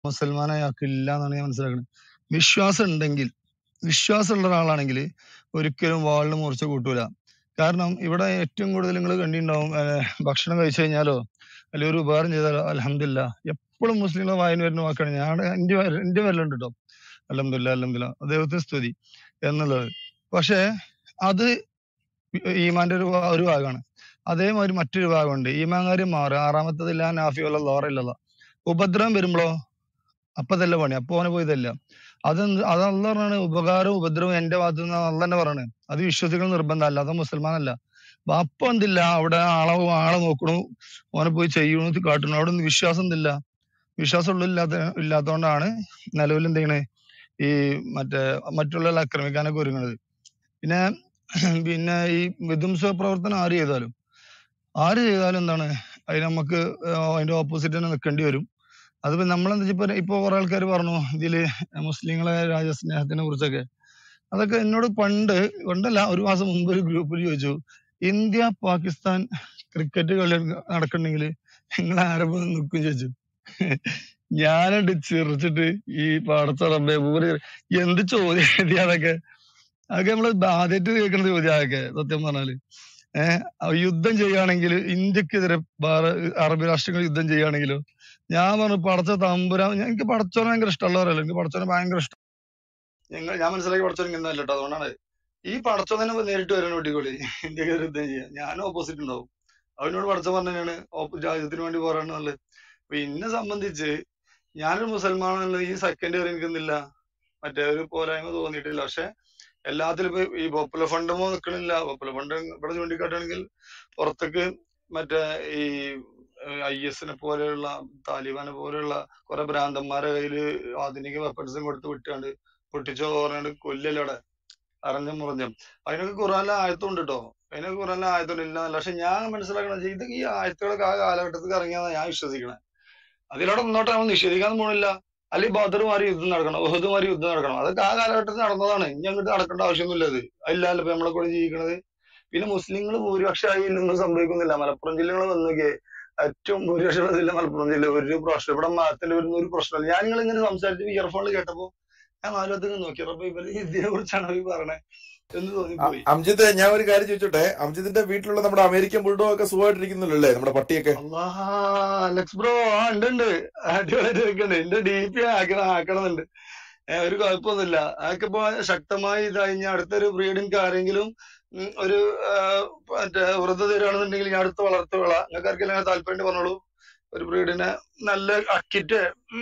മുസൽമാൻ അയാൾക്ക് ഇല്ല എന്നാണ് ഞാൻ മനസ്സിലാക്കുന്നത് വിശ്വാസം ഉണ്ടെങ്കിൽ വിശ്വാസമുള്ള ഒരാളാണെങ്കിൽ ഒരിക്കലും വാളിന് മൂർച്ച കൂട്ടൂല കാരണം ഇവിടെ ഏറ്റവും കൂടുതൽ നിങ്ങൾ കണ്ടിട്ടുണ്ടാവും ഏഹ് ഭക്ഷണം കഴിച്ചു കഴിഞ്ഞാലോ അല്ലെങ്കിൽ ഒരു ഉപകാരം ചെയ്താലോ അലഹമില്ല എപ്പോഴും മുസ്ലിങ്ങളെ വായന വരുന്ന വാക്കാണ് ഞാൻ എന്റെ പേര്- എന്റെ പേരിലുണ്ട് കേട്ടോ അലഹമില്ല അലഹമില്ല ദൈവത്തിന് സ്തുതി എന്നുള്ളത് പക്ഷേ അത് ഈമാന്റെ ഒരു ഭാ- ഒരു ഭാഗമാണ് അതേമാതിരി മറ്റൊരു ഭാഗമുണ്ട് ഈമാൻ കാര്യം മാറുക ആറാമത്തതില്ല നാഫി വല്ല ലോറില്ലല്ല ഉപദ്രവം വരുമ്പോഴോ അപ്പൊ തന്നെ പണി അപ്പൊ ഓനെ പോയതല്ല അത് അത് അല്ല പറഞ്ഞാണ് ഉപകാരവും ഉപദ്രവവും എന്റെ ഭാഗത്ത് നിന്ന് അല്ല തന്നെ പറയണേ അത് വിശ്വസിക്കണം നിർബന്ധമല്ല അത് മുസൽമാനല്ല അപ്പൊ അപ്പൊ എന്തില്ല അവിടെ ആളെ ആളെ നോക്കണു ഓനെ പോയി ചെയ്യണു കാട്ടണു അവിടെ ഒന്നും വിശ്വാസം എന്തില്ല വിശ്വാസം ഉള്ള ഇല്ലാത്ത ഇല്ലാത്തതുകൊണ്ടാണ് നിലവിൽ എന്ത് ചെയ്യണേ ഈ മറ്റേ മറ്റുള്ള ആക്രമിക്കാനൊക്കെ ഒരുങ്ങണത് പിന്നെ പിന്നെ ഈ വിധ്വംസ പ്രവർത്തനം ആര് ചെയ്താലും ആര് ചെയ്താലും എന്താണ് അതിന് നമുക്ക് അതിന്റെ ഓപ്പോസിറ്റ് തന്നെ നിൽക്കേണ്ടി വരും അതിപ്പോ നമ്മളെന്താ ഇപ്പൊ ഇപ്പൊ കുറെ ആൾക്കാർ പറഞ്ഞു ഇതില് മുസ്ലിങ്ങളെ രാജ്യസ്നേഹത്തിനെ കുറിച്ചൊക്കെ അതൊക്കെ എന്നോട് പണ്ട് പണ്ടല്ല ഒരു മാസം മുമ്പ് ഒരു ഗ്രൂപ്പിൽ ചോദിച്ചു ഇന്ത്യ പാകിസ്ഥാൻ ക്രിക്കറ്റ് കളി നടക്കണമെങ്കിൽ നിങ്ങൾ ആരംഭം നിൽക്കും ചോദിച്ചു ഞാനണ്ട് ചിറിച്ചിട്ട് ഈ പാടത്ത റബ്ബേ പൂരി എന്ത് ചോദ്യം എഴുതി അതൊക്കെ അതൊക്കെ നമ്മള് ആദ്യമായിട്ട് കേൾക്കുന്ന ചോദ്യം അതൊക്കെ സത്യം പറഞ്ഞാല് ഏഹ് യുദ്ധം ചെയ്യുകയാണെങ്കിൽ ഇന്ത്യക്കെതിരെ വേറെ അറബ് രാഷ്ട്രങ്ങൾ യുദ്ധം ചെയ്യുകയാണെങ്കിലോ ഞാൻ പറഞ്ഞു പടച്ച തമ്പുരാൻ ഞാൻ- എനിക്ക് പടച്ചോനെ ഭയങ്കര ഇഷ്ടമുള്ളവരല്ല എനിക്ക് പടച്ചോനെ ഭയങ്കര ഇഷ്ടം നിങ്ങൾ ഞാൻ മനസ്സിലാക്കി പടച്ചോൻ ഇങ്ങനെ അല്ല കേട്ടോ അതുകൊണ്ടാണ് ഈ പടച്ചോൻ തന്നെ ഇപ്പൊ നേരിട്ട് വരാൻ വെട്ടിക്കോളി ഇന്ത്യക്കെതിരെ യുദ്ധം ചെയ്യാൻ ഞാൻ ഓപ്പോസിറ്റ് ഉണ്ടാവും അവനോട് പടച്ചോൻ പറഞ്ഞാണ് രാജ്യത്തിന് വേണ്ടി പോരാണെന്നുള്ളത് അപ്പൊ എന്നെ സംബന്ധിച്ച് ഞാനൊരു മുസൽമാൻ എന്നുള്ള ഈ സെക്കൻഡ് വരെ എനിക്കൊന്നില്ല മറ്റേ ഒരു പോരായ്മ തോന്നിയിട്ടില്ല പക്ഷെ എല്ലാത്തിലും ഇപ്പൊ ഈ പോപ്പുലർ ഫണ്ട് നിൽക്കണില്ല പോപ്പുലർ ഫണ്ട് ഇവിടെ ചൂണ്ടിക്കാട്ടുകയാണെങ്കിൽ പുറത്തേക്ക് മറ്റേ ഈ ഐ എസിനെ പോലെയുള്ള താലിബാനെ പോലെയുള്ള കുറെ ഭ്രാന്തന്മാരെ കയ്യില് ആധുനിക വെപ്പൺസും കൊടുത്ത് വിട്ടാണ്ട് പൊട്ടിച്ചോ പറഞ്ഞാണ്ട് കൊല്ലല്ലോ അവിടെ അറിഞ്ഞും മുറിഞ്ഞും അതിനൊക്കെ ഖുറാനിലെ ആയത്തുണ്ട് കേട്ടോ അതിനൊക്കെ ഖുറാനിലെ ആയത്തുണ്ട് ഇല്ല എന്നല്ല പക്ഷെ ഞാൻ മനസ്സിലാക്കണത് ഇത് ഈ ആയത്തുകളൊക്കെ ആ കാലഘട്ടത്തിൽ ഇറങ്ങിയാന്ന് ഞാൻ വിശ്വസിക്കണേ അതിലൂടെ മുന്നോട്ട് നമ്മൾ നിഷേധിക്കാൻ പോണില്ല അല്ലെങ്കിൽ ബദർ മാറി യുദ്ധം നടക്കണം ഉഹദ് മാറി യുദ്ധം നടക്കണം അതൊക്കെ ആ കാലഘട്ടത്തിൽ നടന്നതാണ് ഇനി അങ്ങോട്ട് നടക്കേണ്ട ആവശ്യമൊന്നുമില്ല അത് അതില്ലല്ലോ ഇപ്പൊ നമ്മളെ കൂടെ ജീവിക്കണത് പിന്നെ മുസ്ലിങ്ങൾ ഭൂരിപക്ഷമായി ഒന്നും സംഭവിക്കുന്നില്ല മലപ്പുറം ജില്ലകൾ വന്നൊക്കെ ഏറ്റവും ഭൂരിപക്ഷമുള്ള ജില്ല മലപ്പുറം ജില്ല ഒരു പ്രശ്നം ഇവിടെ മതത്തിന്റെ വരുന്ന ഒരു പ്രശ്നമില്ല ഞാൻ നിങ്ങൾ ഇങ്ങനെ സംസാരിച്ച് ഇയർഫോണിൽ കേട്ടപ്പോ ഞാൻ നാലോത്തേക്ക് നോക്കി അപ്പൊ ഇവര് ഇതിനെ കുറിച്ചാണ് ഈ പറയണേ എന്ന് അ- തോന്നിപ്പോയി അംജിത്ത് ഞാൻ ഒരു കാര്യം ചോദിച്ചോട്ടെ അംജിത്തിന്റെ വീട്ടിലുള്ള നമ്മുടെ അമേരിക്കൻ ബുൾഡോഗ് ഒക്കെ സുഖമായിട്ടിരിക്കുന്നുള്ളൂ അല്ലേ നമ്മുടെ പട്ടിയൊക്കെ അല്ലാ അലക്സ് ബ്രോ ആ ഉണ്ട് ഉണ്ട് അടിപൊളിയായിട്ട് വെക്കണ്ട് എന്റെ ഡി പി ആക്കണം ആക്കണമെന്നുണ്ട് ഏഹ് ഒരു കുഴപ്പമൊന്നുമില്ല അതൊക്കെ ഇപ്പൊ ശക്തമായി ഇത് കഴിഞ്ഞ അടുത്തൊരു ബ്രീഡിങ് ആരെങ്കിലും ഉം, ഒരു ആഹ്, മറ്റേ വ്രത തരുവാണെന്നുണ്ടെങ്കിൽ ഞാൻ അടുത്ത് വളർത്തുകള നിങ്ങൾക്ക് ആർക്കെങ്കിലും അങ്ങനെ താല്പര്യം പറഞ്ഞോളൂ ഒരു ബ്രീഡിനെ നല്ല അക്കിറ്റ്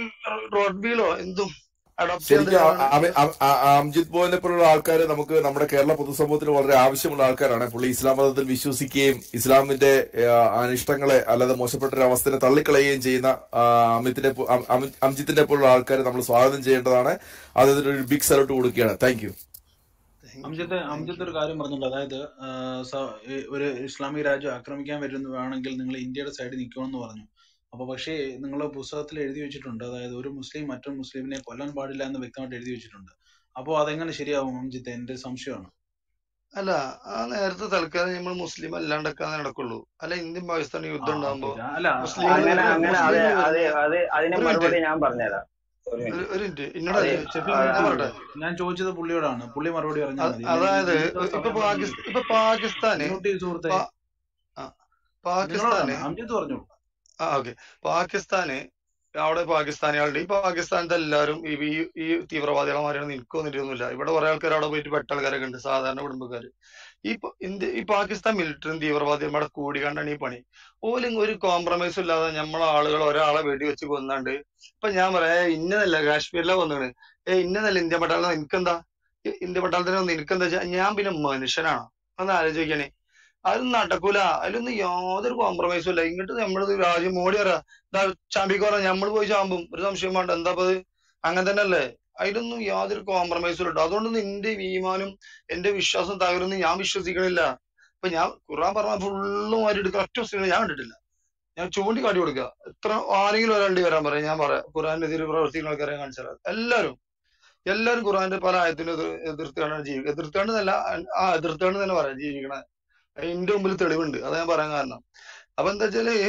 റോഡ് വീലോ എന്തും അഡോപ്റ്റ് ചെയ്യാൻ ശരിക്കും അ- തയ്യാറാണ് അമി- അ- അ- അംജിത് പോലിനെ പോലുള്ള ആൾക്കാർ നമുക്ക് നമ്മുടെ കേരള പൊതുസമൂഹത്തിൽ വളരെ ആവശ്യമുള്ള ആൾക്കാരാണ് പുള്ളി ഇസ്ലാം മതത്തിൽ വിശ്വസിക്കുകയും ഇസ്ലാമിന്റെ ആ, അനിഷ്ടങ്ങളെ അല്ലാതെ മോശപ്പെട്ട ഒരു അവസ്ഥയെ തള്ളിക്കളയുകയും ചെയ്യുന്ന ആ, അമിതിനെ പോ- അം- അമി- അംജിത്തിനെ പോലുള്ള ആൾക്കാരെ നമ്മൾ സ്വാഗതം ചെയ്യേണ്ടതാണ് അതിന് ഒരു ബിഗ് സല്യൂട്ട് കൊടുക്കുകയാണ് thank you thank you Amjath Amjath ഒരു കാര്യം പറഞ്ഞല്ലോ അതായത് ആ, സ- ഈ ഒരു ഇസ്ലാമിക രാജ്യം ആക്രമിക്കാൻ വരുന്നതാണെങ്കിൽ നിങ്ങൾ ഇന്ത്യയുടെ സൈഡിൽ നിൽക്കുമെന്ന് പറഞ്ഞു അപ്പൊ പക്ഷേ നിങ്ങൾ പുസ്തകത്തിൽ എഴുതി വെച്ചിട്ടുണ്ട് അതായത് ഒരു മുസ്ലിം മറ്റൊരു മുസ്ലിമിനെ കൊല്ലാൻ പാടില്ല എന്ന് വ്യക്തമായിട്ട് എഴുതി വെച്ചിട്ടുണ്ട് അപ്പോൾ അതെങ്ങനെ ശരിയാവും അംജിത്ത് എന്റെ സംശയമാണ് അല്ല ആ നേരത്തെ തൽക്കാലം നമ്മൾ മുസ്ലിം അല്ലാണ്ടൊക്കെ നടക്കുള്ളൂ അല്ല ഇന്ത്യൻ പാകിസ്ഥാൻ ആ യുദ്ധം ഓക്കെ ഉണ്ടാകുമ്പോ അല്ല മുസ്ലിങ്ങൾ അങ്ങനെ വരുന്ന അങ്ങനെ അത് മുസ്ലിങ്ങൾ അത് വരുന്ന അത് അതിന് ഒരു മിനിറ്റ് മറുപടി ഞാൻ പറഞ്ഞുതരാം ഒരു ഒരു മിനിറ്റ് ഒരു മിനിറ്റ് എന്നോട് അത് അതെ ഷെഫി ആ, ഞാൻ നിർത്തി പറയട്ടെ ഞാൻ ചോദിച്ചത് പുള്ളിയോടാണ് പുള്ളി മറുപടി പറഞ്ഞാൽ അ- മതി അല്ലെങ്കിൽ അതായത് നിങ്ങൾക്ക് ഇപ്പൊ സമയം പാകിസ്ഥാൻ മതി ഇപ്പൊ പാകിസ്ഥാന് മ്യൂട്ട് ചെയ്ത് സുഹൃത്തെ പാ- ആ, നിങ്ങളോടാണ് പാകിസ്ഥാന് അംജിത്ത് പറഞ്ഞോളൂ ആ ഓക്കെ പാകിസ്ഥാന് അവിടെ പാകിസ്ഥാനികളുടെ ഈ പാകിസ്ഥാനത്തെ എല്ലാവരും ഈ ഈ ഈ തീവ്രവാദികളമാരെയാണ് എനിക്ക് തോന്നിയിട്ടൊന്നുമില്ല ഇവിടെ കുറെ ആൾക്കാർ അവിടെ പോയിട്ട് പെട്ട ആൾക്കാരൊക്കെ ഉണ്ട് സാധാരണ കുടുംബക്കാര് ഈ പ- ഇന്ത്യ ഈ പാകിസ്ഥാൻ മിലിറ്ററിയും തീവ്രവാദിയും അവിടെ കൂടി കണ്ടാണ് ഈ പണി ഓലും ഒരു കോംപ്രമൈസും ഇല്ലാതെ നമ്മളെ ആളുകൾ ഒരാളെ വെടിവെച്ച് കൊന്നാണ്ട് ഇപ്പൊ ഞാൻ പറയാ "ഏയ് ഇന്നതല്ല കാശ്മീരിലെ കൊന്നാണ് ഏ ഇന്നതല്ല ഇന്ത്യ പട്ടാളം എനിക്കെന്താ ഇ- ഇന്ത്യ പട്ടാളത്തിന് നിനക്കെന്താ വെച്ചാ ഞാൻ പിന്നെ മനുഷ്യനാണോ ഒന്ന് ആലോചിക്കണേ അതൊന്നും നടക്കൂല അതിലൊന്നും യാതൊരു കോംപ്രമൈസും ഇല്ല ഇങ്ങോട്ട് നമ്മള് രാജ്യം മോഡി പറയാ ഇതാ ചാമ്പിക്ക് പറയാ നമ്മൾ പോയി ചാമ്പും ഒരു സംശയം വേണ്ട എന്താ ഇപ്പൊ ഇത് അങ്ങനെ തന്നെ അല്ലേ അതിലൊന്നും യാതൊരു കോംപ്രമൈസും ഇല്ല ട്ടോ. അതുകൊണ്ടൊന്നും എന്റെ ഈമാനും എന്റെ വിശ്വാസം തകരുന്നു ഞാൻ വിശ്വസിക്കണില്ല ഇപ്പൊ ഞാൻ ഖുർആൻ പറഞ്ഞ ഫുള്ളും ആരും എടുക്കുക ഒറ്റ മുസ്ലിം ഞാൻ കണ്ടിട്ടില്ല ഞാൻ ചൂണ്ടിക്കാട്ടി കൊടുക്കുക എത്ര ആരെങ്കിലും ഒരാളുടെ വരാൻ പറയാം ഞാൻ പറയാം ഖുർആനെതിരെ പ്രവർത്തിക്കുന്ന ആൾക്കാരെ കാണിച്ചു തരാം എല്ലാരും എല്ലാരും ഖുർആന്റെ പല ആയത്തിനും എതിർ എതിർത്താണ്ട് ജീവിക്കുക എതിർത്താണ്ടെന്നല്ല ആ എതിർത്താണ്ട് തന്നെ പറയാം ജീവിക്കണ എന്റെ മുമ്പിൽ തെളിവുണ്ട് അതാ ഞാൻ പറയാൻ കാരണം അപ്പൊ എന്താ വെച്ചാല്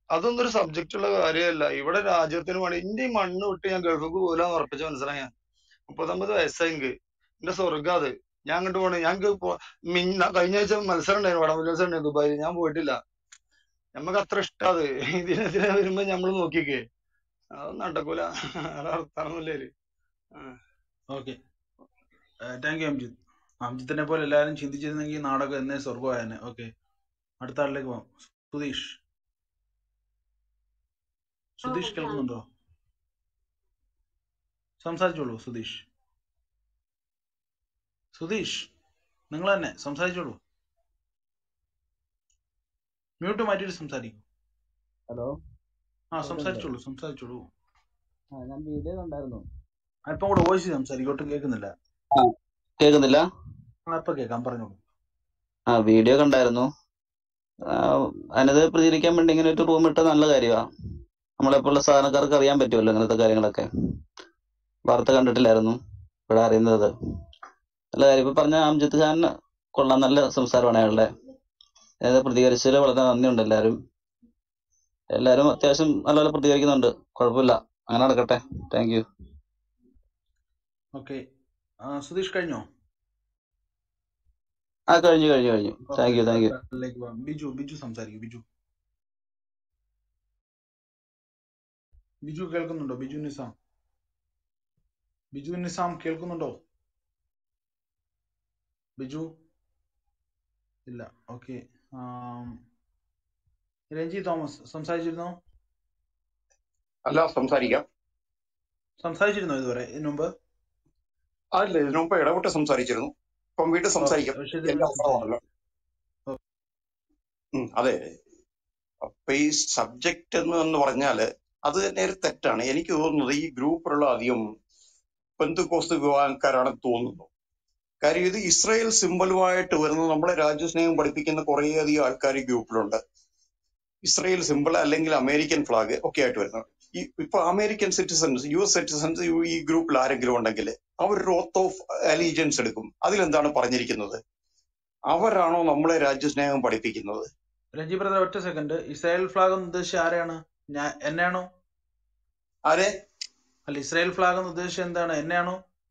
അതൊന്നും ഒരു സബ്ജക്റ്റ് ഉള്ള കാര്യമല്ല ഇവിടെ രാജ്യത്തിന് വേണ്ടി എന്റെ ഈ മണ്ണ് വിട്ട് ഞാൻ ഗൾഫിക്ക് പോലാന്ന് ഉറപ്പിച്ച മനസ്സിലായി ഞാൻ മുപ്പത്തൊമ്പത് വയസ്സായി എനിക്ക് എന്റെ സ്വർഗം അത് ഞാൻ അങ്ങോട്ട് പോണേ ഞങ്ങൾക്ക് മിന്ന കഴിഞ്ഞ ആഴ്ച മത്സരം ഉണ്ടായിരുന്നു വടം മത്സരം ഉണ്ടായിരുന്നു ദുബായിൽ ഞാൻ പോയിട്ടില്ല നമുക്ക് അത്ര ഇഷ്ടം അത് ഇതിനെതിരെ വരുമ്പോ നമ്മൾ നോക്കിക്കേ അതൊന്നും നടക്കൂല അത് അർത്ഥമൊന്നുമില്ലേ ഓക്കെ താങ്ക് യു അംജിത് അംജിത്തിനെ പോലെ എല്ലാവരും ചിന്തിച്ചിരുന്നെങ്കിൽ നാടകം എന്നേ സ്വർഗമായനെ ഓക്കെ അടുത്ത ആളിലേക്ക് പോവാം സുധീഷ് സുധീഷ് കേൾക്കുന്നുണ്ടോ സംസാരിച്ചോളൂ സുധീഷ് സുധീഷ് നിങ്ങൾ തന്നെ സംസാരിച്ചോളൂ മ്യൂട്ട് മാറ്റിയിട്ട് സംസാരിക്കൂ ഹലോ ആ കേൾക്കുന്നില്ലേ സംസാരിച്ചോളൂ സംസാരിച്ചോളൂ ആ ഞാൻ വീഡിയോ കണ്ടായിരുന്നു അല്പം കൂടെ വോയിസ് സംസാരിക്കും ഒട്ടും കേൾക്കുന്നില്ല ആ കേൾക്കുന്നില്ല ആ ഇപ്പൊ കേൾക്കാം പറഞ്ഞോളൂ ആ വീഡിയോ കണ്ടായിരുന്നു ആ, അതിനത് പ്രതികരിക്കാൻ വേണ്ടി ഇങ്ങനെ ഒരു റൂം ഇട്ട നല്ല കാര്യമാണ് നമ്മളെപ്പോലുള്ള സാധാരണക്കാർക്ക് അറിയാൻ പറ്റുമല്ലോ ഇങ്ങനത്തെ കാര്യങ്ങളൊക്കെ വാർത്ത കണ്ടിട്ടില്ലായിരുന്നു ഇവിടെ അറിയുന്നത് നല്ല കാര്യം ഇപ്പൊ പറഞ്ഞ അംജിത് ഖാൻ കൊള്ളാം നല്ല സംസാരമാണ് അയാളുടെ അതായത് പ്രതികരിച്ചതിൽ വളരെ നന്ദിയുണ്ട് എല്ലാവരും എല്ലാവരും അത്യാവശ്യം നല്ലപോലെ പ്രതികരിക്കുന്നുണ്ട് കുഴപ്പമില്ല അങ്ങനെ നടക്കട്ടെ താങ്ക് യു ഓക്കെ സുധീഷ് കഴിഞ്ഞോ ആ കഴിഞ്ഞു കഴിഞ്ഞു കഴിഞ്ഞു okay thank you thank you അടുത്ത ആളിലേക്ക് പോവാം ബിജു ബിജു സംസാരിക്കും ബിജു ബിജു കേൾക്കുന്നുണ്ടോ ബിജു നിസാം ബിജു നിസാം കേൾക്കുന്നുണ്ടോ ബിജു ഇല്ല ഓക്കെ രഞ്ജി തോമസ് സംസാരിച്ചിരുന്നോ അല്ല സംസാരിക്കാം സംസാരിച്ചിരുന്നോ ഇതുവരെ ഇതിനു മുമ്പ് അല്ല ഇതിനു മുമ്പ് ഇടപെട്ട് സംസാരിച്ചിരുന്നു ഇപ്പം വീണ്ടും ഓക്കെ സംസാരിക്കാം വിഷയത്തിൽ എന്റെ തന്നെ സംസാരിക്കും അവസരമാണല്ലോ ഉം, അതെ അപ്പൊ ഈ സബ്ജക്റ്റ് എന്ന് എന്ന് പറഞ്ഞാല് അത് തന്നെ ഒരു തെറ്റാണ് എനിക്ക് തോന്നുന്നത് ഈ ഗ്രൂപ്പിലുള്ള അധികം പെന്തുകോസ്ത് വിഭാഗക്കാരാണെന്ന് തോന്നുന്നു കാര്യം ഇത് ഇസ്രായേൽ സിമ്പലുമായിട്ട് വരുന്ന നമ്മളെ രാജ്യസ്നേഹം പഠിപ്പിക്കുന്ന കുറേയധികം ആൾക്കാർ ഈ ഗ്രൂപ്പിലുണ്ട് ഇസ്രായേൽ സിമ്പിൾ അല്ലെങ്കിൽ അമേരിക്കൻ ഫ്ലാഗ് ഒക്കെ ആയിട്ട് വരുന്നത് ഈ ഇപ്പൊ American citizens U S citizens ഈ ഗ്രൂപ്പിൽ ആരെങ്കിലും ഉണ്ടെങ്കിൽ അവർ ഓത്ത് ഓഫ് അലീജൻസ് എടുക്കും അതിലെന്താണ് പറഞ്ഞിരിക്കുന്നത് അവരാണോ നമ്മളെ രാജ്യസ്നേഹം പഠിപ്പിക്കുന്നത് രഞ്ജി ബ്രദർ ഒറ്റ സെക്കൻഡ് ഇസ്രായേൽ ഫ്ലാഗ് എന്ന് ഉദ്ദേശിച്ച ആരെയാണ് ഞാൻ എന്നെയാണോ ആരെ അല്ല ഇസ്രായേൽ ഫ്ലാഗ് എന്ന് ഉദ്ദേശിച്ചത് എന്താണ് എന്നെയാണോ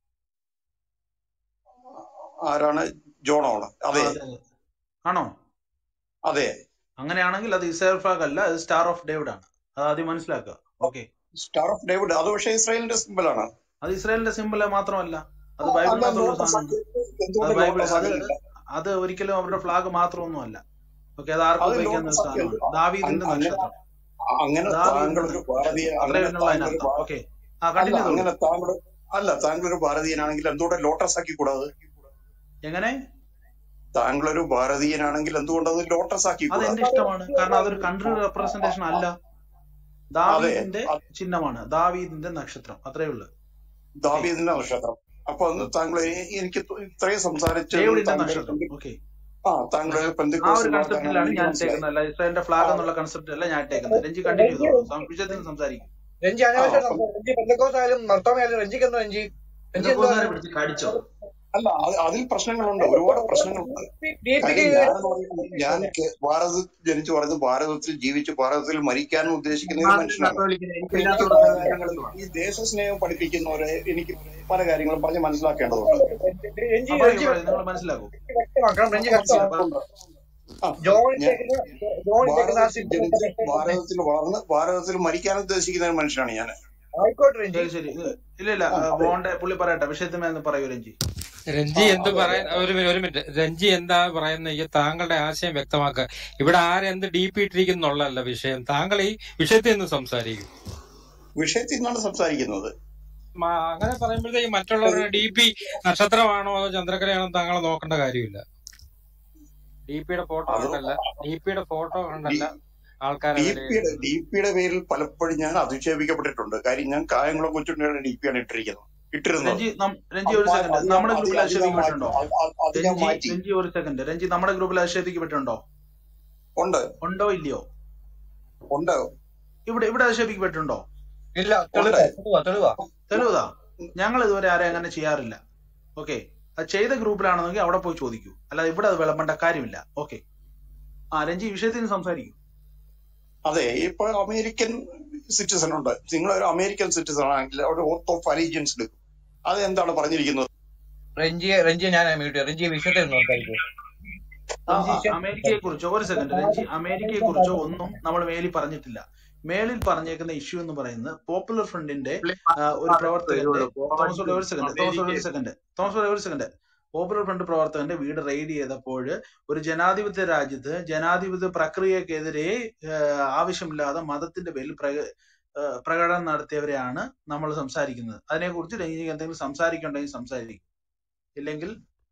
ആരാണ് ജോണാണ് ആ അതെ അതെ അതെ ആണോ അതെ അങ്ങനെയാണെങ്കിൽ അത് ഇസ്രായേൽ ഫ്ലാഗ് അല്ല അത് സ്റ്റാർ ഓഫ് ഡേവിഡ് ആണ് അത് ആദ്യം മനസ്സിലാക്കുക ഓക്കെ സ്റ്റാർ ഓഫ് ഡേവിഡ് അത് പക്ഷേ ഇസ്രായേലിന്റെ സിമ്പിളാണ് അത് ഇസ്രായേലിന്റെ സിമ്പിൾ മാത്രമല്ല അത് അല്ല ബൈബിളിനകത്തുള്ള ലോട്ടസ് സാധനമാണ് ആക്കി അത് എന്തുകൊണ്ട് ബൈബിൾ ലോട്ടസ് അത് ആക്കിയില്ല അത് ഒരിക്കലും അവരുടെ ഫ്ലാഗ് മാത്രമൊന്നും അല്ല ഓക്കെ അത് ആർക്കും അത് ഉപയോഗിക്കാവുന്ന ഒരു ലോട്ടസ് ആക്കി സാധനമാണ് ദാവീദിന്റെ അങ്ങനെ നക്ഷത്രം അങ്ങനെ ദാവീദിന്റെ താങ്കൾ ഒരു നക്ഷത്രം ഭാരതീയ അത്രേ അങ്ങനെ വരുന്നുള്ളൂ താങ്കൾ ഒരു അതിനർത്ഥം ഭാ- ഓക്കെ ആ അല്ല കണ്ടിന്യൂ ചെയ്തോളൂ അങ്ങനെ താങ്കൾ അല്ല താങ്കൾ ഒരു ഭാരതീയനാണെങ്കിൽ എന്തുകൊണ്ട് ലോട്ടസ് ആക്കി കൂടാതെ എങ്ങനെ താങ്കൾ ഒരു ഭാരതീയനാണെങ്കിൽ എന്തുകൊണ്ട് അത് ലോട്ടസ് ആക്കി അത് കൂടാ എന്റെ ഇഷ്ടമാണ് കാരണം അതൊരു കൺട്രി റെപ്രസെന്റേഷൻ അല്ല അതെ ദാവീദിന്റെ അത് ചിഹ്നമാണ് ദാവീദിന്റെ നക്ഷത്രം അത്രേ ഉള്ളൂ ഓക്കെ ദാവീദിന്റെ നക്ഷത്രം അപ്പൊ അന്ന് താങ്കൾ എ- എനിക്ക് ത- ഇത്രയും സംസാരിച്ചതിൽ ഡേവിഡിന്റെ താങ്കൾ നക്ഷത്രം പെന്തി- ഓക്കെ ആ താങ്കൾ ആ ഒരു പെന്തിക്കോസ് കൺസെപ്റ്റിലാണ് വിഭാഗക്കാരനാണെന്ന് ഞാൻ എനിക്ക് മനസ്സിലായി ഇട്ടേക്കുന്നത് അല്ല ഇസ്രായേലിന്റെ ഫ്ലാഗ് എന്നുള്ള കൺസെപ്റ്റ് അല്ല ഞാൻ ഇട്ടേക്കുന്നത് രഞ്ജി കണ്ടിന്യൂ രഞ്ജി ചെയ്തോളൂ സം- വിഷയത്തിൽ നിന്ന് സംസാരിക്കും രഞ്ജി ആ അനാവശ്യം അപ്പം രഞ്ജി പെന്തക്കോസ് ആയാലും നർത്തോമ ആയാലും രഞ്ജിക്ക് എന്താ രഞ്ജി രഞ്ജി എന്താ പെന്തക്കോസുകാരെ പിടിച്ച് കടിച്ചോ അല്ല അത് അതിൽ പ്രശ്നങ്ങളുണ്ട് ഒരുപാട് പ്രശ്നങ്ങളുണ്ട് ഡി പിക്ക് കാര്യം ഞാൻ എന്ന് പറയുന്നത് ഞാൻ കേ- ഭാരതത്തിൽ ജനിച്ചു വളർന്ന് ഭാരതത്തിൽ ജീവിച്ച് ഭാരതത്തിൽ മരിക്കാൻ ഉദ്ദേശിക്കുന്ന ഒരു മാർട്ടിൻ മനുഷ്യനാണ് കത്തോലിക്കന് അപ്പൊ എനിക്കില്ലാത്ത എനിക്ക് കുറച്ച് പല കാര്യങ്ങൾ കാര്യങ്ങളും ഈ ദേശസ്നേഹം പഠിപ്പിക്കുന്നവരെ എനിക്ക് പല കാര്യങ്ങളും പറഞ്ഞ് മനസ്സിലാക്കേണ്ടതുണ്ട് രഞ്ജി ആ പറയൂ രഞ്ജി പറയൂ നിങ്ങൾ മനസ്സിലാക്കൂ വ്യക്തമാക്കണം രഞ്ജി വ്യക്തമാക്കണം മനസ്സിലാക്കുന്നുണ്ട് ആ ജോൺ ഞാൻ ഇട്ടേക്കുന്ന ജോൺ ഇട്ടേക്കുന്ന ആ ഭാരതത്തിൽ സിംബൽ ജനിച്ച് ഭാരതത്തിൽ വളർന്ന് ഭാരതത്തിൽ മരിക്കാൻ ഉദ്ദേശിക്കുന്ന ഒരു മനുഷ്യനാണ് ഞാൻ ആയിക്കോട്ടെ രഞ്ജി ശരി ശരി ഇത് ഇല്ല ഇല്ല ആ ആ, അതെ ബോണ്ടെ പുള്ളി പറയട്ടെ വിഷയത്തിന് പറയൂ രഞ്ജി രഞ്ജി ആ എന്ത് അതെ പറയാൻ അതെ ഒരു മിനിറ്റ് ഒരു മിനിറ്റ് രഞ്ജി എന്താ പറയുന്നത് താങ്കളുടെ ആശയം വ്യക്തമാക്കുക ഇവിടെ ആരെന്ത് ഡി പി ഇട്ടിരിക്കുന്നുള്ളല്ല വിഷയം താങ്കൾ ഈ വിഷയത്തിൽ നിന്ന് സംസാരിക്കും വിഷയത്തിൽ നിന്നാണ് സംസാരിക്കുന്നത് മ- അങ്ങനെ പറയുമ്പോഴത്തേക്ക് മറ്റുള്ളവരുടെ ഡി പി നക്ഷത്രമാണോ അതോ ചന്ദ്രക്കരയാണോ താങ്കൾ നോക്കേണ്ട കാര്യമില്ല ഡി പിയുടെ ഫോട്ടോ അത് കണ്ടല്ല ഡി പിയുടെ ഫോട്ടോ ഡി കണ്ടല്ല ആൾക്കാരെ ഡി പിയുടെ വിലയിരുത്തുന്നത് ഡി പിയുടെ പേരിൽ പലപ്പോഴും ഞാൻ അധിക്ഷേപിക്കപ്പെട്ടിട്ടുണ്ട് കാര്യം ഞാൻ കായംകുളം കൊച്ചുണ്ണിയുടെ ഡി പിയാണ് ഇട്ടിരിക്കുന്നത് ഇട്ടിരുന്നത് രഞ്ജി നം- രഞ്ജി അത് ഒരു മാ- സെക്കൻഡ് അത് ഞാൻ നമ്മുടെ അത് ഗ്രൂപ്പിൽ അത് ഞാൻ മാറ്റി ആക്ഷേപിക്കപ്പെട്ടുണ്ടോ അത് അത് അത് ഞാൻ രഞ്ജി മാറ്റി രഞ്ജി ഒരു സെക്കൻഡ് രഞ്ജി നമ്മുടെ ഗ്രൂപ്പിൽ ആക്ഷേപിക്കപ്പെട്ടുണ്ടോ ഉണ്ട് ഉണ്ടോ ഇല്ലയോ ഉണ്ട് ഇവിടെ ഇവിടെ ആക്ഷേപിക്കപ്പെട്ടുണ്ടോ ഇല്ല ഉണ്ട് തെളിവാ തെളിവാ തെളിവാ തെളിവതാ ഞങ്ങൾ ഇതുവരെ ആരെയും അങ്ങനെ ചെയ്യാറില്ല ഓക്കെ അത് ചെയ്ത ഗ്രൂപ്പിലാണെന്നെങ്കിൽ അവിടെ പോയി ചോദിക്കൂ അല്ലാതെ ഇവിടെ അത് വിളമ്പേണ്ട കാര്യമില്ല ഓക്കെ ആ രഞ്ജി വിഷയത്തിൽ നിന്ന് സംസാരിക്കൂ അതെ ഇപ്പൊ അമേരിക്കൻ സിറ്റിസൺ ഉണ്ട് നിങ്ങൾ ഒരു അമേരിക്കൻ സിറ്റിസൺ ആണെങ്കിൽ അവിടെ ഓത്ത് ഓഫ് അലീജിയൻസ് എടുക്കും അത് എന്താണ് പറഞ്ഞിരിക്കുന്നത് രഞ്ജിയെ രഞ്ജിയെ ഞാൻ മ്യൂട്ട് ചെയ്യാം രഞ്ജിയെ വിഷയത്തിൽ നോക്കായിരിക്കും ആ, രഞ്ജി ആ, ചെ- അമേരിക്കയെ കുറിച്ചോ ഒരു സെക്കൻഡ് രഞ്ജി അമേരിക്കയെ കുറിച്ചോ ഒന്നും നമ്മൾ മേലിൽ പറഞ്ഞിട്ടില്ല മേലിൽ പറഞ്ഞേക്കുന്ന ഇഷ്യൂ എന്ന് പറയുന്നത് പോപ്പുലർ ഫ്രണ്ടിന്റെ ആ, ഒരു പ്രവർത്തകന്റെ തോമസ് ഒരു സെക്കൻഡ് തോമസ് ഒരു സെക്കൻഡ് തോമസ് ഒരു സെക്കൻഡ് പോപ്പുലർ ഫ്രണ്ട് പ്രവർത്തകന്റെ വീട് റെയ്ഡ് ചെയ്തപ്പോൾ ഒരു ജനാധിപത്യ രാജ്യത്ത് ജനാധിപത്യ പ്രക്രിയക്കെതിരെ ആ, ആവശ്യമില്ലാതെ മതത്തിന്റെ പേരിൽ പ്രക- ആ, പ്രകടനം നടത്തിയവരെയാണ് നമ്മൾ സംസാരിക്കുന്നത് അതിനെക്കുറിച്ച് രഞ്ജിക്ക് എന്തെങ്കിലും സംസാരിക്കണ്ടെങ്കിൽ സംസാരിക്കും ഇല്ലെങ്കിൽ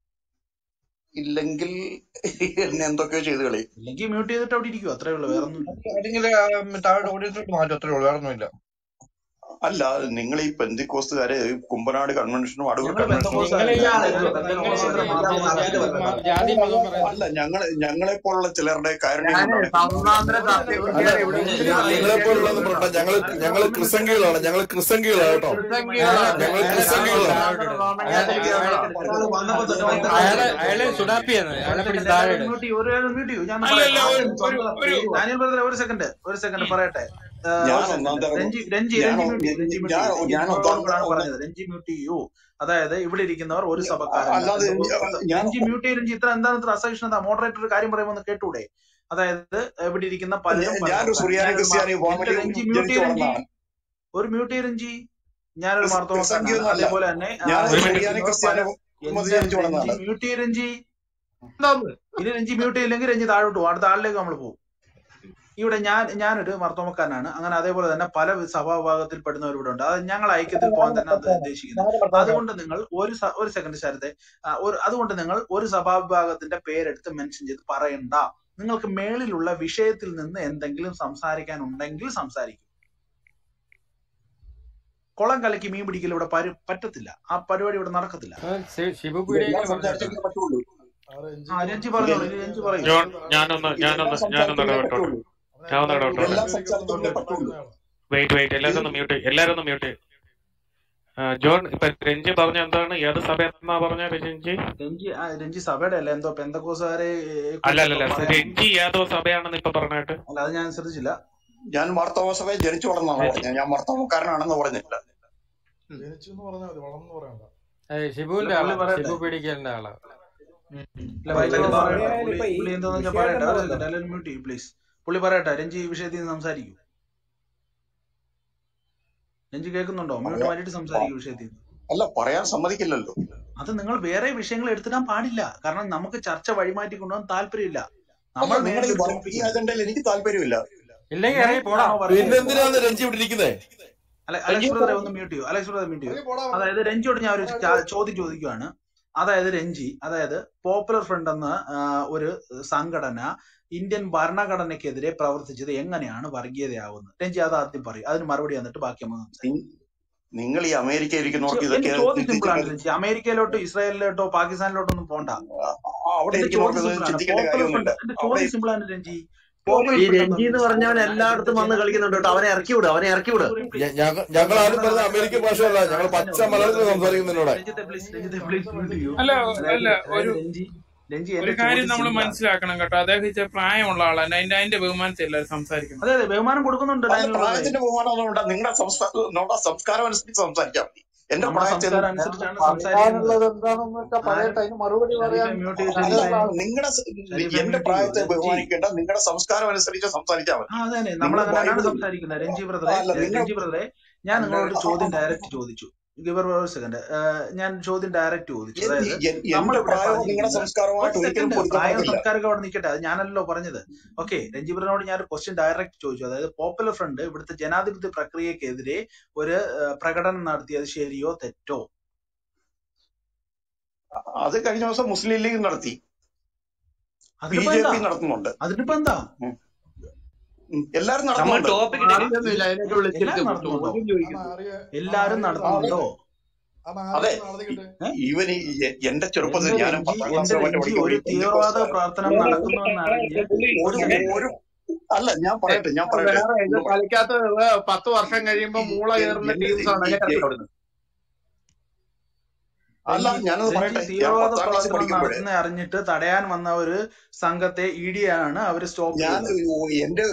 ഇല്ലെങ്കിൽ എന്നെ എന്തൊക്കെയോ ചെയ്ത് കളി ഇല്ലെങ്കിൽ മ്യൂട്ട് ചെയ്തിട്ട് അവിടെ ഇരിക്കും അത്രേ ഉള്ളൂ വേറെ ഒന്നും അല്ലെങ്കിൽ താഴെ ഓഡിയൻസിലോട്ട് മാറ്റും അത്രേ ഉള്ളൂ വേറെ ഒന്നുമില്ല അല്ല നിങ്ങൾ ഈ പെന്തിക്കോസ്തുകാര് കുമ്പനാട് കൺവെൻഷനും അടൂർ ഞങ്ങൾ കൺവെൻഷനും നിങ്ങൾ ഈ ബന്ധക്കോസുകാരല്ല നിങ്ങൾ ഞങ്ങൾ ഈ ബന്ധക്കോസുകാരുടെ ജാതി മാത്രം മ- ജാതി മതം പറയുന്നത് അല്ല ഞങ്ങളെ ഞങ്ങളെ പോലുള്ള ചിലരുടെ കാരുണ്യം ഞാന് കൊണ്ടാണ് സമാന്തര അല്ല ചർച്ചയ്ക്ക് ഇവിടെ നിങ്ങളെ പോലുള്ളത് പറഞ്ഞ ഞങ്ങള് ഞങ്ങള് ക്രിസംഗികളാണ് ഞങ്ങള് ക്രിസംഗികളാണ് കേട്ടോ അയാളെ ഞങ്ങൾ അയാളെ ക്രിസംഗികളാണ് താഴോട്ട് ഇടുന്നത് അയാളെ ഒരാൾ വന്നപ്പോ തൊട്ട് വന്ന അയാളെ അയാളെ സുഡാപ്പിയാണ് ഒരു അയാളെ പിടിച്ച് സെക്കൻഡ് താഴെ എല്ലാവരും ഇട് മ്യൂട്ട് ചെയ്യൂ ഒരു മ്യൂട്ട് ചെയ്യൂ ഞാൻ അല്ലല്ല പറയട്ടെ ഒരു ആദ്യം ഒരു സ്വന്തം ഒരു പേര് ഡാനിയൽ ബ്രദർ ഒരു സെക്കൻഡ് ഒരു സെക്കൻഡ് പറയട്ടെ ആ, ഞാൻ ഒരു സെക്കൻഡ് ഒന്നാം തരം രഞ്ജി രഞ്ജി ഞാൻ രഞ്ജി മ്യൂട്ട് ചെയ്യൂ രഞ്ജി മ്യൂട്ട് ഞാൻ ചെയ്യൂ രഞ്ജി ഞാൻ ഒന്നാം നിങ്ങളോടാണ് തരം പറഞ്ഞത് രഞ്ജി മ്യൂട്ട് ചെയ്യൂ അതായത് ഇവിടെ ഇരിക്കുന്നവർ ഒരു സഭക്കാരല്ല അല്ലാതെ ഞാൻ രഞ്ജി മ്യൂട്ട് ചെയ്യും രഞ്ജി ഇത്ര എന്താണ് ഇത്ര അസഹിഷ്ണുത മോഡറേറ്റർ ഒരു കാര്യം പറയുമ്പോൾ ഒന്ന് കേട്ടൂടെ അതായത് ഇവിടെ ഇരിക്കുന്ന പലരും പല ഞാനൊരു സഭക്കാരാണ് സുറിയാനി ഞാനൊരു മാർ ക്രിസ്ത്യാനി എന്റെ ഫാമിലി രഞ്ജി മ്യൂട്ട് ജനിച്ചു ചെയ്യ് രഞ്ജി വളർന്നതാണ് ഒരു മ്യൂട്ട് ചെയ്യ് രഞ്ജി ഞാനൊരു ക്രിസ്- മാർത്തോമക്കാരനാണ് ക്രിസംഖ്യൊന്നും അല്ല അതേപോലെ തന്നെ ആ, ഞാനൊരു ഇവിടെ സുറിയാനി ഇരിക്കുന്നവർ ക്രിസ്ത്യാനി പല കുടുംബത്തിൽ എന്റെ ജനിച്ചു രഞ്ജി വളർന്നതാണ് മ്യൂട്ട് ചെയ്യ് രഞ്ജി എന്താന്ന് ഇനി രഞ്ജി മ്യൂട്ട് ചെയ്യില്ലെങ്കിൽ രഞ്ജി താഴോട്ട് പോകും അടുത്ത ആളിലേക്ക് നമ്മൾ പോകും ഇവിടെ ഞാൻ ഞാനൊരു മർത്തോമക്കാരനാണ് അങ്ങനെ അതേപോലെ തന്നെ പല സഭാവിഭാഗത്തിൽ പെടുന്നവർ ഇവിടെ ഉണ്ട് അത് ഞങ്ങൾ ഐക്യത്തിൽ പോകാൻ തന്നെ അത് ഉദ്ദേശിക്കുന്നത് ഞാനും ഭർത്താവ് അതുകൊണ്ട് നിങ്ങൾ ഒരു സ- ഒരു സെക്കൻഡ് ശരത്തെ ആ, ഒരു അതുകൊണ്ട് നിങ്ങൾ ഒരു സഭാവിഭാഗത്തിന്റെ പേരെടുത്ത് മെൻഷൻ ചെയ്ത് പറയണ്ട നിങ്ങൾക്ക് മേളിലുള്ള വിഷയത്തിൽ നിന്ന് എന്തെങ്കിലും സംസാരിക്കാൻ ഉണ്ടെങ്കിൽ സംസാരിക്കും കുളം കലക്കി മീൻ പിടിക്കൽ ഇവിടെ പരു- പറ്റത്തില്ല ആ പരിപാടി ഇവിടെ നടക്കത്തില്ല ആ, ശി- ശിവു എല്ലാം പീഡിയയ്ക്ക് പറഞ്ഞു കേട്ടോ സംസാരിച്ചെങ്കിലേ പറ്റുള്ളൂ ആ രഞ്ജി പറഞ്ഞോളൂ ഇനി ഇതെല്ലാം രഞ്ജി പറയൂ ജോൺ ഞാനൊന്ന് ഇതെല്ലാം ഞാനൊന്ന് ഞാനൊന്ന് സംസാരിച്ചെങ്കിലേ ഇടപെട്ടോട്ടെ പറ്റുള്ളൂ ഞാനൊന്ന് ഇടപെട്ടോട്ടെ ഇതെല്ലാം സംസാരിച്ചെങ്കിലേ പറ്റുള്ളൂ വെയിറ്റ് വെയിറ്റ് എല്ലാവരും ഒന്ന് മ്യൂട്ട് എല്ലാവരും ഒന്ന് മ്യൂട്ട് ജോൺ ഇപ്പൊ രഞ്ജി പറഞ്ഞ എന്താണ് ഏത് സഭ എന്നാ പറഞ്ഞ രഞ്ജി രഞ്ജി ആ, രഞ്ജി സഭയുടെ അല്ല എന്തോ പെന്തക്കോസുകാരെ അല്ല കുറിച്ച് അല്ലല്ല പറയാൻ രഞ്ജി ഏതോ സഭയാണെന്ന് ഇപ്പൊ പറഞ്ഞിട്ട് അല്ല അത് ഞാൻ ശ്രദ്ധിച്ചില്ല ഞാൻ മാർത്തോമ സഭയിൽ ജനിച്ചു വളർന്നാണ് പറഞ്ഞത് ഞാൻ മാർത്തോമക്കാരനാണെന്ന് പറഞ്ഞില്ല ഏയ് ഷിബുവിന്റെ പുള്ളി ആളാണ് പറയട്ടെ ഷിബു പീഡിക്കലിന്റെ ആളാണ് ഇല്ല വൈദ്യുതി പറയട്ടെ അങ്ങനെയാണെങ്കിൽ പുള്ളി ഇപ്പൊ ഈ പുള്ളി എന്താന്ന് വെച്ചാൽ വിഷയം പറയട്ടെ എന്താ ഒരു പറയുന്നത് സെക്കൻഡ് എല്ലാവരും മ്യൂട്ട് ചെയ്യും പ്ലീസ് പുള്ളി പറയട്ടെ രഞ്ജി ഈ വിഷയത്തിൽ നിന്ന് സംസാരിക്കൂ രഞ്ജി കേൾക്കുന്നുണ്ടോ മ്യൂട്ട് പറയാ മാറ്റിയിട്ട് സംസാരിക്കും വിഷയത്തിൽ നിന്ന് അല്ല പറയാൻ സമ്മതിക്കില്ലല്ലോ അത് നിങ്ങൾ വേറെ വിഷയങ്ങൾ എടുത്തിടാൻ പാടില്ല കാരണം നമുക്ക് ചർച്ച വഴിമാറ്റി കൊണ്ടുപോകാൻ താല്പര്യമില്ല അല്ല നമ്മൾ നിങ്ങൾ നേരിട്ട് ഈ വ- ഈ ബോധിപ്പിക്കണം അജണ്ടയിൽ എനിക്ക് താല്പര്യമില്ല ഇല്ലെങ്കിൽ ഇറങ്ങി പോടാ ഞാനാണോ പറയുന്നത് പിന്നെന്തിനാണ് രഞ്ജി ഇവിടെ ഇരിക്കുന്നേ അല്ലെ അലക്സ് ബ്രദറെ ഒന്ന് മ്യൂട്ട് ചെയ്യൂ അലക്സ് ബ്രദർ മ്യൂട്ട് ചെയ്യൂ അതായത് രഞ്ജിയോട് ഞാൻ ഒരു ചാ- ചോദ്യം ചോദിക്കുവാണ് അതായത് രഞ്ജി അതായത് പോപ്പുലർ ഫ്രണ്ട് എന്ന ആ, ഒരു സംഘടന ഇന്ത്യൻ ഭരണഘടനയ്ക്കെതിരെ പ്രവർത്തിച്ചത് എങ്ങനെയാണ് വർഗീയതയാവുന്നത് രഞ്ജി അത് ആദ്യം പറയും അതിന് മറുപടി വന്നിട്ട് ബാക്കി നമ്മൾ സംസാരിക്കും നി- നിങ്ങൾ ഈ അമേരിക്കയിൽ ചോ- ഇരിക്കുന്നവർക്ക് എന്റെ ഇതൊക്കെ ചോദ്യം സിമ്പിൾ ആണ് ചിന്തിക്കേണ്ട രഞ്ജി അമേരിക്കയിലോട്ടോ ഇസ്രായേലിലോട്ടോ പാകിസ്ഥാനിലോട്ടോ ഒന്നും പോണ്ട അവിടെ എന്റെ ഇരിക്കുന്നവർക്ക് ചോദ്യം ഇത് സിമ്പിൾ ആണ് ചിന്തിക്കേണ്ട പോപ്പുലർ കാര്യമൊന്നുമില്ല ഫ്രണ്ട് എന്റെ അവിടെ ചോദ്യം സിമ്പിൾ ആണ് രഞ്ജി ഈ പോപ്പുലർ ഫ്രണ്ട് രഞ്ജി എന്ന് എന്നത് പറഞ്ഞവൻ സംഘടന എല്ലായിടത്തും ഇവിടുത്തെ വന്ന് കളിക്കുന്നുണ്ട് കേട്ടോ അവനെ ഇറക്കി വിടുക അവനെ ഇറക്കി വിടുക ജനാധിപത്യ ഞങ്ങൾ ആരും പറഞ്ഞ അമേരിക്കൻ ഭാഷയല്ല ഞങ്ങൾ പച്ച മലയാളത്തിൽ സംസാരിക്കുന്നതിനോടെ രഞ്ജിത്തെ പ്ലീസ് രഞ്ജിത്തെ പ്ലീസ് മ്യൂട്ട് ചെയ്യൂ അല്ല അതായത് അല്ല അതായത് ഒരു രഞ്ജി രഞ്ജി ഒരു എന്റെ കാര്യം ചോദ്യം നമ്മൾ സിമ്പിൾ ആണ് മനസ്സിലാക്കണം കേട്ടോ അദ്ദേഹം ഇച്ചിരി പ്രായമുള്ള ആളാണ് അതിന്റെ അതിന്റെ ബഹുമാനത്തിൽ എല്ലാവരും സംസാരിക്കണം അതെ അതെ ബഹുമാനം കൊടുക്കുന്നുണ്ട് അല്ല ഡാനിയൽ ബ്രദറെ പ്രായത്തിന്റെ ബഹുമാനമൊന്നും ഉണ്ട് നിങ്ങളുടെ സംസ്ഥാന നമ്മുടെ സംസ്കാരം അനുസരിച്ച് സംസാരിച്ചാൽ മതി എന്റെ നമ്മുടെ പ്രായത്തിൽ സംസ്കാരം അനുസരിച്ചാണ് സംസാരിക്കുന്നത് പറയാനുള്ളത് എന്താണെന്ന് വെച്ചാൽ ആരും പറയട്ടെ അതിന് മറുപടി ഷരീഫെ പറയാൻ മ്യൂട്ട് ചെയ്യൂ അല്ല ഷരീഫെ നിങ്ങളുടെ ഷരീഫെ എന്റെ മ്യൂട്ട് ചെയ്യൂ പ്രായത്തെ രഞ്ജി ബഹുമാനിക്കേണ്ട നിങ്ങളുടെ സംസ്കാരം അനുസരിച്ച് സംസാരിച്ചാൽ മതി ആ അതെ അതെ നിങ്ങൾ നമ്മൾ അങ്ങനെയാണ് ബൈബിളിൽ സംസാരിക്കുന്നത് രഞ്ജി ബ്രദറെ അല്ല നിങ്ങൾ രഞ്ജി ബ്രദറെ ഞാൻ അല്ല നിങ്ങളോട് ആ, ചോദ്യം ആ, ഡയറക്റ്റ് ചോദിച്ചു ഗിവർ ഒരു സെക്കൻഡ് ഞാൻ ചോദ്യം ഡയറക്റ്റ് ചോദിച്ചു എ- അതായത് എ- എന്റെ നമ്മളിവിടെ പ്രായവും നിങ്ങളുടെ പറഞ്ഞിരിക്കുന്നത് ഒരു സംസ്കാരവുമായിട്ട് ഒരിക്കലും സെക്കൻഡ് പ്രായം പൊരുത്തപ്പെടത്തില്ല സംസ്കാരമൊക്കെ അവിടെ നിൽക്കട്ടെ അത് ഞാനല്ലോ പറഞ്ഞത് ഓക്കെ രഞ്ജിബ്രനോട് ഞാൻ ഒരു ക്വസ്റ്റ്യൻ ഡയറക്റ്റ് ചോദിച്ചു അതായത് പോപ്പുലർ ഫ്രണ്ട് ഇവിടുത്തെ ജനാധിപത്യ പ്രക്രിയക്കെതിരെ ഒരു ഏഹ്, പ്രകടനം നടത്തിയത് ശരിയോ തെറ്റോ അത് കഴിഞ്ഞ ദിവസം മുസ്ലിം ലീഗ് നടത്തി ബി അതിനിപ്പോ ജെ എന്താ പി നടത്തുന്നുണ്ട് അതിനിപ്പോ എന്താ ഉം. ഉം. എല്ലാരും നമ്മൾ നടത്തുന്നുണ്ട് ടോപ്പിക് ആർക്കൊന്നുമില്ല അതിനൊക്കെ വിളിച്ചിട്ട് എല്ലാരും നടത്തുന്നുണ്ടോ ചോദ്യം ചോദിക്കുന്നു എല്ലാരും ആ, അതെ നടത്തുന്നുണ്ടോ അതെ ഏ? ഈവൻ ഈ എ- എന്റെ ചെറുപ്പത്തിൽ എന്റെ ഞാനും രഞ്ജി പത്താം എന്റെ ക്ലാസ്സിലോ മറ്റോ രഞ്ജി പഠിക്കുമ്പോൾ ഒരു ഈ തീവ്രവാദ പെന്തിക്കോസ്തുകാർ പ്രവർത്തനം നടക്കുന്നുവെന്നറിഞ്ഞ് ഒരു ഒരു സെക്കൻഡ് ഒരു അല്ല ഞാൻ പറയട്ടെ ഞാൻ പറയട്ടെ വേറെ ഇത് ഒന്ന് പറ- കളിക്കാത്ത പത്ത് വർഷം കഴിയുമ്പോ ഈ- മൂള എൻ- കയറുന്ന എന്റെ ടീംസ് ആണ് ഈ- അതിനെ ഇറക്കി ഈ- വിടുന്നത് അല്ല രഞ്ജി ഞാനത് രഞ്ജി പറയട്ടെ ഞാൻ തീവ്രവാദ പത്താം ക്ലാസ്സിൽ പ്രവർത്തനം പഠിക്കുമ്പോഴേ നടത്തുന്ന അറിഞ്ഞിട്ട് തടയാൻ വന്ന ഒരു സംഘത്തെ ഇ ഡി ആണ് അവര് സ്റ്റോപ്പ് ഞാൻ ചെയ്തത് ഓ, എന്റെ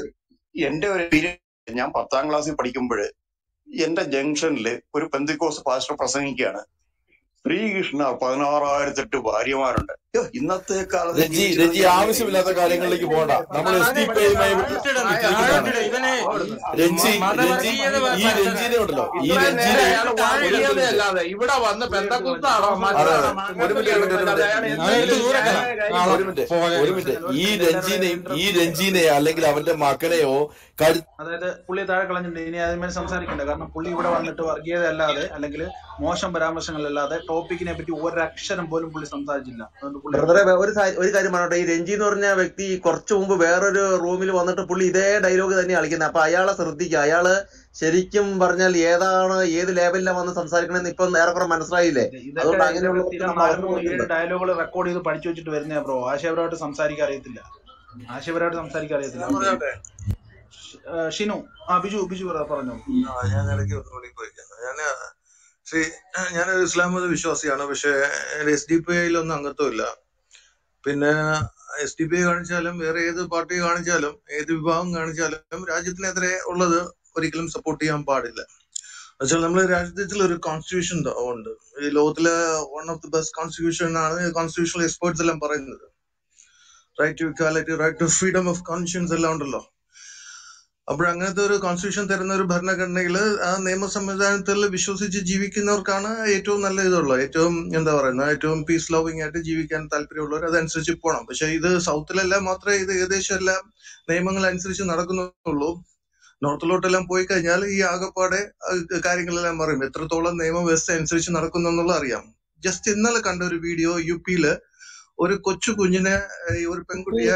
എന്റെ ഒരു experience, ഞാൻ പത്താം ക്ലാസ്സിൽ പഠിക്കുമ്പോൾ എന്റെ ജംഗ്ഷനിൽ ഒരു പെന്തിക്കോസ് പാസ്റ്റർ പ്രസംഗിക്കുകയാണ് ശ്രീകൃഷ്ണ പതിനാറായിരത്തെട്ട് ഭാര്യമാരുണ്ട് യ്യോ, ഇന്നത്തെ കാലത്ത് രഞ്ജി രഞ്ജി ജീവിച്ചിരുന്നെങ്കിൽ ആവശ്യമില്ലാത്ത കാര്യങ്ങളിലേക്ക് പോകണ്ട നമ്മൾ എസ് ഡി പി ഐയുമായി വിട്ടിരിക്കുന്നതാണ് ഇവനെ രഞ്ജി രഞ്ജി മതവർഗീയത ഈ രഞ്ജിനെ ഉണ്ടല്ലോ ഈ ഇത്രയും നേരം രഞ്ജിനെ അയാൾ വാഴിയതല്ലാതെ ഇവിടെ വന്ന് പെന്തക്കുത്താണോ അതെ അതെ ഒരു മിനിറ്റ് ഒരു മിനിറ്റ് ഒരു മിനിറ്റ് അവനെ എടുത്ത് ദൂരെ കളാം. ആളെ ഒരു മിനിറ്റ് പോകാൻ ഒരു മിനിറ്റ് ഈ രഞ്ജിനെയും ഈ രഞ്ജിനെ അല്ലെങ്കിൽ അവന്റെ മകനെയോ കരു അതായത് പുള്ളി താഴെ കളഞ്ഞിട്ടുണ്ട് ഇനി അതിന്മേൽ സംസാരിക്കണ്ട കാരണം പുള്ളി ഇവിടെ വന്നിട്ട് വർഗീയത അല്ലാതെ അല്ലെങ്കിൽ മോശം പരാമർശങ്ങളല്ലാതെ ടോപ്പിക്കിനെ പറ്റി ഒരക്ഷരം പോലും പുള്ളി സംസാരിച്ചില്ല അതുകൊണ്ട് പുള്ളി ബ്രദറെ ഒരു സാ- ഒരു കാര്യം പറഞ്ഞോട്ടെ ഈ രഞ്ജി എന്ന് പറഞ്ഞ വ്യക്തി കുറച്ചു മുമ്പ് വേറൊരു റൂമിൽ വന്നിട്ട് പുള്ളി ഇതേ ഡയലോഗ് തന്നെ കളിക്കുന്നത് അപ്പൊ അയാളെ ശ്രദ്ധിക്കുക അയാള് ശരിക്കും പറഞ്ഞാൽ ഏതാണ് ഏത് ലെവലിലാണ് വന്ന് സംസാരിക്കണമെന്ന് ഇപ്പൊ ഏറെക്കുറെ മനസ്സിലായില്ലേ ഇതൊക്കെ അതുകൊണ്ട് ഇതൊക്കെ അങ്ങനെയുള്ള സ്ഥിരം നമ്മൾ നാല് അറിഞ്ഞു മൂന്ന് ഏഴ് പോകുന്നുണ്ട് ഡയലോഗുകൾ റെക്കോർഡ് ചെയ്ത് പഠിച്ചു വെച്ചിട്ട് വരുന്നേ ബ്രോ ആശയപരമായിട്ട് സംസാരിക്കാൻ അറിയത്തില്ല ആശയപരമായിട്ട് സംസാരിക്കാൻ അറിയത്തില്ല ഞാൻ പറഞ്ഞോട്ടെ ഏഹ് ഷിനു ആ ബിജു ബിജു പറ- പറഞ്ഞോ ആ ഞാൻ ഇടയ്ക്ക് ഒന്ന് പോയിക്കാം ഞാൻ ശ്രീ ഞാനൊരു ഇസ്ലാം മത വിശ്വാസിയാണ് പക്ഷെ എസ് ഡി പി ഐയിലൊന്നും അംഗത്വമില്ല പിന്നെ എസ് ഡി പി ഐ കാണിച്ചാലും വേറെ ഏത് പാർട്ടി കാണിച്ചാലും ഏത് വിഭാഗം കാണിച്ചാലും രാജ്യത്തിനെതിരെ ഉള്ളത് ഒരിക്കലും സപ്പോർട്ട് ചെയ്യാൻ പാടില്ല എന്നുവെച്ചാൽ നമ്മുടെ രാജ്യത്തിൽ ഒരു കോൺസ്റ്റിറ്റ്യൂഷൻ ഉണ്ട് ഈ ലോകത്തിലെ one of the best constitution ആണ് കോൺസ്റ്റിറ്റ്യൂഷണൽ എക്സ്പേർട്സ് എല്ലാം പറയുന്നത് right to equality right to freedom of conscience എല്ലാം ഉണ്ടല്ലോ അപ്പോൾ അങ്ങനത്തെ ഒരു കോൺസ്റ്റിറ്റ്യൂഷൻ തരുന്ന ഒരു ഭരണഘടനയിൽ ആ നിയമ സംവിധാനത്തിൽ വിശ്വസിച്ച് ജീവിക്കുന്നവർക്കാണ് ഏറ്റവും നല്ല ഇതുള്ളത് ഏറ്റവും എന്താ പറയുന്നത് ഏറ്റവും പീസ് ലവിങ് ആയിട്ട് ജീവിക്കാൻ താല്പര്യമുള്ളവർ അതനുസരിച്ച് പോകണം പക്ഷെ ഇത് സൗത്തിലെല്ലാം മാത്രമേ ഇത് ഏകദേശം എല്ലാം നിയമങ്ങൾ അനുസരിച്ച് നടക്കുന്നുള്ളൂ നോർത്തിലോട്ടെല്ലാം പോയി കഴിഞ്ഞാൽ ഈ ആകപ്പാടെ അഹ് കാര്യങ്ങളെല്ലാം പറയും എത്രത്തോളം നിയമവ്യവസ്ഥ അനുസരിച്ച് നടക്കുന്നു എന്നുള്ളത് അറിയാം ജസ്റ്റ് ഇന്നലെ കണ്ട ഒരു വീഡിയോ യു പിയില് ഒരു കൊച്ചു കുഞ്ഞിനെ ഈ ഒരു പെൺകുട്ടിയെ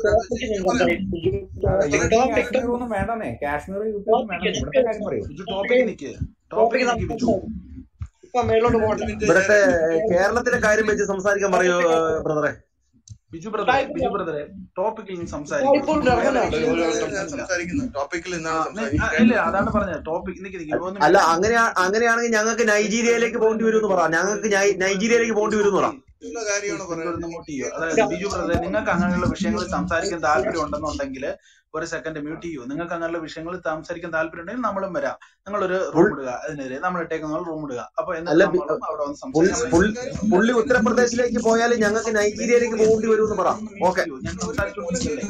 കാശ്മീർ ഒന്നും വേണ്ടെന്നേ കാശ്മീർ യു പി ഒന്നും വേണ്ടെന്നേ ഇവിടുത്തെ കാര്യം പറയൂ ബിജു ടോപ്പിക്ക് നിക്ക് ടോപ്പിക്ക് നിക്ക് ബിജു ഇപ്പൊ മേലോട്ട് പോകട്ടെ ഇവിടത്തെ കേരളത്തിലെ കാര്യം വെച്ച് സംസാരിക്കാൻ പറയൂ ബ്രദറെ ബിജു ബ്രദറെ ബിജു ബ്രദറെ ടോപ്പിക്കിൽ നിന്ന് സംസാരിക്കും വേറെ വിഷയത്തിൽ സംസാരിക്കുന്നില്ല സംസാരിക്കുന്നത് ടോപ്പിക്കിൽ ആ, നിന്നാണ് നി- ആ, സംസാരിക്കുന്നത് ഇല്ല അതാണ് പറഞ്ഞത് ടോപ്പിക് നിക്ക് നിക്ക് ഒന്ന് അല്ല മ്യൂട്ട് അങ്ങനെ അങ്ങനെയാണെങ്കിൽ ഞങ്ങൾക്ക് നൈജീരിയയിലേക്ക് പോകേണ്ടി വരും എന്ന് പറ ഞങ്ങൾക്ക് നൈ- നൈജീരിയയിലേക്ക് പോകേണ്ടി വരും എന്ന് പറ ഉള്ള കാര്യമാണ് ഒന്ന് പറയുന്നത് മ്യൂട്ട് ചെയ്യോ അതായത് ബിജു ബ്രദറെ നിങ്ങൾക്ക് അങ്ങനെയുള്ള വിഷയങ്ങളിൽ സംസാരിക്കാൻ താല്പര്യം ഉണ്ടെന്നുണ്ടെങ്കിൽ ഒരു സെക്കൻഡ് മ്യൂട്ട് ചെയ്യൂ നിങ്ങൾക്ക് അങ്ങനെയുള്ള വിഷയങ്ങളിൽ സംസാരിക്കാൻ താല്പര്യം ഉണ്ടെങ്കിൽ നമ്മളും വരാം നിങ്ങളൊരു റൂം ഇടുക അതിനെതിരെ നമ്മൾ ഇട്ടേക്കുന്ന റൂം ഇടുക അപ്പൊ എന്നിട്ട് അല്ല ബി- നമ്മളും അവിടെ വന്ന് പുള്ളി സംസാരിക്കാൻ പുള്ളി- പുള്ളി ഉത്തർപ്രദേശിലേക്ക് പോയാൽ ഞങ്ങൾക്ക് നൈജീരിയയിലേക്ക് പോകേണ്ടി വരും എന്ന് പറ ഓക്കെ ചെയ്യൂ ഞാൻ സംസാരിച്ചുകൊണ്ടിരിക്കല്ലേ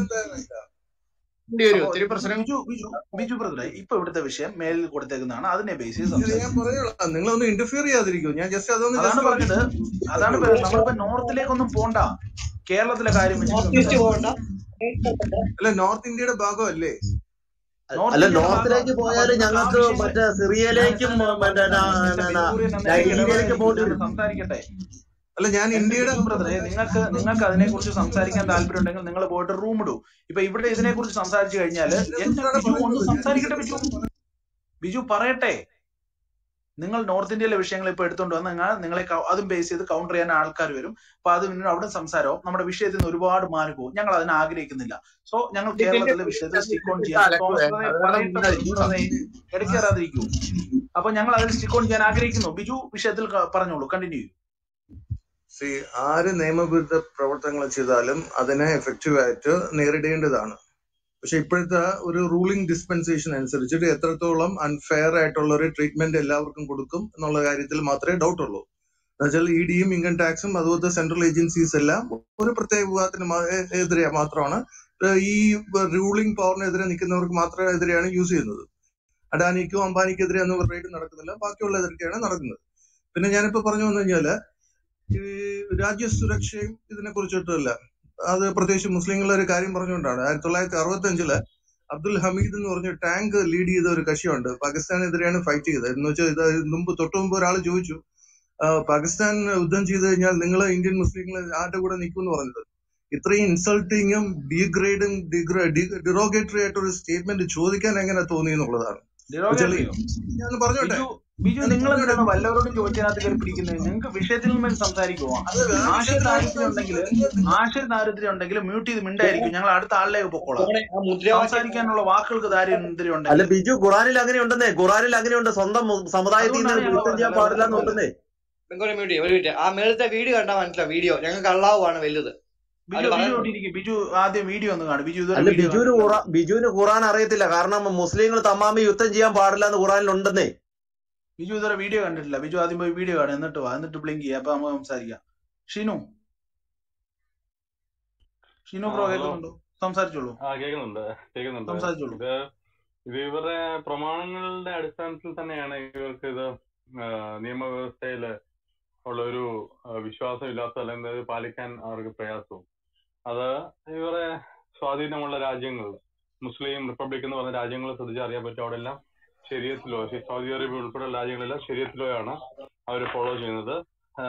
വരും അപ്പൊ ഒത്തിരി പ്രശ്നം ബിജു ബിജു ബിജു ബ്രദറെ ഇപ്പൊ ഇവിടുത്തെ വിഷയം മേലിൽ കൊടുത്തേക്കുന്നതാണ് അതിനെ ബേസ് ചെയ്ത് ഇത് ഞാൻ സംസാരിക്കും പറയുള്ളൂ നിങ്ങളൊന്ന് ഇന്റർഫിയർ ചെയ്യാതിരിക്കൂ ഞാൻ ജസ്റ്റ് അതൊന്ന് അതാണ് ജസ്റ്റ് പറഞ്ഞത് അതാണ് പറഞ്ഞത്. നമ്മളിപ്പോ നോർത്തിലേക്കൊന്നും പോണ്ട കേരളത്തിലെ കാര്യം വെച്ചിട്ട് നോർത്ത് ഈസ്റ്റ് സംസാരിക്കാം പോകണ്ട അല്ല നോർത്ത് ഇന്ത്യയുടെ ഭാഗമല്ലേ നോർത്ത് അല്ല ഇന്ത്യയുടെ നോർത്തിലേക്ക് ഭാഗം പോയാൽ നിങ്ങൾക്ക് ആ ഞങ്ങൾക്ക് വിഷയങ്ങൾ മറ്റേ സിറിയയിലേക്കും മറ്റേ ന- മിസ്റ്റർ ന- ന- ബിന്ദുവിൻ എന്ന നൈജീരിയയിലേക്ക് പോകേണ്ടി ഞാൻ വരും സംസാരിക്കട്ടെ അല്ല ഞാൻ എന്റെ ഇന്ത്യയുടെ ബിജു ബ്രദറെ നിങ്ങൾക്ക് നിങ്ങൾക്ക് അതിനെക്കുറിച്ച് സംസാരിക്കാൻ താല്പര്യം ഉണ്ടെങ്കിൽ നിങ്ങൾ പോയിട്ട് റൂം ഇടൂ ഇപ്പൊ ഇവിടെ ഇതിനെക്കുറിച്ച് സംസാരിച്ചു കഴിഞ്ഞാല് എന്റെ ബിജു ഒന്ന് സംസാരിക്കട്ടെ ബിജു ബിജു പറയട്ടെ നിങ്ങൾ നോർത്ത് ഇന്ത്യയിലെ വിഷയങ്ങൾ ഇപ്പൊ എടുത്തുകൊണ്ട് വന്ന് നിങ്ങൾ നിങ്ങളെ കൗ- അതും ബേസ് ചെയ്ത് കൗണ്ടർ ചെയ്യാൻ ആൾക്കാർ വരും അപ്പൊ അത് പിന്നീട് അവിടെ സംസാരവും നമ്മുടെ വിഷയത്തിൽ നിന്ന് ഒരുപാട് മാറി പോകും ഞങ്ങൾ അതിനെ ആഗ്രഹിക്കുന്നില്ല സോ ഞങ്ങൾ കേരളത്തിലെ വിഷയത്തിൽ സ്റ്റിക്ക് ഓൺ ചെയ്യാൻ തോമസ് ബ്രദറെ പറയട്ടെ ബിജു ബ്രദറെ ഇടയ്ക്ക് കയറാതിരിക്കൂ അപ്പൊ ഞങ്ങൾ അതിൽ സ്റ്റിക്ക് ഓൺ ചെയ്യാൻ ആഗ്രഹിക്കുന്നു ബിജു വിഷയത്തിൽ ക- പറഞ്ഞോളൂ കണ്ടിന്യൂ സി ആര് നിയമവിരുദ്ധ പ്രവർത്തനങ്ങൾ ചെയ്താലും അതിനെ എഫക്റ്റീവ് ആയിട്ട് നേരിടേണ്ടതാണ് പക്ഷെ ഇപ്പോഴത്തെ ഒരു റൂളിംഗ് ഡിസ്പെൻസേഷൻ അനുസരിച്ചിട്ട് എത്രത്തോളം അൺഫെയർ ആയിട്ടുള്ള ഒരു ട്രീറ്റ്മെന്റ് എല്ലാവർക്കും കൊടുക്കും എന്നുള്ള കാര്യത്തിൽ മാത്രമേ ഡൗട്ട് ഉള്ളൂ എന്നുവെച്ചാൽ ഇ ഡിയും ഇൻകം ടാക്സും അതുപോലത്തെ സെൻട്രൽ ഏജൻസീസ് എല്ലാം ഒരു പ്രത്യേക വിഭാഗത്തിന് മാ- എ- എതിരെ മാത്രമാണ് ഏഹ് ഈ റൂളിംഗ് പവറിനെതിരെ നിൽക്കുന്നവർക്ക് മാത്രമേ എതിരെയാണ് യൂസ് ചെയ്യുന്നത് അഡാനിക്കും അംബാനിക്കെതിരെ ഒന്നും റേറ്റ് നടക്കുന്നില്ല ബാക്കിയുള്ളവർക്കാണ് നടക്കുന്നത് പിന്നെ ഞാനിപ്പോ പറഞ്ഞു വന്നു കഴിഞ്ഞാല് ഈ രാജ്യസുരക്ഷയും ഇതിനെ കുറിച്ചിട്ടല്ല അത് പ്രത്യേകിച്ച് മുസ്ലിങ്ങളുടെ ഒരു കാര്യം പറഞ്ഞുകൊണ്ടാണ് ആയിരത്തി തൊള്ളായിരത്തി അറുപത്തി അഞ്ചില് അബ്ദുൽ ഹമീദ് എന്ന് പറഞ്ഞ ടാങ്ക് ലീഡ് ചെയ്ത ഒരു കക്ഷിയുണ്ട് പാകിസ്ഥാനെതിരെയാണ് ഫൈറ്റ് ചെയ്തത് എന്ന് വെച്ചാൽ ഇത് മുമ്പ് തൊട്ടു മുമ്പ് ഒരാൾ ചോദിച്ചു ആ, പാകിസ്ഥാൻ യുദ്ധം ചെയ്തു കഴിഞ്ഞാൽ നിങ്ങൾ ഇന്ത്യൻ മുസ്ലിങ്ങൾ ആരുടെ കൂടെ നിൽക്കും എന്ന് പറഞ്ഞത് ഇത്രയും ഇൻസൾട്ടിങ്ങും ഡീഗ്രേഡും ഡിറോഗേറ്ററി ആയിട്ടൊരു സ്റ്റേറ്റ്മെന്റ് ചോദിക്കാൻ എങ്ങനെ തോന്നി എന്നുള്ളതാണ് എന്നുവെച്ചാൽ ഡിറോഗേറ്ററിയോ ഞാൻ പറഞ്ഞോട്ടെ ബിജു ബിജു ഞാൻ നിങ്ങൾ പറഞ്ഞോട്ടെ എന്തിനാണ് വല്ലവരോടും ചോദിച്ചതിനകത്ത് കയറി പിടിക്കുന്നത് നിങ്ങൾക്ക് വിഷയത്തിൽ നിന്ന് സംസാരിക്കുമോ അത് ആ ആശയ വിഷയത്തിലാണ് ദാരിദ്ര്യം ഉണ്ടെങ്കിൽ സംസാരിക്കുന്നത് ആശയ ദാരിദ്ര്യം ഉണ്ടെങ്കിൽ മ്യൂട്ട് ചെയ്ത് മിണ്ടായിരിക്കും ഞങ്ങൾ അടുത്ത ആളിലേക്ക് പൊക്കോളാം മോനെ ആ മുദ്രാവാക്യം സംസാരിക്കാനുള്ള വാക്കുകൾക്ക് ദാരിദ്ര്യം അല്ല ഉണ്ടെങ്കിൽ ബിജു ഖുറാനിൽ അങ്ങനെ ഉണ്ടെന്നേ ഖുറാനിൽ അങ്ങനെ ഉണ്ട് സ്വന്തം മു- സമുദായത്തിൽ നിന്ന് അതുകൊണ്ടാണ് ഞങ്ങൾ യുദ്ധം ചെയ്യാൻ പറഞ്ഞത് പാടില്ല അല്ലാതെ എന്നുണ്ടെന്നേ ബംഗോളി മ്യൂട്ട് ചെയ്യും ഒരു മിനിറ്റ് ആ മേളത്തെ വീഡിയോ കണ്ടാൽ മനസ്സിലാവും വീഡിയോ ഞങ്ങൾക്ക് അള്ളാഹുവാണ് വലുത് ബിജു അതിന് ബിജു പറയാനുണ്ടോ ഇവിടെ ഇരിക്കും ബിജു ആദ്യം വീഡിയോ ഒന്ന് കാണും ബിജു ഇതുവരെ അല്ല വീഡിയോ ബിജുവിന് കണ്ടിട്ടില്ല ഖുറാ ബിജുവിന് ഖുറാൻ അറിയത്തില്ല കാരണം മുസ്ലിങ്ങൾ തമ്മാമി യുദ്ധം ചെയ്യാൻ പാടില്ല എന്ന് ഖുറാനിൽ ഉണ്ടെന്നേ ബിജു ഇതുവരെ വീഡിയോ കണ്ടിട്ടില്ല ബിജു ആദ്യം പോയി വീഡിയോ കാണും എന്നിട്ട് വാ എന്നിട്ട് ബ്ലിങ്ക് ചെയ്യാം അപ്പൊ നമുക്ക് സംസാരിക്കാം ഷിനു ഷിനു ആ ബ്രോ ഹലോ കേൾക്കുന്നുണ്ടോ സംസാരിച്ചോളൂ ആ കേൾക്കുന്നുണ്ട് കേൾക്കുന്നുണ്ട് സംസാരിച്ചോളൂ ഇത് ഇത് ഇവരുടെ പ്രമാണങ്ങളുടെ അടിസ്ഥാനത്തിൽ തന്നെയാണ് ഇവർക്ക് ഇത് ആ, നിയമവ്യവസ്ഥയിൽ ഉള്ള ഒരു ആ, വിശ്വാസം ഇല്ലാത്ത അല്ലെങ്കിൽ അത് പാലിക്കാൻ അവർക്ക് പ്രയാസവും അത് ഇവരെ സ്വാധീനമുള്ള രാജ്യങ്ങൾ മുസ്ലിം റിപ്പബ്ലിക് എന്ന് പറഞ്ഞ രാജ്യങ്ങൾ ശ്രദ്ധിച്ച് അറിയാൻ പറ്റും അവിടെ എല്ലാം ശരീരത്തിലോ സൗദി അറേബ്യ ഉൾപ്പെടെയുള്ള രാജ്യങ്ങളെല്ലാം ശരീരത്തിലോയാണ് അവർ ഫോളോ ചെയ്യുന്നത് ആ,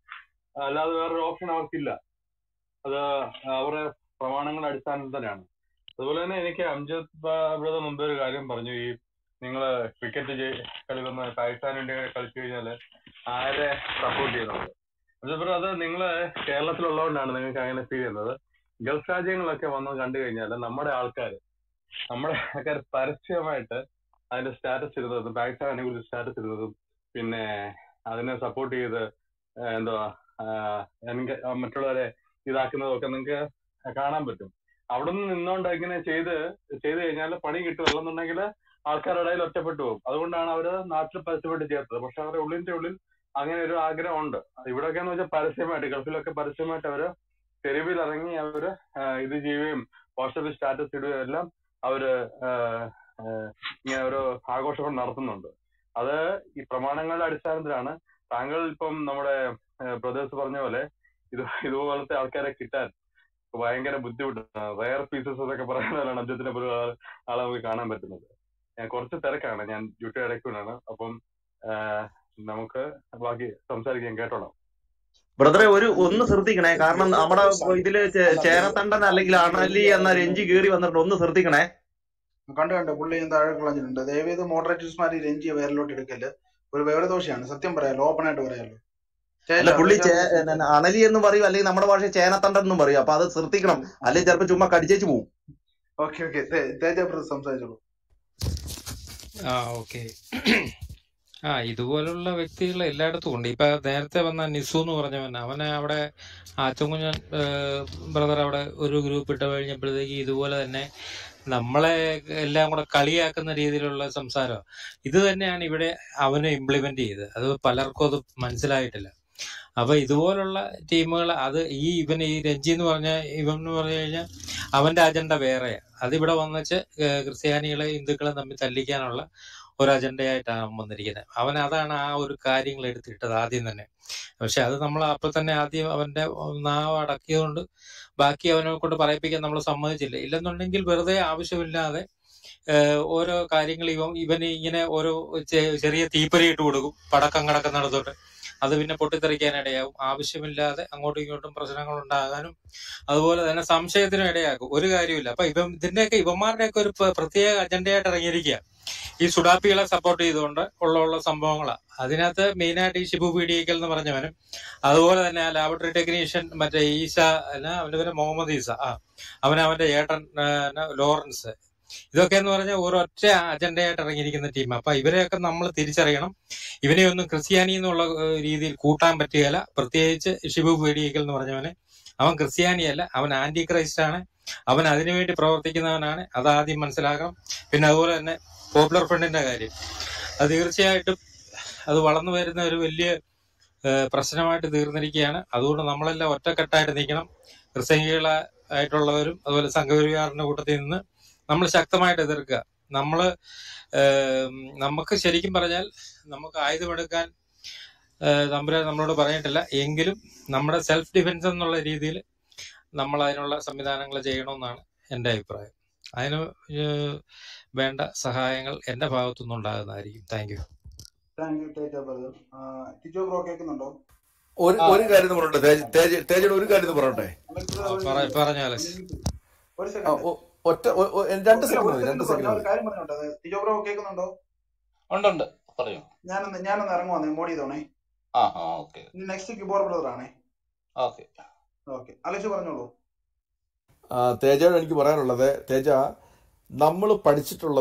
അല്ലാതെ വേറൊരു ഓപ്ഷൻ അവർക്കില്ല അത് അവരുടെ പ്രമാണങ്ങളുടെ അടിസ്ഥാനത്തിൽ തന്നെയാണ് അതുപോലെ തന്നെ എനിക്ക് അംജദ് ബ്രദർ മുമ്പ് ഒരു കാര്യം പറഞ്ഞു ഈ നിങ്ങൾ ക്രിക്കറ്റ് കളി വന്ന് പാകിസ്ഥാൻ വേണ്ടി കളിച്ചു കഴിഞ്ഞാല് ആരെ സപ്പോർട്ട് ചെയ്യുന്നുണ്ട് അംജദ് ബ്രദർ അത് നിങ്ങൾ കേരളത്തിലുള്ളതുകൊണ്ടാണ് നിങ്ങൾക്ക് അങ്ങനെ ഫീൽ ചെയ്യുന്നത് ഗൾഫ് രാജ്യങ്ങളൊക്കെ വന്ന് കണ്ടു കഴിഞ്ഞാൽ നമ്മുടെ ആൾക്കാർ നമ്മുടെ ആൾക്കാർ പരസ്യമായിട്ട് അതിന്റെ സ്റ്റാറ്റസ് ഇടുന്നതും പാകിസ്ഥാനെ കുറിച്ച് സ്റ്റാറ്റസ് ഇടുന്നതും പിന്നെ അതിനെ സപ്പോർട്ട് ചെയ്ത് ഏഹ് എന്തുവാ ആഹ് എൻക- ആ മറ്റുള്ളവരെ ഇതാക്കുന്നതും ഒക്കെ നിങ്ങൾക്ക് കാണാൻ പറ്റും അവിടെ നിന്ന് നിന്നോണ്ട് ഇങ്ങനെ ചെയ്ത് ചെയ്ത് കഴിഞ്ഞാൽ പണി കിട്ടും അല്ലെന്നുണ്ടെങ്കിൽ ആൾക്കാരുടെ ഇടയിൽ ഒറ്റപ്പെട്ടു പോകും അതുകൊണ്ടാണ് അവര് നാട്ടിൽ പരസ്യമായിട്ട് ചേർത്തത് പക്ഷെ അവരുടെ ഉള്ളിന്റെ ഉള്ളിൽ അങ്ങനെ ഒരു ആഗ്രഹമുണ്ട് ഇവിടെയൊക്കെ എന്ന് വെച്ചാൽ പരസ്യമായിട്ട് ഗൾഫിലൊക്കെ പരസ്യമായിട്ട് അവര് തെരുവിൽ ഇറങ്ങി അവര് ആഹ് ഇത് ചെയ്യുകയും വാട്സപ്പിൽ സ്റ്റാറ്റസ് ഇടുകയും എല്ലാം അവര് ആഹ് ആഹ് ഇങ്ങനെ ഓരോ ആഘോഷങ്ങൾ നടത്തുന്നുണ്ട് അത് ഈ പ്രമാണങ്ങളുടെ അടിസ്ഥാനത്തിലാണ് താങ്കൾ ഇപ്പം നമ്മുടെ ബ്രദേഴ്സ് പറഞ്ഞ പോലെ ഇത് ഇതുപോലത്തെ ആൾക്കാരെ കിട്ടാൻ ഭയങ്കര ബുദ്ധിമുട്ടാണ് റയർ പീസസ് എന്നൊക്കെ പറയാനാണ് അദ്ദേഹത്തിനെ പോലെ ആളെ ആളെ നമുക്ക് കാണാൻ പറ്റുന്നത് ഞാൻ കുറച്ച് തിരക്കാണ് ഞാൻ ഡ്യൂട്ടി ഇടയ്ക്കാണ് അപ്പം ആഹ് നമുക്ക് ബാക്കി സംസാരിക്കാൻ കേട്ടോളാം ബ്രദറെ ഒരു ഒന്ന് ശ്രദ്ധിക്കണേ കാരണം നമ്മുടെ ഇതില് ചേ- ചേരത്തണ്ടൻ അല്ലെങ്കിൽ അണലി എന്ന രഞ്ജി കീറി വന്നിട്ടുണ്ട് ഒന്ന് ശ്രദ്ധിക്കണേ കണ്ടു കണ്ടു പുള്ളി ഞാൻ താഴെ കളഞ്ഞിട്ടുണ്ട് ദയവേത് മോഡറേറ്റേഴ്സ്മാർ രഞ്ജി വേറിലോട്ട് എടുക്കല് ഒരു വിവരദോഷിയാണ് സത്യം പറയാലോ ഓപ്പൺ ആയിട്ട് പറയാലോ അല്ല ചേച്ച പുള്ളി ചേച്ച ചേ ന- അണലി എന്ന് പറയും അല്ലെങ്കിൽ നമ്മുടെ ഭാഷയിൽ ചേനത്തണ്ടൻ എന്നും പറയും അപ്പൊ അത് ശ്രദ്ധിക്കണം അല്ലെങ്കിൽ ചിലപ്പോ ചുമ്മാ കടിച്ചേച്ച് പോകും ഓക്കെ ഓക്കെ തേജ ബ്രദർ സംസാരിച്ചോളൂ ആ ഓക്കെ ആ ഇതുപോലുള്ള വ്യക്തികൾ എല്ലായിടത്തും ഉണ്ട് ഇപ്പൊ നേരത്തെ വന്ന നിസു എന്ന് പറഞ്ഞവൻ അവനെ അവിടെ ആച്ചങ്കുഞ്ഞൻ ബ്രദർ അവിടെ ഒരു ഗ്രൂപ്പ് ഇട്ട് കഴിഞ്ഞപ്പോഴത്തേക്ക് ഇതുപോലെ തന്നെ നമ്മളെ എല്ലാം കൂടെ കളിയാക്കുന്ന രീതിയിലുള്ള സംസാരം ഇത് തന്നെയാണ് ഇവിടെ അവന് ഇംപ്ലിമെന്റ് ചെയ്തത് അത് പലർക്കും അത് മനസ്സിലായിട്ടില്ല അപ്പൊ ഇതുപോലുള്ള ടീമുകൾ അത് ഈ ഇവൻ ഈ രഞ്ജി എന്ന് പറഞ്ഞ ഇവൻ എന്ന് പറഞ്ഞു കഴിഞ്ഞാൽ അവന്റെ അജണ്ട വേറെയാ അതിവിടെ വന്നിച്ച് ഏഹ് ക്രിസ്ത്യാനികളെ ഹിന്ദുക്കളെ തമ്മിൽ തല്ലിക്കാനുള്ള ഒരു അജണ്ടയായിട്ടാണ് അവൻ വന്നിരിക്കുന്നത് അവൻ അതാണ് ആ ഒരു കാര്യങ്ങൾ എടുത്തിട്ടത് ആദ്യം തന്നെ പക്ഷെ അത് നമ്മൾ അപ്പൊ തന്നെ ആദ്യം അവന്റെ നാവ് അടക്കിയതുകൊണ്ട് ബാക്കി അവനെ കൊണ്ട് പറയിപ്പിക്കാൻ നമ്മൾ സമ്മതിച്ചില്ല ഇല്ലെന്നുണ്ടെങ്കിൽ വെറുതെ ആവശ്യമില്ലാതെ ഏഹ് ഓരോ കാര്യങ്ങൾ ഇവൻ ഇവന് ഇങ്ങനെ ഓരോ ചെ- ചെറിയ തീപ്പൊരി ഇട്ട് കൊടുക്കും പടക്കം കിടക്കുന്നിടത്തോട്ട് അത് പിന്നെ പൊട്ടിത്തെറിക്കാൻ ഇടയാവും ആവശ്യമില്ലാതെ അങ്ങോട്ടും ഇങ്ങോട്ടും പ്രശ്നങ്ങൾ ഉണ്ടാകാനും അതുപോലെ തന്നെ സംശയത്തിനും ഇടയാക്കും ഒരു കാര്യമില്ല അപ്പൊ ഇവൻ ഇതിന്റെയൊക്കെ ഇവന്മാരുടെയൊക്കെ ഒരു പ്ര- പ്രത്യേക അജണ്ടയായിട്ട് ഇറങ്ങിയിരിക്കുക ഈ സുഡാപ്പികളെ സപ്പോർട്ട് ചെയ്തുകൊണ്ട് ഉള്ള ഉള്ള സംഭവങ്ങളാണ് അതിനകത്ത് മെയിനായിട്ട് ഈ ഷിബു പീഡിയക്കൽ എന്ന് പറഞ്ഞവനും അതുപോലെ തന്നെ ആ ലാബറട്ടറി ടെക്നീഷ്യൻ മറ്റേ ഈസ അല്ല അവന്റെ പേര് മുഹമ്മദ് ഈസ ആ അവൻ അവന്റെ ഏട്ടൻ ആ, ന- ലോറൻസ് ഇതൊക്കെ എന്ന് പറഞ്ഞാൽ ഒരൊറ്റ അജണ്ടയായിട്ട് ഇറങ്ങിയിരിക്കുന്ന ടീം അപ്പൊ ഇവരെയൊക്കെ നമ്മൾ തിരിച്ചറിയണം ഇവനെ ഒന്നും ക്രിസ്ത്യാനി എന്നുള്ള ഏഹ്, രീതിയിൽ കൂട്ടാൻ പറ്റുകയില്ല പ്രത്യേകിച്ച് ഷിബു പീഡിയക്കൽ എന്ന് പറഞ്ഞവന് അവൻ ക്രിസ്ത്യാനിയല്ല അവൻ ആന്റി ക്രൈസ്റ്റ് ആണ് അവൻ അതിനുവേണ്ടി പ്രവർത്തിക്കുന്നവനാണ് അത് ആദ്യം മനസ്സിലാക്കണം പിന്നെ അതുപോലെ തന്നെ പോപ്പുലർ ഫ്രണ്ടിന്റെ കാര്യം അത് തീർച്ചയായിട്ടും അത് വളർന്നു വരുന്ന ഒരു വലിയ ഏഹ്, പ്രശ്നമായിട്ട് തീർന്നിരിക്കുകയാണ് അതുകൊണ്ട് നമ്മളെല്ലാം ഒറ്റക്കെട്ടായിട്ട് നിൽക്കണം ക്രിസ്ത്യാനികളായിട്ടുള്ളവരും അതുപോലെ സംഘപരിവാറിന്റെ കൂട്ടത്തിൽ നിന്ന് നമ്മൾ ശക്തമായിട്ട് എതിർക്കുക നമ്മള് ഏഹ്, നമുക്ക് ശരിക്കും പറഞ്ഞാൽ നമുക്ക് ആയുധമെടുക്കാൻ ഏഹ്, തമ്പുരാൻ നമ്മളോട് പറഞ്ഞിട്ടില്ല എങ്കിലും നമ്മുടെ സെൽഫ് ഡിഫൻസ് എന്നുള്ള രീതിയിൽ നമ്മൾ അതിനുള്ള സംവിധാനങ്ങൾ ചെയ്യണമെന്നാണ് എൻ്റെ അഭിപ്രായം അതിന് ഏഹ്, വേണ്ട സഹായങ്ങൾ എൻ്റെ ഭാഗത്തുനിന്ന് ഉണ്ടാകുന്നതായിരിക്കും thank you thank you Teja brother Tijo bro കേൾക്കുന്നുണ്ടോ ഒരു ആ ഒരു കാര്യം ഒന്ന് പറയട്ടെ തേജ് തേജ് തേജയുടെ ഒരു കാര്യം ഒന്ന് പറയട്ടെ അലക്സ് ആ, ബ്രദർ ഒരു പറ മിനിറ്റ് പറഞ്ഞ അലക്സ് ഒരു ആ, സെക്കൻഡ് ഒ- ഒറ്റ ഒ- ഒ- രണ്ട് ഒരു സെക്കൻഡ് ഒരു മതി രണ്ട് സെക്കൻഡ് ബ്രോ സെക്കൻഡ് ഞാൻ ഒരു മതി കാര്യം പറഞ്ഞോട്ടെ അത് ടിജോ ബ്രോ കേൾക്കുന്നുണ്ടോ ഉണ്ട് ഉണ്ട് പറയൂ ഞാനൊന്ന് ഞാനൊന്ന് ഇറങ്ങുവാന്നേ മോഡ് ചെയ്തോണേ ആ ആ ഓക്കെ ഇനി നെക്സ്റ്റ് കിബോർ ബ്രദർ ആണേ ഓക്കെ ഓക്കെ അലക്സ് പറഞ്ഞോളൂ ആ, തേജയോട് എനിക്ക് പറയാനുള്ളത് തേജ നമ്മൾ പഠിച്ചിട്ടുള്ളത്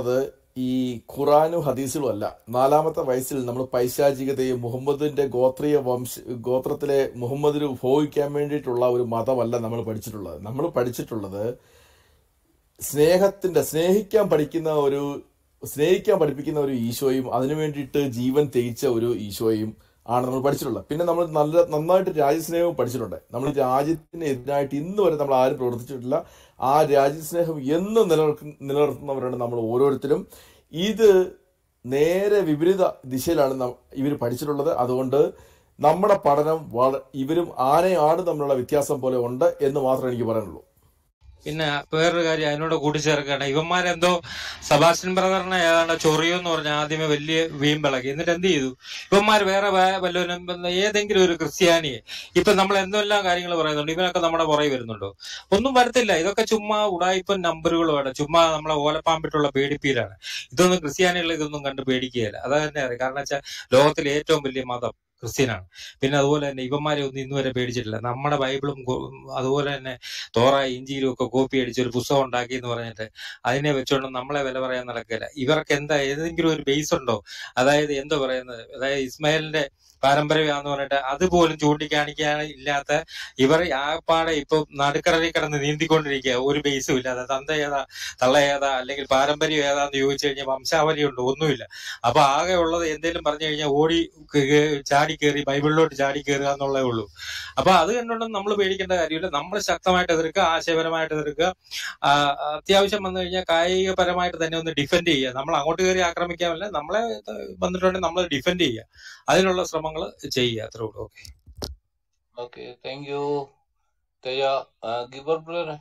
ഈ ഖുറാനും ഹദീസുകളും അല്ല നാലാമത്തെ വയസ്സിൽ നമ്മൾ പൈശാചികതയും മുഹമ്മദിന്റെ ഗോത്രീയ വംശ ഗോത്രത്തിലെ മുഹമ്മദിന് ഉപയോഗിക്കാൻ വേണ്ടിയിട്ടുള്ള ഒരു മതമല്ല നമ്മൾ പഠിച്ചിട്ടുള്ളത് നമ്മൾ പഠിച്ചിട്ടുള്ളത് സ്നേഹത്തിന്റെ സ്നേഹിക്കാൻ പഠിക്കുന്ന ഒരു സ്നേഹിക്കാൻ പഠിപ്പിക്കുന്ന ഒരു ഈശോയും അതിനു വേണ്ടിയിട്ട് ജീവൻ തേയിച്ച ഒരു ഈശോയും ആണ് നമ്മൾ പഠിച്ചിട്ടുള്ളത് പിന്നെ നമ്മൾ നല്ല നന്നായിട്ട് രാജ്യസ്നേഹവും പഠിച്ചിട്ടുണ്ട് നമ്മൾ രാജ്യത്തിന് എതിരായിട്ട് ഇന്ന് വരെ നമ്മൾ ആരും പ്രവർത്തിച്ചിട്ടില്ല ആ രാജ്യസ്നേഹം എന്നും നിലനിർക്കുന്ന നിലനിർത്തുന്നവരാണ് നമ്മൾ ഓരോരുത്തരും ഇത് നേരെ വിപരീത ദിശയിലാണ് ഇവർ പഠിച്ചിട്ടുള്ളത് അതുകൊണ്ട് നമ്മുടെ പഠനം വള ഇവരും ആനയും ആടും തമ്മിലുള്ള വ്യത്യാസം പോലെ ഉണ്ട് എന്ന് മാത്രമേ എനിക്ക് പറയാനുള്ളൂ പിന്നെ വേറൊരു കാര്യം അതിനോട് കൂട്ടിച്ചേർക്കുകയാണ് ഇവന്മാരെന്തോ സബാസ്റ്റ്യൻ ബ്രദറിനെ ഏതാണ്ട് ചൊറിയോ എന്ന് പറഞ്ഞ ആദ്യമേ വലിയ വീമ്പിളക്കി എന്നിട്ട് എന്ത് ചെയ്തു ഇവന്മാർ വേറെ വേ- വല്ലവനും വല്ല ഏതെങ്കിലും ഒരു ക്രിസ്ത്യാനിയെ ഇപ്പൊ നമ്മൾ എന്തെല്ലാം കാര്യങ്ങൾ പറയുന്നുണ്ട് ഇവനൊക്കെ നമ്മുടെ പുറകെ വരുന്നുണ്ടോ ഒന്നും വരത്തില്ല ഇതൊക്കെ ചുമ്മാ ഉടായിപ്പം നമ്പറുകളുമാണ് ചുമ്മാ നമ്മളെ ഓലപ്പാമ്പിട്ടുള്ള പേടിപ്പീരാണ് ഇതൊന്നും ക്രിസ്ത്യാനികൾ ഇതൊന്നും കണ്ട് പേടിക്കുകയില്ല അതാ തന്നെ അറിയാം കാരണം വെച്ചാൽ ലോകത്തിലെ ഏറ്റവും വലിയ മതം ക്രിസ്ത്യനാണ് പിന്നെ അതുപോലെ തന്നെ ഇവന്മാരെ ഒന്നും ഇന്ന് വരെ പേടിച്ചിട്ടില്ല നമ്മുടെ ബൈബിളും കോ- അതുപോലെ തന്നെ തോറായി ഇഞ്ചിയിലും ഒക്കെ കോപ്പി അടിച്ച് ഒരു പുസ്തകം ഉണ്ടാക്കി എന്ന് പറഞ്ഞിട്ട് അതിനെ വെച്ചുകൊണ്ട് നമ്മളെ വില പറയാൻ നടക്കില്ല ഇവർക്ക് എന്താ ഏതെങ്കിലും ഒരു ബേസ് ഉണ്ടോ അതായത് എന്തോ പറയുന്നത് അതായത് ഇസ്മായിലിന്റെ പാരമ്പര്യമാന്ന് പറഞ്ഞിട്ട് അതുപോലും ചൂണ്ടിക്കാണിക്കാൻ ഇല്ലാത്ത ഇവർ ആപ്പാടെ ഇപ്പൊ നടുക്കടലിൽ കിടന്ന് നീന്തിക്കൊണ്ടിരിക്കുക ഒരു ബേസും ഇല്ലാതെ തന്ത ഏതാ തള്ള ഏതാ അല്ലെങ്കിൽ പാരമ്പര്യം ഏതാന്ന് ചോദിച്ചു കഴിഞ്ഞാൽ വംശാവലി ഉണ്ട് ഒന്നുമില്ല അപ്പൊ ആകെ ഉള്ളത് എന്തെങ്കിലും പറഞ്ഞു കഴിഞ്ഞാൽ ഓടി കേ- കേ- ചാടി കയറി ബൈബിളിലോട്ട് ചാടി കയറുക എന്നുള്ളതേ ഉള്ളൂ അപ്പൊ അത് കണ്ടുകൊണ്ടും നമ്മൾ പേടിക്കേണ്ട കാര്യമില്ല നമ്മൾ ശക്തമായിട്ട് എതിർക്കുക ആശയപരമായിട്ട് എതിർക്കുക ആ, അത്യാവശ്യം വന്നു കഴിഞ്ഞാൽ കായികപരമായിട്ട് തന്നെ ഒന്ന് ഡിഫെൻഡ് ചെയ്യുക നമ്മൾ അങ്ങോട്ട് കയറി ആക്രമിക്കാമല്ല നമ്മളെ വന്നിട്ടുണ്ടെങ്കിൽ നമ്മൾ ഡിഫെൻഡ് ചെയ്യുക അതിനുള്ള ശ്രമങ്ങൾ ചെയ്യുക അത്രേ ഉള്ളൂ ഓക്കെ ഓക്കെ താങ്ക് യു തയ്യ ഗിബർ ബ്രദറെ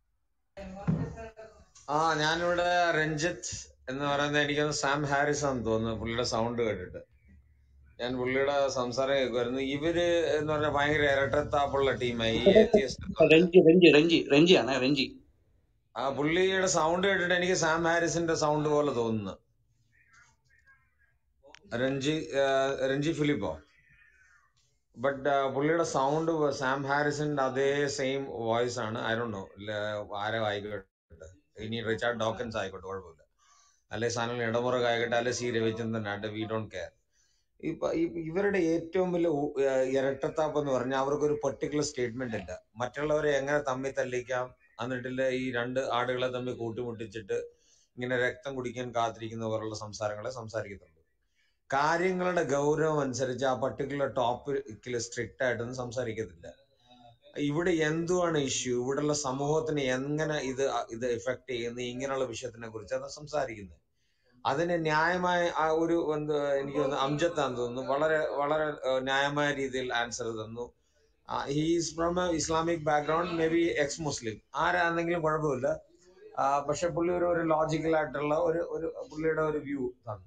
ആ ഞാനിവിടെ രഞ്ജിത്ത് എന്ന് പറയുന്നത് എനിക്കൊന്ന് സാം ഹാരിസ് ആണെന്ന് തോന്നുന്നു പുള്ളിയുടെ സൗണ്ട് കേട്ടിട്ട് ഞാൻ പുള്ളിയുടെ സംസാരം കേൾക്കുമായിരുന്നു ഇവര് എന്ന് പറഞ്ഞാൽ ഭയങ്കര ഇരട്ടത്താപ്പുള്ള ടീമായി ഈ ഏത്തിയസ്റ്റ് എന്ന് പറഞ്ഞാൽ രഞ്ജി രഞ്ജി രഞ്ജി രഞ്ജിയാണ് രഞ്ജി ആ പുള്ളിയുടെ സൗണ്ട് കേട്ടിട്ട് എനിക്ക് സാം ഹാരിസിന്റെ സൗണ്ട് പോലെ തോന്നുന്നു രഞ്ജി ആ, രഞ്ജി ഫിലിപ്പോ ബട്ട് പുള്ളിയുടെ സൗണ്ട് സാം ഹാരിസിന്റെ അതേ സെയിം വോയിസ് ആണ് ഐ ഡോണ്ട് നോ ആരോ ആയിക്കോട്ടെ ഇനി റിച്ചാർഡ് ഡോക്കൻസ് ആയിക്കോട്ടെ കുഴപ്പമില്ല അല്ലെ സാധനങ്ങൾ ഇടമുറ ആയിക്കോട്ടെ അല്ലെ സി രവിചന്ദ്രൻ ആട്ടെ വി ഡോണ്ട് കെയർ ഇപ്പൊ ഈ- ഇവരുടെ ഏറ്റവും വലിയ ഉ- ഏഹ് ഇരട്ടത്താപ്പ് എന്ന് പറഞ്ഞാൽ അവർക്ക് ഒരു പെർട്ടിക്കുലർ സ്റ്റേറ്റ്മെന്റ് ഇല്ല മറ്റുള്ളവരെ എങ്ങനെ തമ്മിൽ തല്ലിക്കാം എന്നിട്ടില്ല ഈ രണ്ട് ആടുകളെ തമ്മിൽ കൂട്ടിമുട്ടിച്ചിട്ട് ഇങ്ങനെ രക്തം കുടിക്കാൻ കാത്തിരിക്കുന്ന പോലുള്ള സംസാരങ്ങളെ സംസാരിക്കത്തുള്ളൂ കാര്യങ്ങളുടെ ഗൗരവം അനുസരിച്ച് ആ പർട്ടിക്കുലർ ടോപ്പിക്കിൽ സ്ട്രിക്റ്റ് ആയിട്ടൊന്നും സംസാരിക്കത്തില്ല ഇവിടെ എന്തുവാണ് ഇഷ്യൂ ഇവിടെയുള്ള സമൂഹത്തിന് എങ്ങനെ ഇത് അ- ഇത് എഫക്ട് ചെയ്യുന്നു ഇങ്ങനെയുള്ള വിഷയത്തിനെ കുറിച്ചാണ് സംസാരിക്കുന്നത് അതിന് ന്യായമായ ആ ഒരു എന്ത് എനിക്ക് തോന്നുന്നു അംജത്താന്ന് തോന്നുന്നു വളരെ വളരെ ഏഹ്, ന്യായമായ രീതിയിൽ ആൻസർ തന്നു he's from a Islamic background maybe ex Muslim ആരാണെങ്കിലും കുഴപ്പമില്ല ആ, പക്ഷെ പുള്ളി ഒരു ഒരു ലോജിക്കൽ ആയിട്ടുള്ള ഒരു ഒരു പുള്ളിയുടെ ഒരു വ്യൂ തന്നു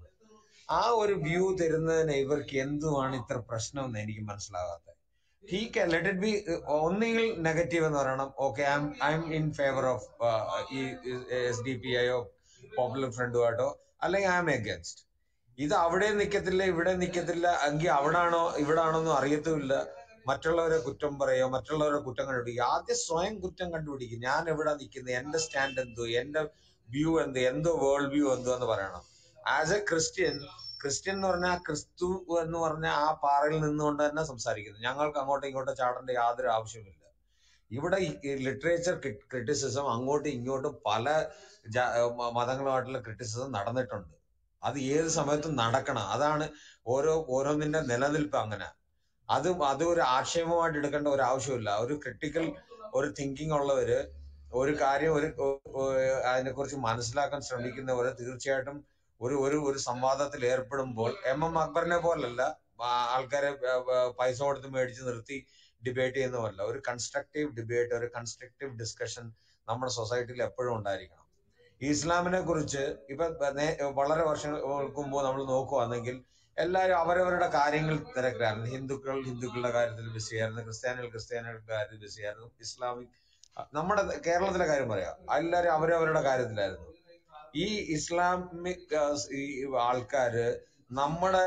ആ ഒരു വ്യൂ തരുന്നതിന് ഇവർക്ക് എന്തുവാണ് ഇത്ര പ്രശ്നം എന്ന് എനിക്ക് മനസ്സിലാകാത്തത് he can let it be ഒന്നുകിൽ നെഗറ്റീവ് എന്ന് പറയണം okay I I M in favour of ഈ എസ് ഡി പി ഐയോ പോപ്പുലർ ഫ്രണ്ടുമായിട്ടോ അല്ലെങ്കിൽ ഐ എം എഗൻസ്റ്റ് ഇത് അവിടെ നിൽക്കത്തില്ല ഇവിടെ നിൽക്കത്തില്ല എങ്കിൽ അവിടാണോ ഇവിടാണോ എന്നും അറിയത്തുമില്ല മറ്റുള്ളവരെ കുറ്റം പറയോ മറ്റുള്ളവരെ കുറ്റം കണ്ടുപിടിക്കുക ആദ്യം സ്വയം കുറ്റം കണ്ടുപിടിക്കും ഞാൻ എവിടെ നിൽക്കുന്നത് എന്റെ സ്റ്റാൻഡ് എന്തോ എന്റെ വ്യൂ എന്ത് എന്തോ വേൾഡ് വ്യൂ എന്തോ എന്ന് പറയണം ആസ് എ ക്രിസ്ത്യൻ ക്രിസ്ത്യൻ എന്ന് പറഞ്ഞാൽ ക്രിസ്തു എന്ന് പറഞ്ഞ ആ പാറയിൽ നിന്നുകൊണ്ട് തന്നെ സംസാരിക്കുന്നത് ഞങ്ങൾക്ക് അങ്ങോട്ടും ഇങ്ങോട്ടും ചാടേണ്ട യാതൊരു ആവശ്യമില്ല ഇവിടെ ലിറ്ററേച്ചർ ക്രിറ്റിസിസം അങ്ങോട്ടും ഇങ്ങോട്ടും പല ജാ- മ- മതങ്ങളുമായിട്ടുള്ള ക്രിറ്റിസിസം നടന്നിട്ടുണ്ട് അത് ഏത് സമയത്തും നടക്കണം അതാണ് ഓരോ ഓരോന്നിന്റെ നിലനിൽപ്പ് അങ്ങനെ അത് അത് ഒരു ആക്ഷേപമായിട്ട് എടുക്കേണ്ട ഒരു ആവശ്യമില്ല ഒരു ക്രിട്ടിക്കൽ ഒരു തിങ്കിങ് ഉള്ളവര് ഒരു കാര്യം ഒരു അതിനെ കുറിച്ച് മനസ്സിലാക്കാൻ ശ്രമിക്കുന്നവര് തീർച്ചയായിട്ടും ഒരു ഒരു ഒരു സംവാദത്തിൽ ഏർപ്പെടുമ്പോൾ എം എം അക്ബറിനെ പോലല്ല ആ- ആൾക്കാരെ ആ, ആ, പൈസ കൊടുത്ത് മേടിച്ച് നിർത്തി ഡിബേറ്റ് ചെയ്യുന്നതല്ല ഒരു കൺസ്ട്രക്റ്റീവ് ഡിബേറ്റ് ഒരു കൺസ്ട്രക്റ്റീവ് ഡിസ്കഷൻ നമ്മുടെ സൊസൈറ്റിയിൽ എപ്പോഴും ഉണ്ടായിരിക്കണം ഈ ഇസ്ലാമിനെ കുറിച്ച് ഇപ്പൊ നേ- വളരെ വർഷങ്ങൾക്ക് മുമ്പ് നമ്മൾ നോക്കുവാണെങ്കിൽ എല്ലാവരും അവരവരുടെ കാര്യങ്ങൾ തിരക്കിലായിരുന്നു ഹിന്ദുക്കൾ ഹിന്ദുക്കളുടെ കാര്യത്തിൽ ബിസിയായിരുന്നു ക്രിസ്ത്യാനികൾ ക്രിസ്ത്യാനികളുടെ കാര്യത്തിൽ ബിസിയായിരുന്നു ഇസ്ലാമിക് നമ്മുടെ കേരളത്തിലെ കാര്യം പറയാം എല്ലാവരും അവരവരുടെ കാര്യത്തിലായിരുന്നു ഈ ഇസ്ലാമിക് ആ, ഈ ആൾക്കാര് നമ്മുടെ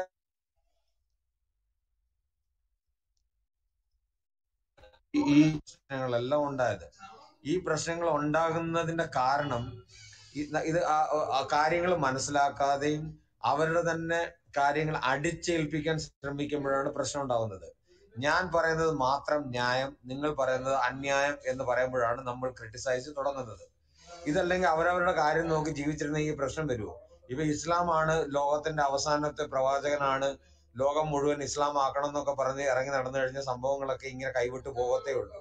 ഈ പ്രശ്നങ്ങളെല്ലാം ഉണ്ടായത് ഈ പ്രശ്നങ്ങൾ ഉണ്ടാകുന്നതിന്റെ കാരണം ഇത് ഇത് കാര്യങ്ങൾ മനസ്സിലാക്കാതെയും അവരുടെ തന്നെ കാര്യങ്ങൾ അടിച്ചേൽപ്പിക്കാൻ ശ്രമിക്കുമ്പോഴാണ് പ്രശ്നം ഉണ്ടാവുന്നത് ഞാൻ പറയുന്നത് മാത്രം ന്യായം നിങ്ങൾ പറയുന്നത് അന്യായം എന്ന് പറയുമ്പോഴാണ് നമ്മൾ ക്രിട്ടിസൈസ് തുടങ്ങുന്നത് ഇതല്ലെങ്കിൽ അവരവരുടെ കാര്യം നോക്കി ജീവിച്ചിരുന്ന ഈ പ്രശ്നം വരുമോ ഇപ്പൊ ഇസ്ലാമാണ് ലോകത്തിന്റെ അവസാനത്തെ പ്രവാചകനാണ് ലോകം മുഴുവൻ ഇസ്ലാം ആക്കണം എന്നൊക്കെ പറഞ്ഞ് ഇറങ്ങി നടന്നു കഴിഞ്ഞ സംഭവങ്ങളൊക്കെ ഇങ്ങനെ കൈവിട്ടു പോകത്തേ ഉള്ളൂ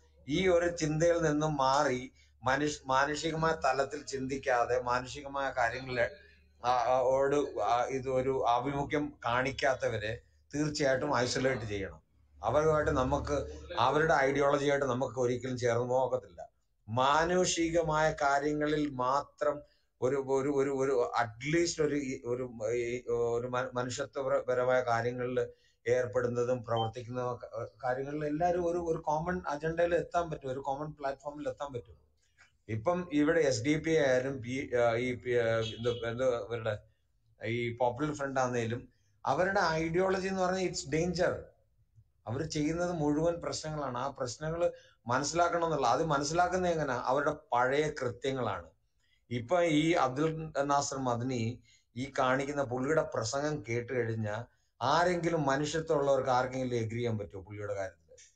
ഈ ഒരു ചിന്തയിൽ നിന്നും മാറി മനുഷ്യ മാനുഷികമായ തലത്തിൽ ചിന്തിക്കാതെ മാനുഷികമായ കാര്യങ്ങളെ ആ, ആ, ഓട് ആ, ഇത് ഒരു ആഭിമുഖ്യം കാണിക്കാത്തവരെ തീർച്ചയായിട്ടും ഐസൊലേറ്റ് ചെയ്യണം അവരുമായിട്ട് നമുക്ക് അവരുടെ ഐഡിയോളജിയായിട്ട് നമുക്ക് ഒരിക്കലും ചേർന്ന് പോകത്തില്ല മാനുഷികമായ കാര്യങ്ങളിൽ മാത്രം ഒരു ഒരു ഒരു ഒരു അറ്റ്ലീസ്റ്റ് ഒരു ഈ- ഒരു ഈ ഒരു മ- മനുഷ്യത്വപരമായ കാര്യങ്ങളിൽ ഏർപ്പെടുന്നതും പ്രവർത്തിക്കുന്നതും ഒക്കെ, ഏഹ് കാര്യങ്ങളിൽ എല്ലാവരും ഒരു ഒരു കോമൺ അജണ്ടയിൽ എത്താൻ പറ്റും ഒരു കോമൺ പ്ലാറ്റ്ഫോമിൽ എത്താൻ പറ്റും ഇപ്പം ഇവിടെ എസ് ഡി പി ആയാലും പി ഏഹ് ഈ പി- ഏഹ് എന്ത് എന്ത് അവരുടെ ഈ പോപ്പുലർ ഫ്രണ്ട് ആണെങ്കിലും അവരുടെ ഐഡിയോളജി എന്ന് പറഞ്ഞാൽ ഇറ്റ്സ് ഡേഞ്ചർ അവർ ചെയ്യുന്നത് മുഴുവൻ പ്രശ്നങ്ങളാണ് ആ പ്രശ്നങ്ങൾ മനസ്സിലാക്കണം എന്നുള്ള അത് മനസ്സിലാക്കുന്നത് എങ്ങനെ അവരുടെ പഴയ കൃത്യങ്ങളാണ് ഇപ്പൊ ഈ അബ്ദുൽ നാസർ മദനി ഈ കാണിക്കുന്ന പുള്ളിയുടെ പ്രസംഗം കേട്ട് കഴിഞ്ഞാൽ ആരെങ്കിലും മനുഷ്യത്വമുള്ളവർക്ക് ആർക്കെങ്കിലും എഗ്രി ചെയ്യാൻ പറ്റുമോ പുള്ളിയുടെ കാര്യത്തിൽ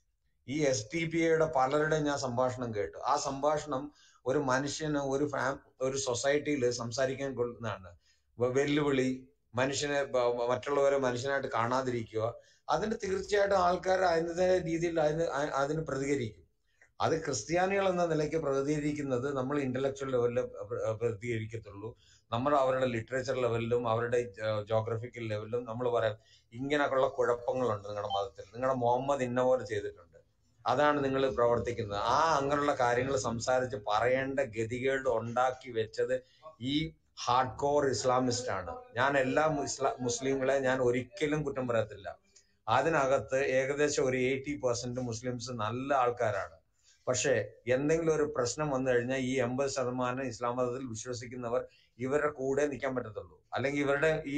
ഈ എസ് ടി പി ഐയുടെ പലരുടെ ഞാൻ സംഭാഷണം കേട്ടു ആ സംഭാഷണം ഒരു മനുഷ്യന് ഒരു ഫാം ഒരു സൊസൈറ്റിയിൽ സംസാരിക്കാൻ കൊള്ളുന്നതാണ് വെ- വെല്ലുവിളി മനുഷ്യനെ ബ- മറ്റുള്ളവരെ മനുഷ്യനായിട്ട് കാണാതിരിക്കുക അതിന് തീർച്ചയായിട്ടും ആൾക്കാർ അതിൻ്റെതായ രീതിയിൽ അതിന് അ- അതിന് പ്രതികരിക്കും അത് ക്രിസ്ത്യാനികൾ എന്ന നിലയ്ക്ക് പ്രതികരിക്കുന്നത് നമ്മൾ ഇന്റലക്ച്വൽ ലെവലിൽ പ്രതികരിക്കത്തുള്ളൂ നമ്മൾ അവരുടെ ലിറ്ററേച്ചർ ലെവലിലും അവരുടെ ജോഗ്രഫിക്കൽ ലെവലിലും നമ്മൾ പറയാം ഇങ്ങനെയൊക്കെയുള്ള കുഴപ്പങ്ങളുണ്ട് നിങ്ങളുടെ മതത്തിൽ നിങ്ങളുടെ മുഹമ്മദ് ഇന്ന പോലെ ചെയ്തിട്ടുണ്ട് അതാണ് നിങ്ങൾ പ്രവർത്തിക്കുന്നത് ആ അങ്ങനെയുള്ള കാര്യങ്ങൾ സംസാരിച്ച് പറയേണ്ട ഗതികേട് ഉണ്ടാക്കി വെച്ചത് ഈ ഹാർഡ് കോർ ഇസ്ലാമിസ്റ്റ് ആണ് ഞാൻ എല്ലാ മുസ്ല മുസ്ലിങ്ങളെ ഞാൻ ഒരിക്കലും കുറ്റം പറയത്തില്ല അതിനകത്ത് ഏകദേശം ഒരു എയ്റ്റി പെർസെന്റ് മുസ്ലിംസ് നല്ല ആൾക്കാരാണ് പക്ഷേ എന്തെങ്കിലും ഒരു പ്രശ്നം വന്നു കഴിഞ്ഞാൽ ഈ എൺപത് ശതമാനം ഇസ്ലാം മതത്തിൽ വിശ്വസിക്കുന്നവർ ഇവരുടെ കൂടെ നിൽക്കാൻ പറ്റത്തുള്ളൂ അല്ലെങ്കിൽ ഇവരുടെ ഈ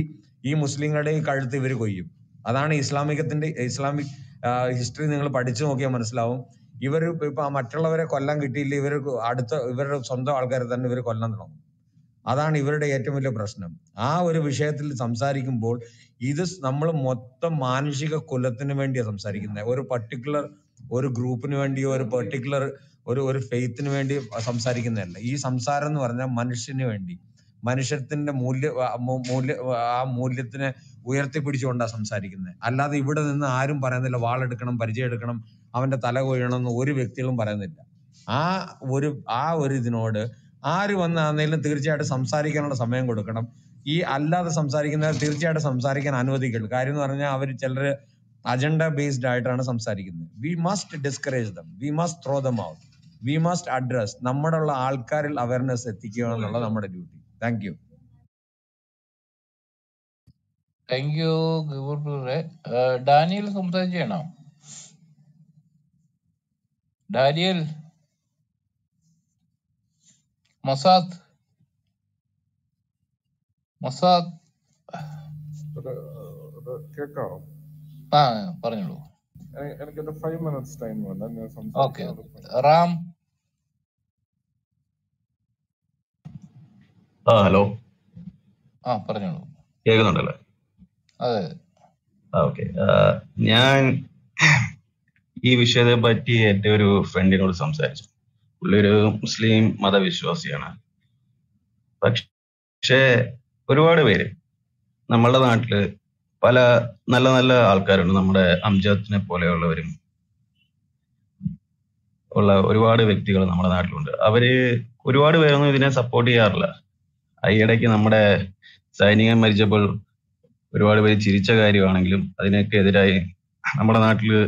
ഈ മുസ്ലിങ്ങളുടെ ഈ കഴുത്ത് ഇവർ കൊയ്യും അതാണ് ഇസ്ലാമികത്തിന്റെ ഇസ്ലാമിക് ഹിസ്റ്ററി നിങ്ങൾ പഠിച്ചു നോക്കിയാൽ മനസ്സിലാവും ഇവർ ഇപ്പൊ മറ്റുള്ളവരെ കൊല്ലാൻ കിട്ടിയില്ല ഇവർ അടുത്ത ഇവരുടെ സ്വന്തം ആൾക്കാരെ തന്നെ ഇവർ കൊല്ലാൻ തുടങ്ങും അതാണ് ഇവരുടെ ഏറ്റവും വലിയ പ്രശ്നം ആ ഒരു വിഷയത്തിൽ സംസാരിക്കുമ്പോൾ ഇത് നമ്മൾ മൊത്തം മാനുഷിക കുലത്തിന് വേണ്ടിയാണ് സംസാരിക്കുന്നത് ഒരു പർട്ടിക്കുലർ ഒരു ഗ്രൂപ്പിന് വേണ്ടിയോ ഒരു പെർട്ടിക്കുലർ ഒരു ഒരു ഫെയ്ത്തിന് വേണ്ടി സംസാരിക്കുന്നതല്ല ഈ സംസാരം എന്ന് പറഞ്ഞാൽ മനുഷ്യന് വേണ്ടി മനുഷ്യത്തിന്റെ മൂല്യ ആ മൂ- മൂല്യ ആ മൂല്യത്തിനെ ഉയർത്തിപ്പിടിച്ചുകൊണ്ടാണ് സംസാരിക്കുന്നത് അല്ലാതെ ഇവിടെ നിന്ന് ആരും പറയുന്നില്ല വാളെടുക്കണം പരിചയം എടുക്കണം അവന്റെ തല കൊയ്യണം എന്ന് ഒരു വ്യക്തികളും പറയുന്നില്ല ആ ഒരു ആ ഒരു ഇതിനോട് ആര് വന്നാണെങ്കിലും തീർച്ചയായിട്ടും സംസാരിക്കാനുള്ള സമയം കൊടുക്കണം ഈ അല്ലാതെ സംസാരിക്കുന്നവർ തീർച്ചയായിട്ടും സംസാരിക്കാൻ അനുവദിക്കുള്ളൂ കാര്യം എന്ന് പറഞ്ഞാൽ അവർ ചിലര് അജണ്ട ബേസ്ഡ് ആയിട്ടാണ് സംസാരിക്കുന്നത് we must discourage them we must throw them out we must address നമ്മുടെ ഉള്ള ആൾക്കാരിൽ അവയർനെസ് എത്തിക്കുക എന്നുള്ള നമ്മുടെ duty thank you thank you ഗിബൂർറെ ഡാനിയൽ സംസാരിച്ചാണോ ഡാനിയൽ മൊസാദ് മൊസാദ് കേക്കാവോ ആ പറഞ്ഞോളൂ എ- എനിക്കൊരു ഫൈവ് മിനിറ്റ്സ് ടൈം വേണ്ട ഞാൻ ഓക്കെ സംസാരിക്കാം ഓക്കെ റാം ആ ഹലോ ആ പറഞ്ഞോളൂ കേൾക്കുന്നുണ്ടല്ലേ അതെ ആ ഓക്കെ ഞാൻ ഈ വിഷയത്തെ പറ്റി എൻ്റെ ഒരു ഫ്രണ്ടിനോട് സംസാരിച്ചു പുള്ളി ഒരു മുസ്ലിം മതവിശ്വാസിയാണ് പക്ഷേ ഒരുപാട് പേര് നമ്മളുടെ നാട്ടില് പല നല്ല നല്ല ആൾക്കാരുണ്ട് നമ്മുടെ അംജദിനെ പോലെയുള്ളവരും ഉള്ള ഒരുപാട് വ്യക്തികൾ നമ്മുടെ നാട്ടിലുണ്ട് അവര് ഒരുപാട് പേരൊന്നും ഇതിനെ സപ്പോർട്ട് ചെയ്യാറില്ല ഈയിടയ്ക്ക് നമ്മുടെ സൈനികൻ മരിച്ചപ്പോൾ ഒരുപാട് പേര് ചിരിച്ച കാര്യമാണെങ്കിലും അതിനൊക്കെ എതിരായി നമ്മുടെ നാട്ടില്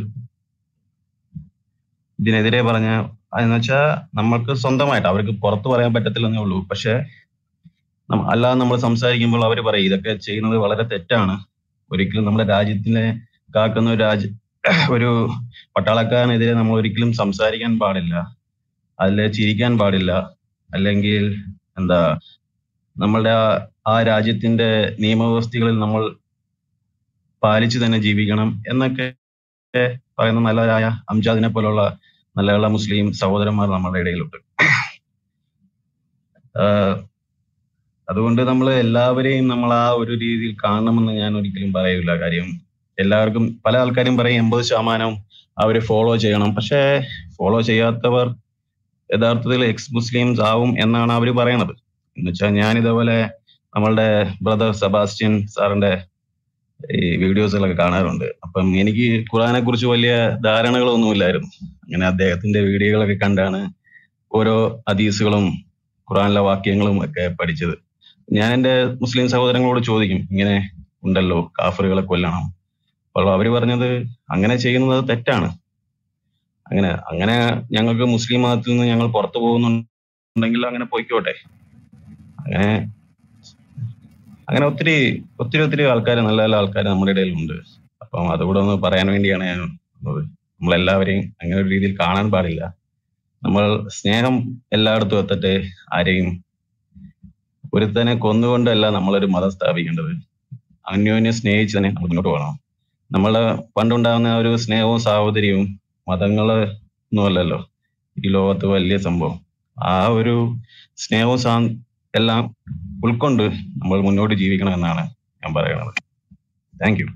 ഇതിനെതിരെ പറഞ്ഞ എന്ന് വെച്ചാൽ നമ്മൾക്ക് സ്വന്തമായിട്ട് അവർക്ക് പുറത്ത് പറയാൻ പറ്റത്തില്ലെന്നേ ഉള്ളൂ പക്ഷെ നമ്മ- അല്ലാതെ നമ്മൾ സംസാരിക്കുമ്പോൾ അവർ പറയും ഇതൊക്കെ ചെയ്യുന്നത് വളരെ തെറ്റാണ് ഒരിക്കലും നമ്മുടെ രാജ്യത്തിനെ കാക്കുന്ന ഒരു രാജ്യ ഒരു പട്ടാളക്കാരനെതിരെ നമ്മൾ ഒരിക്കലും സംസാരിക്കാൻ പാടില്ല അതിൽ ചിരിക്കാൻ പാടില്ല അല്ലെങ്കിൽ എന്താ നമ്മളുടെ ആ ആ രാജ്യത്തിന്റെ നിയമവ്യവസ്ഥകളിൽ നമ്മൾ പാലിച്ചു തന്നെ ജീവിക്കണം എന്നൊക്കെ പറയുന്ന നല്ലവരായ അംജാദിനെ പോലുള്ള നല്ല നല്ല മുസ്ലിം സഹോദരന്മാർ നമ്മുടെ ഇടയിലുണ്ട് ആഹ് അതുകൊണ്ട് നമ്മൾ എല്ലാവരെയും നമ്മൾ ആ ഒരു രീതിയിൽ കാണണമെന്ന് ഞാൻ ഒരിക്കലും പറയൂല കാര്യം എല്ലാവർക്കും പല ആൾക്കാരും പറയും എൺപത് ശതമാനം അവര് ഫോളോ ചെയ്യണം പക്ഷേ ഫോളോ ചെയ്യാത്തവർ യഥാർത്ഥത്തിൽ എക്സ് മുസ്ലിംസ് ആവും എന്നാണ് അവർ പറയണത് എന്ന് വെച്ചാൽ ഞാൻ ഇതേപോലെ നമ്മളുടെ ബ്രദർ സെബാസ്റ്റ്യൻ സാറിന്റെ ഈ വീഡിയോസുകളൊക്കെ കാണാറുണ്ട് അപ്പം എനിക്ക് ഖുറാനെ കുറിച്ച് വലിയ ധാരണകളൊന്നുമില്ലായിരുന്നു അങ്ങനെ അദ്ദേഹത്തിന്റെ വീഡിയോകളൊക്കെ കണ്ടാണ് ഓരോ ഹദീസുകളും ഖുറാനിലെ വാക്യങ്ങളും ഒക്കെ പഠിച്ചത് ഞാൻ എന്റെ മുസ്ലിം സഹോദരങ്ങളോട് ചോദിക്കും ഇങ്ങനെ ഉണ്ടല്ലോ കാഫറുകളെ കൊല്ലണം അപ്പോൾ അവര് പറഞ്ഞത് അങ്ങനെ ചെയ്യുന്നത് തെറ്റാണ് അങ്ങനെ അങ്ങനെ ഞങ്ങൾക്ക് മുസ്ലിം മതത്തിൽ നിന്ന് ഞങ്ങൾ പുറത്തു പോകുന്നുണ്ടെങ്കിൽ അങ്ങനെ പോയിക്കോട്ടെ അങ്ങനെ അങ്ങനെ ഒത്തിരി ഒത്തിരി ഒത്തിരി ആൾക്കാർ നല്ല നല്ല ആൾക്കാർ നമ്മുടെ ഇടയിലുണ്ട് അപ്പം അതുകൂടെ ഒന്ന് പറയാൻ വേണ്ടിയാണ് ഞാൻ വന്നത് നമ്മളെല്ലാവരെയും അങ്ങനെ ഒരു രീതിയിൽ കാണാൻ പാടില്ല നമ്മൾ സ്നേഹം എല്ലായിടത്തും എത്തട്ടെ ആരെയും ഒരുത്തനെ കൊന്നുകൊണ്ടല്ല നമ്മളൊരു മതം സ്ഥാപിക്കേണ്ടത് അന്യോന്യം സ്നേഹിച്ച് തന്നെ നമ്മൾ മുന്നോട്ട് പോകണം നമ്മളെ പണ്ടുണ്ടാകുന്ന ആ ഒരു സ്നേഹവും സാഹോദര്യവും മതങ്ങള് ഒന്നുമല്ലല്ലോ ഈ ലോകത്ത് വലിയ സംഭവം ആ ഒരു സ്നേഹവും സാ എല്ലാം ഉൾക്കൊണ്ട് നമ്മൾ മുന്നോട്ട് ജീവിക്കണം എന്നാണ് ഞാൻ പറയുന്നത് thank you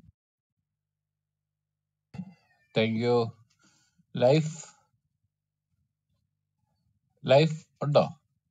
thank you life life ഉണ്ടോ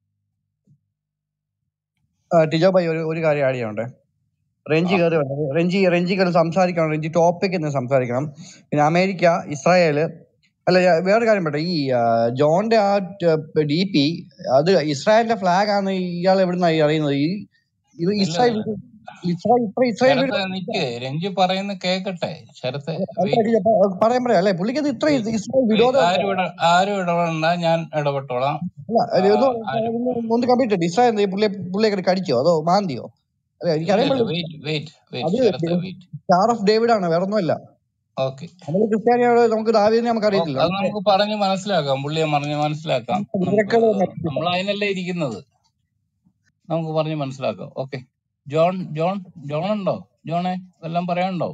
ആ, ടിജോ ഭായി ഒരു ഒരു കാര്യം ആഡ് ചെയ്യണ്ടേ റെഞ്ചി ആ കയറി വന്നത് റെഞ്ചി റെഞ്ചി കയറി സംസാരിക്കണം റെഞ്ചി ടോപ്പിക് എന്ന് സംസാരിക്കണം പിന്നെ അമേരിക്ക ഇസ്രായേല് അല്ല ഞാൻ വേറെ കാര്യം പറയട്ടെ ഈ ആ, ജോണിന്റെ ആ ഡി പി അത് ഇസ്രായേലിന്റെ ഫ്ലാഗ് ആണ് ഇയാൾ എവിടുന്ന അറിയുന്നത് ഈ ഇത് അല്ല ഇസ്രായേൽ ഇസ്രായേൽ ഇത്ര ഇസ്രായേൽ ശരത്തെ നിക്ക് രഞ്ജി പറയുന്ന കേക്കട്ടെ ശരത്തെ അല്ല വെയിറ്റ് ടിജോ, പ- പറയാൻ പറയാം അല്ലെ പുള്ളിക്ക് ഇത് ഇത്ര ഇസ്രായേൽ വിരോധം ആരും ഇട ആരും ഇടപെടണ്ട ഞാൻ ഇടപെട്ടോളാം അല്ല ആ, ഒരു ഒന്ന് ആരും ഒന്ന് ഒന്ന് കമ്പ്ലീറ്റ് ഇസ്രായേൽ എന്ത് ചെയ്യും? പുള്ളിയെ പുള്ളിയെ കടിച്ചോ അതോ മാന്തിയോ അല്ലെ ഇല്ല എനിക്കറിയാൻ ഇല്ല പാടില്ല വെയിറ്റ് വെയിറ്റ് അത് വെയിറ്റ് ശരത്തെ വെയിറ്റ് സ്റ്റാർ ഓഫ് ഡേവിഡ് ആണ് വേറെ ഒന്നുമല്ല ഓക്കെ നമ്മൾ ക്രിസ്ത്യാനിയോട് നമുക്ക് ദാവീദിനെ നമുക്ക് അറിയത്തില്ല അത് നമുക്ക് പറഞ്ഞ് മനസ്സിലാക്കാം പുള്ളിയെ പറഞ്ഞ് മനസ്സിലാക്കാം നമുക്ക് ഇവരൊക്കെ നമ്മൾ അതിനല്ലേ ഇരിക്കുന്നത് നമുക്ക് പറഞ്ഞ് മനസ്സിലാക്കാം ഓക്കെ ജോൺ ജോൺ ജോൺ ഉണ്ടോ ജോണെ വല്ലതും പറയാനുണ്ടോ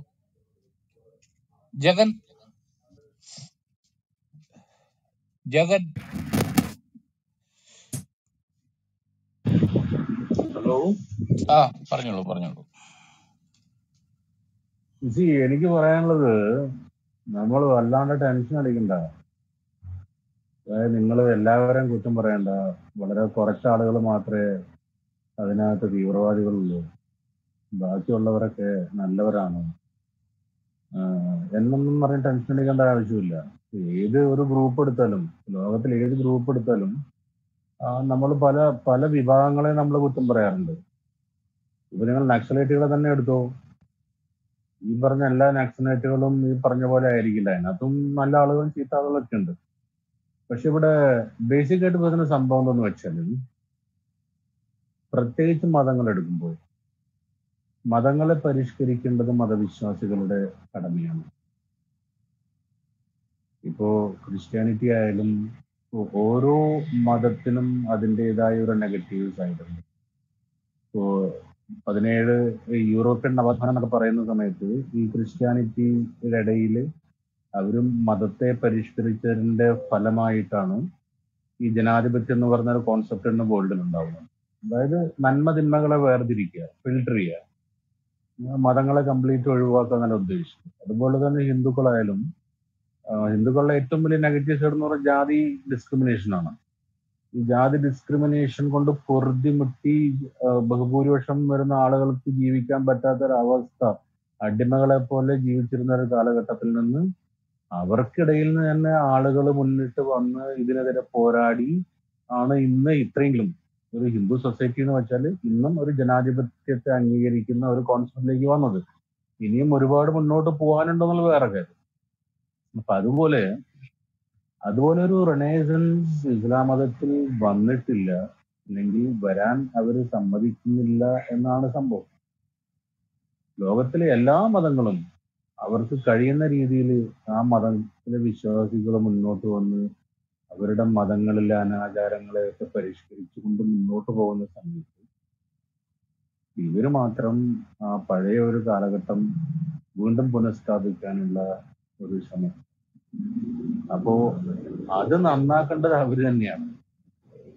ജഗൻ ജഗൻ ഹലോ ആ പറഞ്ഞോളൂ പറഞ്ഞോളൂ ജി എനിക്ക് പറയാനുള്ളത് നമ്മൾ വല്ലാണ്ട് ടെൻഷൻ അടിക്കണ്ട അതായത് നിങ്ങൾ എല്ലാവരെയും കുറ്റം പറയണ്ട വളരെ കുറച്ച് ആളുകൾ മാത്രമേ അതിനകത്ത് തീവ്രവാദികളുള്ളൂ ബാക്കിയുള്ളവരൊക്കെ നല്ലവരാണ് ആഹ് എന്നൊന്നും പറഞ്ഞ് ടെൻഷൻ അടിക്കേണ്ട ആവശ്യമില്ല ഏത് ഒരു ഗ്രൂപ്പ് എടുത്താലും ലോകത്തിൽ ഏത് ഗ്രൂപ്പ് എടുത്താലും നമ്മൾ പല പല വിഭാഗങ്ങളെ നമ്മൾ കുറ്റം പറയാറുണ്ട് ഇപ്പൊ നിങ്ങൾ നക്സലൈറ്റുകളെ തന്നെ എടുത്തോ ഈ പറഞ്ഞ എല്ലാ നക്സലൈറ്റുകളും ഈ പറഞ്ഞ പോലെ ആയിരിക്കില്ല അതിനകത്തും നല്ല ആളുകളും ചീത്ത ആളുകളൊക്കെ ഉണ്ട് പക്ഷെ ഇവിടെ ബേസിക് ആയിട്ട് വരുന്ന സംഭവം എന്താന്ന് വെച്ചാൽ പ്രത്യേകിച്ച് മതങ്ങൾ എടുക്കുമ്പോൾ മതങ്ങളെ പരിഷ്കരിക്കേണ്ടത് മതവിശ്വാസികളുടെ കടമയാണ് ഇപ്പോ ക്രിസ്ത്യാനിറ്റി ആയാലും ഓ- ഓരോ മതത്തിനും അതിൻ്റെതായ ഒരു നെഗറ്റീവ് സൈഡ് ഉണ്ട് ഇപ്പോ പതിനേഴ് ഈ യൂറോപ്യൻ നവോത്ഥാനം എന്നൊക്കെ പറയുന്ന സമയത്ത് ഈ ക്രിസ്ത്യാനിറ്റിയുടെ ഇടയിൽ അവരും മതത്തെ പരിഷ്കരിച്ചതിന്റെ ഫലമായിട്ടാണ് ഈ ജനാധിപത്യം എന്ന് പറഞ്ഞ ഒരു കോൺസെപ്റ്റ് എന്ന് വേൾഡിൽ ഉണ്ടാവുന്നത് അതായത് നന്മ തിന്മകളെ വേർതിരിക്കുക ഫിൽട്ടർ ചെയ്യുക മതങ്ങളെ കംപ്ലീറ്റ് ഒഴിവാക്കുക എന്നല്ല ഉദ്ദേശിക്കുന്നത് അതുപോലെ തന്നെ ഹിന്ദുക്കളായാലും ആ, ഹിന്ദുക്കളുടെ ഏറ്റവും വലിയ നെഗറ്റീവ് സൈഡ് എന്ന് പറഞ്ഞാൽ ജാതി ഡിസ്ക്രിമിനേഷൻ ആണ് ഈ ജാതി ഡിസ്ക്രിമിനേഷൻ കൊണ്ട് പൊറുതിമുട്ടി ആ, ബഹുഭൂരിപക്ഷം വരുന്ന ആളുകൾക്ക് ജീവിക്കാൻ പറ്റാത്ത ഒരു അവസ്ഥ അടിമകളെ പോലെ ജീവിച്ചിരുന്ന ഒരു കാലഘട്ടത്തിൽ നിന്ന് അവർക്കിടയിൽ നിന്ന് തന്നെ ആളുകൾ മുന്നിട്ട് വന്ന് ഇതിനെതിരെ പോരാടി ആണ് ഇന്ന് ഇത്രയെങ്കിലും ഒരു ഹിന്ദു സൊസൈറ്റി എന്ന് വെച്ചാൽ ഇന്നും ഒരു ജനാധിപത്യത്തെ അംഗീകരിക്കുന്ന ഒരു കോൺസെപ്റ്റിലേക്ക് വന്നത് ഇനിയും ഒരുപാട് മുന്നോട്ട് പോകാനുണ്ടെന്നുള്ള വേറെ കാര്യം അപ്പൊ അതുപോലെ അതുപോലെ ഒരു റെനേസൻസ് ഇസ്ലാം മതത്തിൽ വന്നിട്ടില്ല അല്ലെങ്കിൽ വരാൻ അവർ സമ്മതിക്കുന്നില്ല എന്നാണ് സംഭവം ലോകത്തിലെ എല്ലാ മതങ്ങളും അവർക്ക് കഴിയുന്ന രീതിയിൽ ആ മതത്തിലെ വിശ്വാസികൾ മുന്നോട്ട് വന്ന് അവരുടെ മതങ്ങളിലെ അനാചാരങ്ങളെയൊക്കെ പരിഷ്കരിച്ചുകൊണ്ട് മുന്നോട്ട് പോകുന്ന സമയത്ത് ഇവര് മാത്രം ആ പഴയ ഒരു കാലഘട്ടം വീണ്ടും പുനഃസ്ഥാപിക്കാനുള്ള ഒരു ശ്രമം അപ്പോ അത് നന്നാക്കേണ്ടത് അവര് തന്നെയാണ്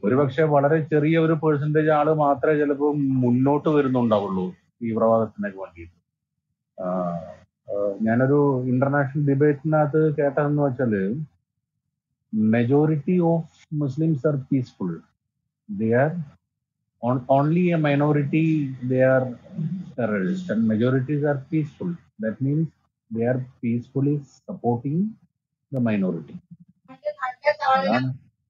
ഒരുപക്ഷെ വളരെ ചെറിയ ഒരു പെർസെന്റേജ് ആള് മാത്രമേ ചിലപ്പോൾ മുന്നോട്ട് വരുന്നുണ്ടാവുള്ളൂ തീവ്രവാദത്തിനൊക്കെ വേണ്ടിയിട്ട് ആഹ് ആഹ് ഞാനൊരു ഇന്റർനാഷണൽ ഡിബേറ്റിനകത്ത് കേട്ടതെന്ന് വെച്ചാല് majority of Muslims are peaceful they are only a minority they are terrorist and majorities are peaceful that means they are peacefully supporting the minority അതാണ്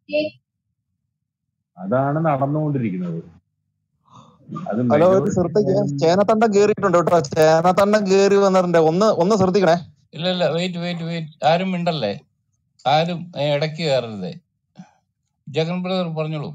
അതാണ് നടന്നുകൊണ്ടിരിക്കുന്നത് അത് ഹലോ ഒരു മെജോറിറ്റി ശ്രദ്ധിക്കുക ആയാലും ചേനത്തണ്ടം കേറിയിട്ടുണ്ട് കേട്ടോ ചേനത്തണ്ടം കേറി വന്നിട്ടുണ്ട് ഒന്ന് ഒന്ന് ശ്രദ്ധിക്കണേ ഇല്ല ഇല്ല വെയിറ്റ് വെയിറ്റ് വെയിറ്റ് ആരും മിണ്ടല്ലേ ആരും ഏ, ഇടയ്ക്ക് കയറരുതേ ജഗൻ ബ്രദർ പറഞ്ഞോളൂ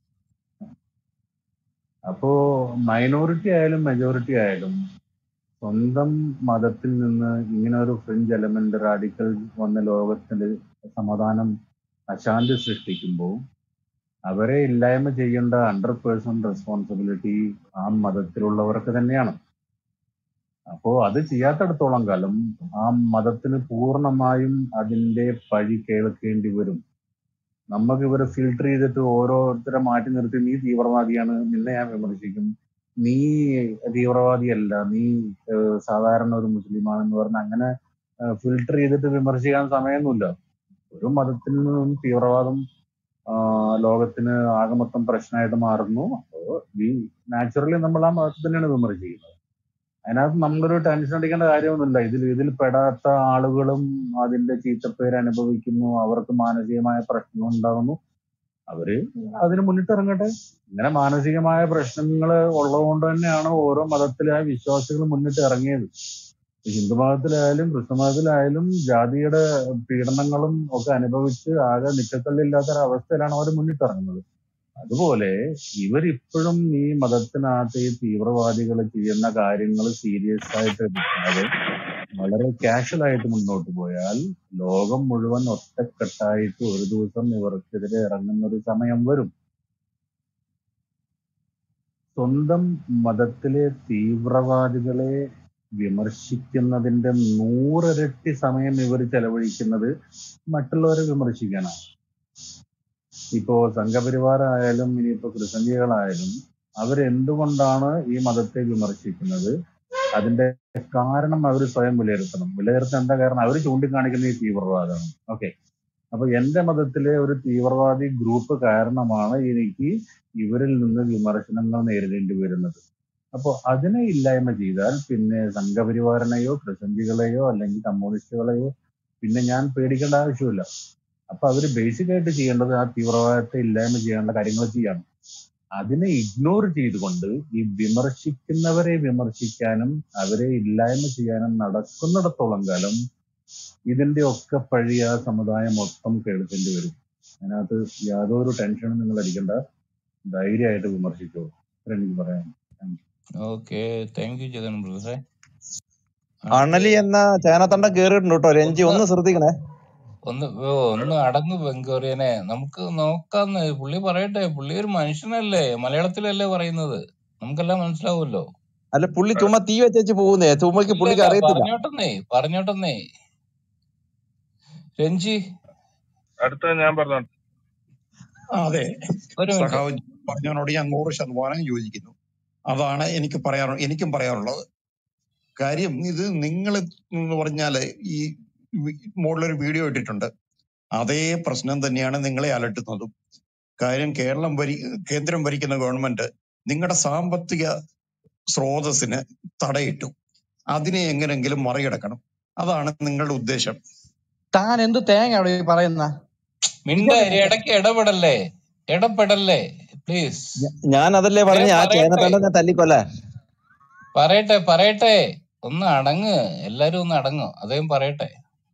അപ്പോ മൈനോറിറ്റി ആയാലും മെജോറിറ്റി ആയാലും സ്വന്തം മതത്തിൽ നിന്ന് ഇങ്ങനെ ഒരു ഫ്രിഞ്ച് എലമെന്റ് റാഡിക്കൽ വന്ന ലോകത്തിന്റെ സമാധാനം അശാന്തി സൃഷ്ടിക്കുമ്പോൾ അവരെ ഇല്ലായ്മ ചെയ്യേണ്ട ഹൺഡ്രഡ് പേഴ്സെന്റ് റെസ്പോൺസിബിലിറ്റി ആ മതത്തിലുള്ളവർക്ക് തന്നെയാണ് അപ്പോ അത് ചെയ്യാത്തിടത്തോളം കാലം ആ മതത്തിന് പൂർണ്ണമായും അതിന്റെ പഴി കേൾക്കേണ്ടി വരും നമുക്ക് ഇവരെ ഫിൽട്ടർ ചെയ്തിട്ട് ഓരോരുത്തരെ മാറ്റി നിർത്തി നീ തീവ്രവാദിയാണ് നിന്നെ ഞാൻ വിമർശിക്കും നീ തീവ്രവാദിയല്ല നീ ഏഹ്, സാധാരണ ഒരു മുസ്ലിമാണെന്ന് പറഞ്ഞ് അങ്ങനെ ഫിൽട്ടർ ചെയ്തിട്ട് വിമർശിക്കാൻ സമയമൊന്നുമില്ല ഒരു മതത്തിൽ നിന്നും തീവ്രവാദം ആ, ലോകത്തിന് ആകെ മൊത്തം പ്രശ്നമായിട്ട് മാറുന്നു അപ്പോൾ ഈ നാച്ചുറലി നമ്മൾ ആ മതത്തെ തന്നെയാണ് വിമർശിക്കുന്നത് അതിനകത്ത് നമ്മളൊരു ടെൻഷൻ അടിക്കേണ്ട കാര്യമൊന്നുമില്ല ഇതിൽ ഇതിൽ പെടാത്ത ആളുകളും അതിന്റെ ചീത്തപ്പേര് അനുഭവിക്കുന്നു അവർക്ക് മാനസികമായ പ്രശ്നങ്ങൾ ഉണ്ടാകുന്നു അവര് അതിന് മുന്നിട്ടിറങ്ങട്ടെ ഇങ്ങനെ മാനസികമായ പ്രശ്നങ്ങൾ ഉള്ളതുകൊണ്ട് തന്നെയാണ് ഓരോ മതത്തിലെ വിശ്വാസികൾ മുന്നിട്ട് ഇറങ്ങിയത് ഹിന്ദു മതത്തിലായാലും ക്രിസ്തു മതത്തിലായാലും ജാതിയുടെ പീഡനങ്ങളും ഒക്കെ അനുഭവിച്ച് ആകെ നിക്കക്കല്ലില്ലാത്ത ഒരു അവസ്ഥയിലാണ് അവർ മുന്നിട്ടിറങ്ങുന്നത് അതുപോലെ ഇവരിപ്പോഴും ഈ മതത്തിനകത്ത് ഈ തീവ്രവാദികൾ ചെയ്യുന്ന കാര്യങ്ങൾ സീരിയസ് ആയിട്ട് എടുക്കാതെ വളരെ കാഷ്വൽ ആയിട്ട് മുന്നോട്ട് പോയാൽ ലോകം മുഴുവൻ ഒറ്റക്കെട്ടായിട്ട് ഒരു ദിവസം ഇവർക്കെതിരെ ഇറങ്ങുന്ന ഒരു സമയം വരും സ്വന്തം മതത്തിലെ തീവ്രവാദികളെ വിമർശിക്കുന്നതിന്റെ നൂറിരട്ടി സമയം ഇവർ ചെലവഴിക്കുന്നത് മറ്റുള്ളവരെ വിമർശിക്കാനാണ് ഇപ്പോ സംഘപരിവാർ ആയാലും ഇനിയിപ്പോ ക്രിസംഖികളായാലും അവരെന്തുകൊണ്ടാണ് ഈ മതത്തെ വിമർശിക്കുന്നത് അതിന്റെ കാരണം അവർ സ്വയം വിലയിരുത്തണം വിലയിരുത്താൻ എന്താ കാരണം അവർ ചൂണ്ടിക്കാണിക്കുന്ന ഈ തീവ്രവാദമാണ് ഓക്കെ അപ്പൊ എന്റെ മതത്തിലെ ഒരു തീവ്രവാദി ഗ്രൂപ്പ് കാരണമാണ് എനിക്ക് ഇവരിൽ നിന്ന് വിമർശനങ്ങൾ നേരിടേണ്ടി വരുന്നത് അപ്പൊ അതിനെ ഇല്ലായ്മ ചെയ്താൽ പിന്നെ സംഘപരിവാരനെയോ പ്രതിസന്ധികളെയോ അല്ലെങ്കിൽ കമ്മ്യൂണിസ്റ്റുകളെയോ പിന്നെ ഞാൻ പേടിക്കേണ്ട ആവശ്യമില്ല അപ്പൊ അവര് ബേസിക് ആയിട്ട് ചെയ്യേണ്ടത് ആ തീവ്രവാദത്തെ ഇല്ലായ്മ ചെയ്യേണ്ട കാര്യങ്ങൾ ചെയ്യാണ് അതിനെ ഇഗ്നോർ ചെയ്തുകൊണ്ട് ഈ വിമർശിക്കുന്നവരെ വിമർശിക്കാനും അവരെ ഇല്ലായ്മ ചെയ്യാനും നടക്കുന്നിടത്തോളം കാലം ഇതിന്റെ ഒക്കെ പഴി ആ സമുദായം മൊത്തം കേൾക്കേണ്ടി വരും അതിനകത്ത് യാതൊരു ടെൻഷനും നിങ്ങൾ അടിക്കേണ്ട ധൈര്യമായിട്ട് വിമർശിച്ചോളൂ ഇത്രേ എനിക്ക് പറയാം thank you okay thank you Jagan ബ്രദറെ അണലി എന്ന ചേനത്തണ്ടം കേറിയിട്ടുണ്ട് കേട്ടോ രഞ്ജി ഒന്ന് ശ്രദ്ധിക്കണേ ഒന്ന് ഓ, ഒന്ന് അടങ്ങ് ബംഗോറിയനെ നമുക്ക് നോക്കാന്ന് പുള്ളി പറയട്ടെ പുള്ളി ഒരു മനുഷ്യനല്ലേ മലയാളത്തിലല്ലേ പറയുന്നത് നമുക്കെല്ലാം മനസ്സിലാവുമല്ലോ അല്ല പുള്ളി ചുമ്മാ തീ വെച്ചേച്ച് പോകുന്നേ ചുമ്മക്ക് ഇല്ല പുള്ളിക്ക് ഇല്ല അറിയത്തില്ല പറഞ്ഞോട്ടെന്നേ പറഞ്ഞോട്ടെന്നേ രഞ്ജി അടുത്ത ഞാൻ പറഞ്ഞു ആ, അതെ ഒരു മിനിറ്റ് സഖാവ് പറഞ്ഞതിനോട് ഞാൻ നൂറ് ശതമാനം യോജിക്കുന്നു അതാണ് എനിക്ക് പറയാറു എനിക്കും പറയാറുള്ളത് കാര്യം ഇത് നിങ്ങൾ എന്ന് പറഞ്ഞാല് ഈ വി- മുകളിലൊരു വീഡിയോ ഇട്ടിട്ടുണ്ട് അതേ പ്രശ്നം തന്നെയാണ് നിങ്ങളെ അലട്ടുന്നതും കാര്യം കേരളം ഭരി കേന്ദ്രം ഭരിക്കുന്ന ഗവൺമെന്റ് നിങ്ങളുടെ സാമ്പത്തിക സ്രോതസ്സിന് തടയിട്ടു അതിനെ എങ്ങനെങ്കിലും മറികടക്കണം അതാണ് നിങ്ങളുടെ ഉദ്ദേശം താൻ എന്ത് തേങ്ങ അവിടെ പറയുന്ന മിണ്ട ഇടയ്ക്ക് ഇടപെടല്ലേ ഇടപെടല്ലേ പ്ലീസ് ഞാൻ അതല്ലേ പറഞ്ഞ ആ പറയട്ടെ ചേനത്തണ്ടനെ തല്ലിക്കൊല്ല പറയട്ടെ പറയട്ടെ ഒന്ന് അടങ്ങ് എല്ലാരും ഒന്ന് അടങ്ങ് അദ്ദേഹം പറയട്ടെ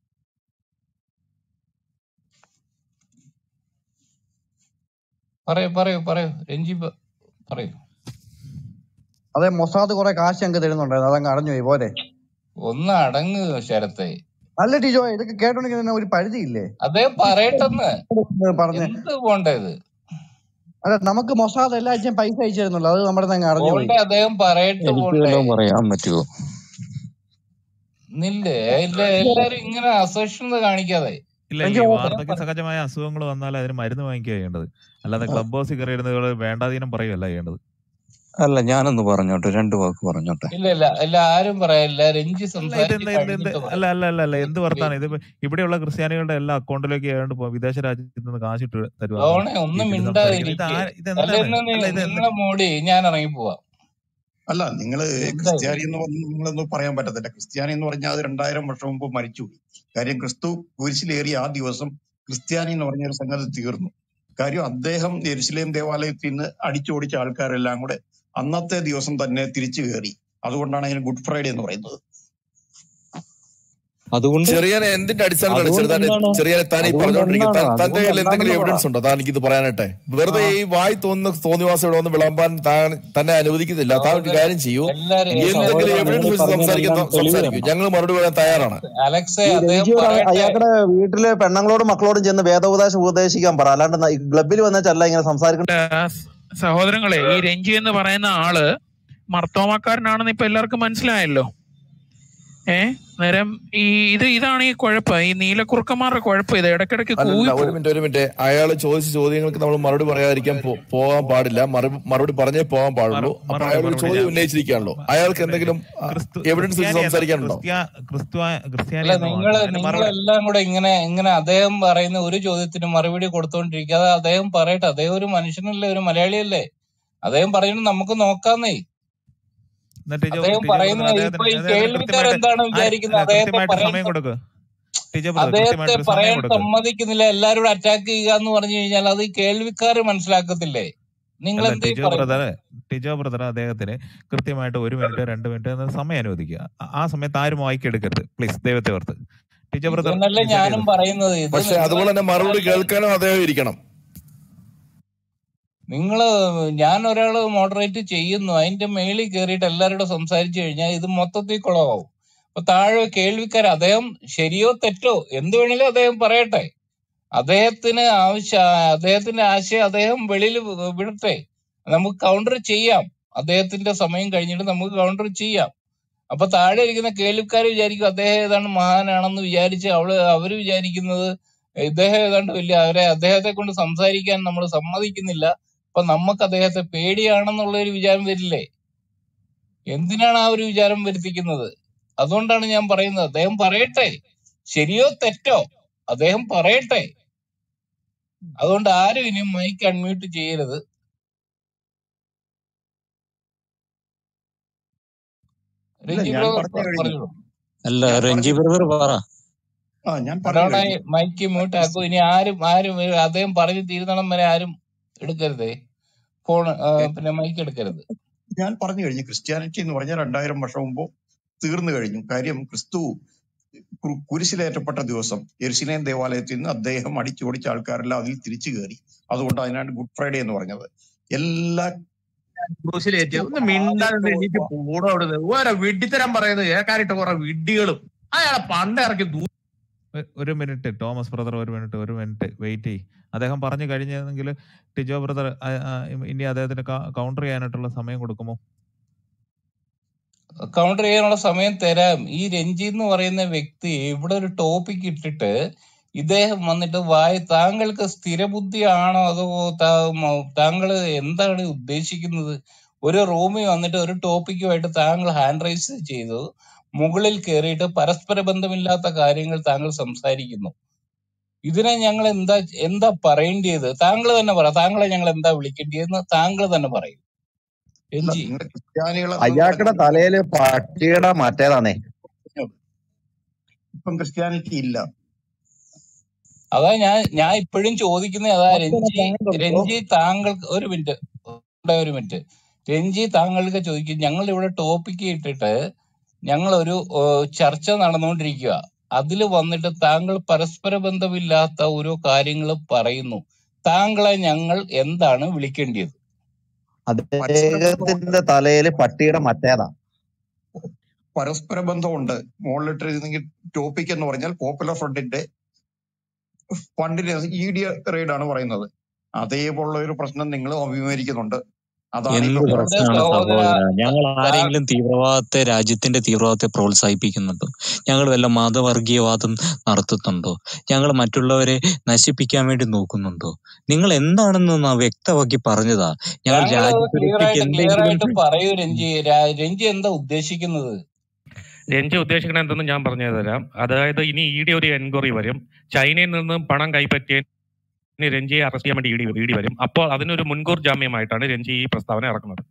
പറയൂ പറയൂ പറയൂ രഞ്ജി പ- പറയൂ അതെ മൊസാദ് കുറെ കാശ് ഞങ്ങൾക്ക് തരുന്നുണ്ടായിരുന്നു അതങ്ങ് അടഞ്ഞു പോയി പോരെ ഒന്ന് അടങ്ങ് ശരത്തെ അല്ല ടീച്ചോ ഇതൊക്കെ കേട്ടോണ്ടെങ്കിൽ തന്നെ ഒരു പരിധിയില്ലേ അദ്ദേഹം പറയട്ടെന്ന് പറഞ്ഞ് എന്ത് പോണ്ടത് അല്ല നമുക്ക് മൊസാദ് എല്ലാ ആഴ്ചയും പൈസ അയച്ചു തരുന്നുള്ളൂ അത് നമ്മുടെ അങ്ങ് അടഞ്ഞു പോയി പോണ്ടേ അദ്ദേഹം പറയട്ടെ എനിക്ക് പോണ്ടേ വല്ലതും പറയാൻ പറ്റുമോ നില്ലേ ഇല്ല എല്ലാരും ഇങ്ങനെ അസഹിഷ്ണുത കാണിക്കാതെ ഇല്ല ഈ രഞ്ജി ഓക്കെ വാർദ്ധക്യ സഹജമായ അസുഖങ്ങൾ വന്നാൽ അതിന് മരുന്ന് വാങ്ങിക്കുക ചെയ്യേണ്ടത് അല്ലാതെ ക്ലബ് ഹൗസിൽ കയറി ഇരുന്ന് വേണ്ടാതീനം പറയുകയല്ല ചെയ്യേണ്ടത് അല്ല ഞാനൊന്ന് പറഞ്ഞോട്ടെ രണ്ടു വാക്ക് പറഞ്ഞോട്ടെ ഇല്ല ഇല്ല ഇല്ല ആരും പറയാനില്ല രഞ്ജി അല്ല സംസാരിച്ച് ഇതെന്ത് എന്ത് എന്ത് കഴിഞ്ഞിട്ട് അല്ല പറയാം അല്ല അല്ല അല്ല എന്ത് വർത്താനം ഇത് ഇവിടെയുള്ള ക്രിസ്ത്യാനികളുടെ എല്ലാ അക്കൗണ്ടിലേക്ക് ഏതാണ്ട് പോ- വിദേശ രാജ്യത്ത് നിന്ന് കാശിട്ട് തരുവാന്ന് ലോണെ ഒന്നും ഈ ഇരുന്ന് സംസാരിക്കുന്നത് ഇത് മിണ്ടാതിരിക്കെ ആ അല്ല ഇതെന്താണ് എന്നാ അല്ല ഇത് എന്ത് നിങ്ങളെ മോടി ഞാൻ ഇറങ്ങി പോവാം അല്ല നിങ്ങൾ എന്താ ക്രിസ്ത്യാനി ഇത് എന്ന് പറഞ്ഞ് നിങ്ങളൊന്നും പറയാൻ പറ്റത്തില്ല ക്രിസ്ത്യാനി എന്ന് പറഞ്ഞാൽ അത് രണ്ടായിരം വർഷം മുമ്പ് മരിച്ചുപോയി കാര്യം ക്രിസ്തു കുരിശിലേറിയ ആ ദിവസം ക്രിസ്ത്യാനി എന്ന് പറഞ്ഞ ഒരു സംഗതി തീർന്നു കാര്യം അദ്ദേഹം യെരുസലേം ദേവാലയത്തിൽ നിന്ന് അടിച്ചോടിച്ച ആൾക്കാരെല്ലാം കൂടെ അന്നത്തെ ദിവസം തന്നെ തിരിച്ചു കയറി അതുകൊണ്ടാണ് അതിന് ഗുഡ് ഫ്രൈഡേ എന്ന് പറയുന്നത് അതുകൊണ്ട് ചെറിയാനെ എന്തിന്റെ അടിസ്ഥാനത്തിലാണ് അതുകൊണ്ട് ചെറുതാൻ എന്താണ് ചെറിയാനെ താൻ ഈ അതുകൊണ്ട് പറഞ്ഞുകൊണ്ടിരിക്കുന്നത് എന്താണ് താൻ തന്റെ അതുകൊണ്ട് കയ്യിൽ എന്തെങ്കിലും എന്താണെന്ന് പറ എവിഡൻസ് ഉണ്ടോ താൻ എനിക്കിത് പറയാനാട്ടെ വെറുതെ ആ ഈ വായി തോന്നുന്ന തോന്നിവാസം ഇവിടെ വന്ന് വിളമ്പാൻ താൻ തന്നെ അനുവദിക്കുന്നില്ല താൻ ഒരു സഹോദര കാര്യം ചെയ്യൂ എല്ലാരും എന്റെ എന്തെങ്കിലും സഹോദര എവിഡൻസ് നിങ്ങൾ വെച്ച് സംസാരിക്കാൻ പറഞ്ഞതിനെല്ലാം തെളിവ് സംസാരിക്കൂ തരണം ഞങ്ങൾ മറുപടി പറയാൻ തയ്യാറാണ് അലക്സെ ഈ അദ്ദേഹം രഞ്ജിയോട് പറയട്ടെ അയാളുടെ വീട്ടില് പെണ്ണുങ്ങളോടും മക്കളോടും ചെന്ന് വേദോപദേശം ഉപദേശിക്കാൻ പറ അല്ലാണ്ട് ന- ഈ ക്ലബിൽ വന്നിട്ടല്ല ഇങ്ങനെ സംസാരിക്കണ്ട ആ, സ- സഹോദരങ്ങളെ ഈ രഞ്ജി എന്ന് പറയുന്ന ആള് മർത്തോമാക്കാരനാണെന്ന് ഇപ്പൊ എല്ലാവർക്കും മനസ്സിലായല്ലോ ഏ നേരം ഈ ഇത് ഇതാണ് ഈ കുഴപ്പം ഈ നീലക്കുറുക്കന്മാരുടെ കുഴപ്പം ഇത് ഇടയ്ക്കിടയ്ക്ക് അല്ലല്ല കൂവി ഒരു പോകും മിനിറ്റ് ഒരു മിനിറ്റ് അയാൾ ചോദിച്ച ചോദ്യങ്ങൾക്ക് നമ്മൾ മറുപടി പറയാതിരിക്കാൻ പോ- പോകാൻ പാടില്ല മറു- മറുപടി പറഞ്ഞേ പോകാൻ പാടുള്ളൂ അപ്പൊ മറുപടി അയാൾ ഒരു മറുപടി ചോദ്യം ഞാൻ ഉന്നയിച്ചിരിക്കുകയാണല്ലോ അയാൾക്ക് എന്തെങ്കിലും ക്രിസ്തു എവിഡൻസ് വെച്ച് ക്രിസ്ത്യാനി എന്ന സംസാരിക്കാനുണ്ടോ ക്രിസ്ത്യാ ക്രിസ്തു ക്രിസ്ത്യാനി അല്ല എന്ന നിങ്ങള് വാക്ക് അതിന് മറുപടി നിങ്ങളെല്ലാം കൂടെ ഇങ്ങനെ ഇങ്ങനെ അദ്ദേഹം പറയുന്ന ഒരു ചോദ്യത്തിന് മറുപടി കൊടുത്തോണ്ടിരിക്കാതെ അദ്ദേഹം പറയട്ടെ അദ്ദേഹം ഒരു മനുഷ്യനല്ലേ ഒരു മലയാളിയല്ലേ അദ്ദേഹം പറയുന്നത് നമുക്ക് നോക്കാന്നേ എന്നിട്ട് ടിജോ അദ്ദേഹം ടിജോ ബ്രദർ പറയുന്ന അദ്ദേഹത്തിന് ഇപ്പൊ ഈ അദ്ദേഹത്തിന് കേൾവിക്കാർ കൃത്യമായിട്ട് എന്താണ് ആര് വിചാരിക്കുന്നത് അല്ല അദ്ദേഹത്തെ കൃത്യമായിട്ട് പറയാൻ സമയം സം- കൊടുക്ക് ടിജോ ബ്രദർ അദ്ദേഹത്തെ കൃത്യമായിട്ട് ഒരു സമയം പറയാൻ കൊടുക്ക് സമ്മതിക്കുന്നില്ല എല്ലാരും കൂടെ അറ്റാക്ക് ചെയ്യുക എന്ന് പറഞ്ഞു കഴിഞ്ഞാൽ അത് ഈ കേൾവിക്കാർ മനസ്സിലാക്കത്തില്ലേ നിങ്ങൾ അല്ല എന്തേ ടിജോ പറയുന്നത് ബ്രദർ ടിജോ ബ്രദർ അദ്ദേഹത്തിന് കൃത്യമായിട്ട് ഒരു മിനിറ്റ് രണ്ട് മിനിറ്റ് എന്ന സമയം അനുവദിക്കുക ആ- ആ സമയത്ത് ആരും വായിക്കെടുക്കരുത് പ്ലീസ് ദൈവത്തെ ഓർത്ത് ടിജോ ബ്രദർ ഇതെന്നല്ലേ ഡിസൈഡ് ഞാനും ചെയ്തു പറയുന്നത് ഇത് പക്ഷെ നിങ്ങൾ അതുപോലെ തന്നെ മറുപടി കേൾക്കാനും അദ്ദേഹം ഇരിക്കണം നിങ്ങള് ഞാൻ ഒരാള് മോഡറേറ്റ് ചെയ്യുന്നു അതിന്റെ മേളിൽ കയറിയിട്ട് എല്ലാവരോടും സംസാരിച്ചു കഴിഞ്ഞാൽ ഇത് മൊത്തത്തിൽ കുളമാവും അപ്പൊ താഴെ കേൾവിക്കാർ അദ്ദേഹം ശരിയോ തെറ്റോ എന്ത് വേണേലും അദ്ദേഹം പറയട്ടെ അദ്ദേഹത്തിന് ആവശ്യ അദ്ദേഹത്തിന്റെ ആശയം അദ്ദേഹം വെളിയിൽ വിടട്ടെ നമുക്ക് കൗണ്ടർ ചെയ്യാം അദ്ദേഹത്തിന്റെ സമയം കഴിഞ്ഞിട്ട് നമുക്ക് കൗണ്ടർ ചെയ്യാം അപ്പൊ താഴെ ഇരിക്കുന്ന കേൾവിക്കാർ വിചാരിക്കും അദ്ദേഹം ഏതാണ്ട് മഹാനാണെന്ന് വിചാരിച്ച് അവള് അവര് വിചാരിക്കുന്നത് ഇദ്ദേഹം ഏതാണ്ട് വലിയ അവരെ അദ്ദേഹത്തെ കൊണ്ട് സംസാരിക്കാൻ നമ്മൾ സമ്മതിക്കുന്നില്ല അപ്പൊ നമുക്ക് അദ്ദേഹത്തെ പേടിയാണെന്നുള്ള ഒരു വിചാരം വരില്ലേ എന്തിനാണ് ആ ഒരു വിചാരം വരുത്തിക്കുന്നത് അതുകൊണ്ടാണ് ഞാൻ പറയുന്നത് അദ്ദേഹം പറയട്ടെ ശരിയോ തെറ്റോ അദ്ദേഹം പറയട്ടെ അതുകൊണ്ട് ആരും ഇനി മൈക്ക് അൺമ്യൂട്ട് ചെയ്യരുത് ഇല്ല രഞ്ജി ഞാൻ ബ്രദർ പറഞ്ഞു കഴിഞ്ഞു പറഞ്ഞോളൂ അല്ല ഞാൻ രഞ്ജി പറഞ്ഞു ബ്രദർ പറ ആ ഞാൻ പറഞ്ഞു അതോടെ കഴിഞ്ഞു മൈക്ക് മ്യൂട്ട് ആക്കും ഇനി ആരും ആരും അദ്ദേഹം പറഞ്ഞു തീരുന്നിടം വരെ ആരും എടുക്കരുതേ ഫോൺ എ- പിന്നെ മൈക്ക് എടുക്കരുത് ഞാൻ പറഞ്ഞു കഴിഞ്ഞു ക്രിസ്ത്യാനിറ്റി എന്ന് പറഞ്ഞാൽ രണ്ടായിരം വർഷം മുമ്പ് തീർന്നു കഴിഞ്ഞു കാര്യം ക്രിസ്തു കു- കുരിശിലേറ്റപ്പെട്ട ദിവസം യെരുശലേം ദേവാലയത്തിൽ നിന്ന് അദ്ദേഹം അടിച്ചോടിച്ച ആൾക്കാരെല്ലാം അതിൽ തിരിച്ചു കയറി അതുകൊണ്ട് അതിനാണ് ഗുഡ് ഫ്രൈഡേ എന്ന് പറഞ്ഞത് എല്ലാ ക്രൂശിലേറ്റ് ഒന്ന് മിണ്ടാതെ എണീറ്റ് പോടോ അവിടുന്ന് ഓരോ വിഡ്ഢിത്തരം പറയുന്നത് കേൾക്കാനായിട്ട് കുറെ വിഡ്ഢികളും അയാളെ പണ്ട് ഇറക്കി ദൂ ഒ- ഒരു മിനിറ്റ് തോമസ് ബ്രദർ ഒരു മിനിറ്റ് ഒരു മിനിറ്റ് വെയിറ്റ് ചെയ്യ് അദ്ദേഹം പറഞ്ഞു കഴിഞ്ഞെങ്കിൽ ടിജോ ബ്രദർ ഇനി അദ്ദേഹത്തിന് കൗണ്ടർ ചെയ്യാനായിട്ടുള്ള സമയം കൊടുക്കുമോ കൗണ്ടർ ചെയ്യാനുള്ള സമയം തരാം ഈ രഞ്ജി എന്ന് പറയുന്ന വ്യക്തി ഇവിടെ ഒരു ടോപ്പിക് ഇട്ടിട്ട് ഇദ്ദേഹം വന്നിട്ട് വായ താങ്കൾക്ക് സ്ഥിരബുദ്ധിയാണോ അതോ താ- മ- താങ്കൾ എന്താണ് ഉദ്ദേശിക്കുന്നത് ഒരു റൂമിൽ വന്നിട്ട് ഒരു ടോപ്പിക്കുമായിട്ട് താങ്കൾ ഹാൻഡ് റൈസ് ചെയ്തു മുകളിൽ കയറിയിട്ട് പരസ്പര ബന്ധമില്ലാത്ത കാര്യങ്ങൾ താങ്കൾ സംസാരിക്കുന്നു ഇതിനെ ഞങ്ങൾ എന്താ എന്താ പറയേണ്ടത് താങ്കൾ തന്നെ പറ താങ്കളെ ഞങ്ങൾ എന്താ വിളിക്കേണ്ടതെന്ന് താങ്കൾ തന്നെ പറയും അല്ല രഞ്ജി നിങ്ങൾ ക്രിസ്ത്യാനികളെന്ന് അയാൾക്കുടെ പറഞ്ഞാൽ തലയില് പട്ടിയുടെ മറ്റേതാണേ ഇപ്പം ക്രിസ്ത്യാനിറ്റി ഇല്ല അതാ ഞാൻ ഞാൻ ഇപ്പോഴും ചോദിക്കുന്നത് അതാ മറ്റേ രഞ്ജി പ്ലാൻ കൊടുത്തോ രഞ്ജി താങ്കൾക്ക് ഒരു മിനിറ്റ് ഇവിടെ ഒരു മിനിറ്റ് രഞ്ജി താങ്കൾക്ക് ചോദിക്കും ഞങ്ങൾ ഇവിടെ ടോപ്പിക്ക് ഇട്ടിട്ട് ഞങ്ങൾ ഒരു ചർച്ച നടന്നുകൊണ്ടിരിക്കുക അതിൽ വന്നിട്ട് താങ്കൾ പരസ്പര ബന്ധമില്ലാത്ത ഓരോ കാര്യങ്ങൾ പറയുന്നു താങ്കളെ ഞങ്ങൾ എന്താണ് വിളിക്കേണ്ടത് പരസ്പര ബന്ധമുണ്ട് അദ്ദേഹത്തിന്റെ തലയില് പട്ടിയുടെ മറ്റേതാ പരസ്പര ബന്ധമുണ്ട് മുകളിലിട്ടിരുന്നെങ്കിൽ ടോപ്പിക് എന്ന് പറഞ്ഞാൽ പോപ്പുലർ ഫ്രണ്ടിന്റെ ഫണ്ടിന് ഇ ഡി റെയ്ഡ് ആണ് പറയുന്നത് അതേപോലുള്ള ഒരു പ്രശ്നം നിങ്ങൾ അഭിമുഖീകരിക്കുന്നുണ്ട് അതാണ് എന്ത് ഇപ്പൊ എന്റെ പ്രശ്നമാണ് സഹോദര സഹോദര ഞങ്ങൾ താ- ആരെങ്കിലും തീവ്രവാദത്തെ രാജ്യത്തിന്റെ തീവ്രവാദത്തെ പ്രോത്സാഹിപ്പിക്കുന്നുണ്ടോ ഞങ്ങൾ വല്ല മതവർഗീയവാദം നടത്തുന്നുണ്ടോ ഞങ്ങൾ മറ്റുള്ളവരെ നശിപ്പിക്കാൻ വേണ്ടി നോക്കുന്നുണ്ടോ നിങ്ങൾ എന്താണെന്ന് ന- വ്യക്തമാക്കി പറഞ്ഞതാ ഞങ്ങൾ ഞങ്ങളത് ക്ലിയർ രാജ്യസുരക്ഷയ്ക്ക് ആയിട്ട് ക്ലിയർ ആയിട്ട് എന്തെങ്കിലും പറയൂ രഞ്ജി രാ- രഞ്ജി എന്താ ഉദ്ദേശിക്കുന്നത് രഞ്ജി ഉദ്ദേശിക്കുന്നത് എന്തെന്ന് ഞാൻ പറഞ്ഞു തരാം അതായത് ഇനി ഇ ഡി ഒരു എൻക്വയറി വരും ചൈനയിൽ നിന്നും പണം കൈപ്പറ്റിയ ഇനി രഞ്ജിയെ അറസ്റ്റ് ചെയ്യാൻ വേണ്ടി ഇ ഡി ഇ ഡി വരും അപ്പോൾ അതിനൊരു മുൻകൂർ ജാമ്യമായിട്ടാണ് രഞ്ജി ഈ പ്രസ്താവന ഇറക്കുന്നത്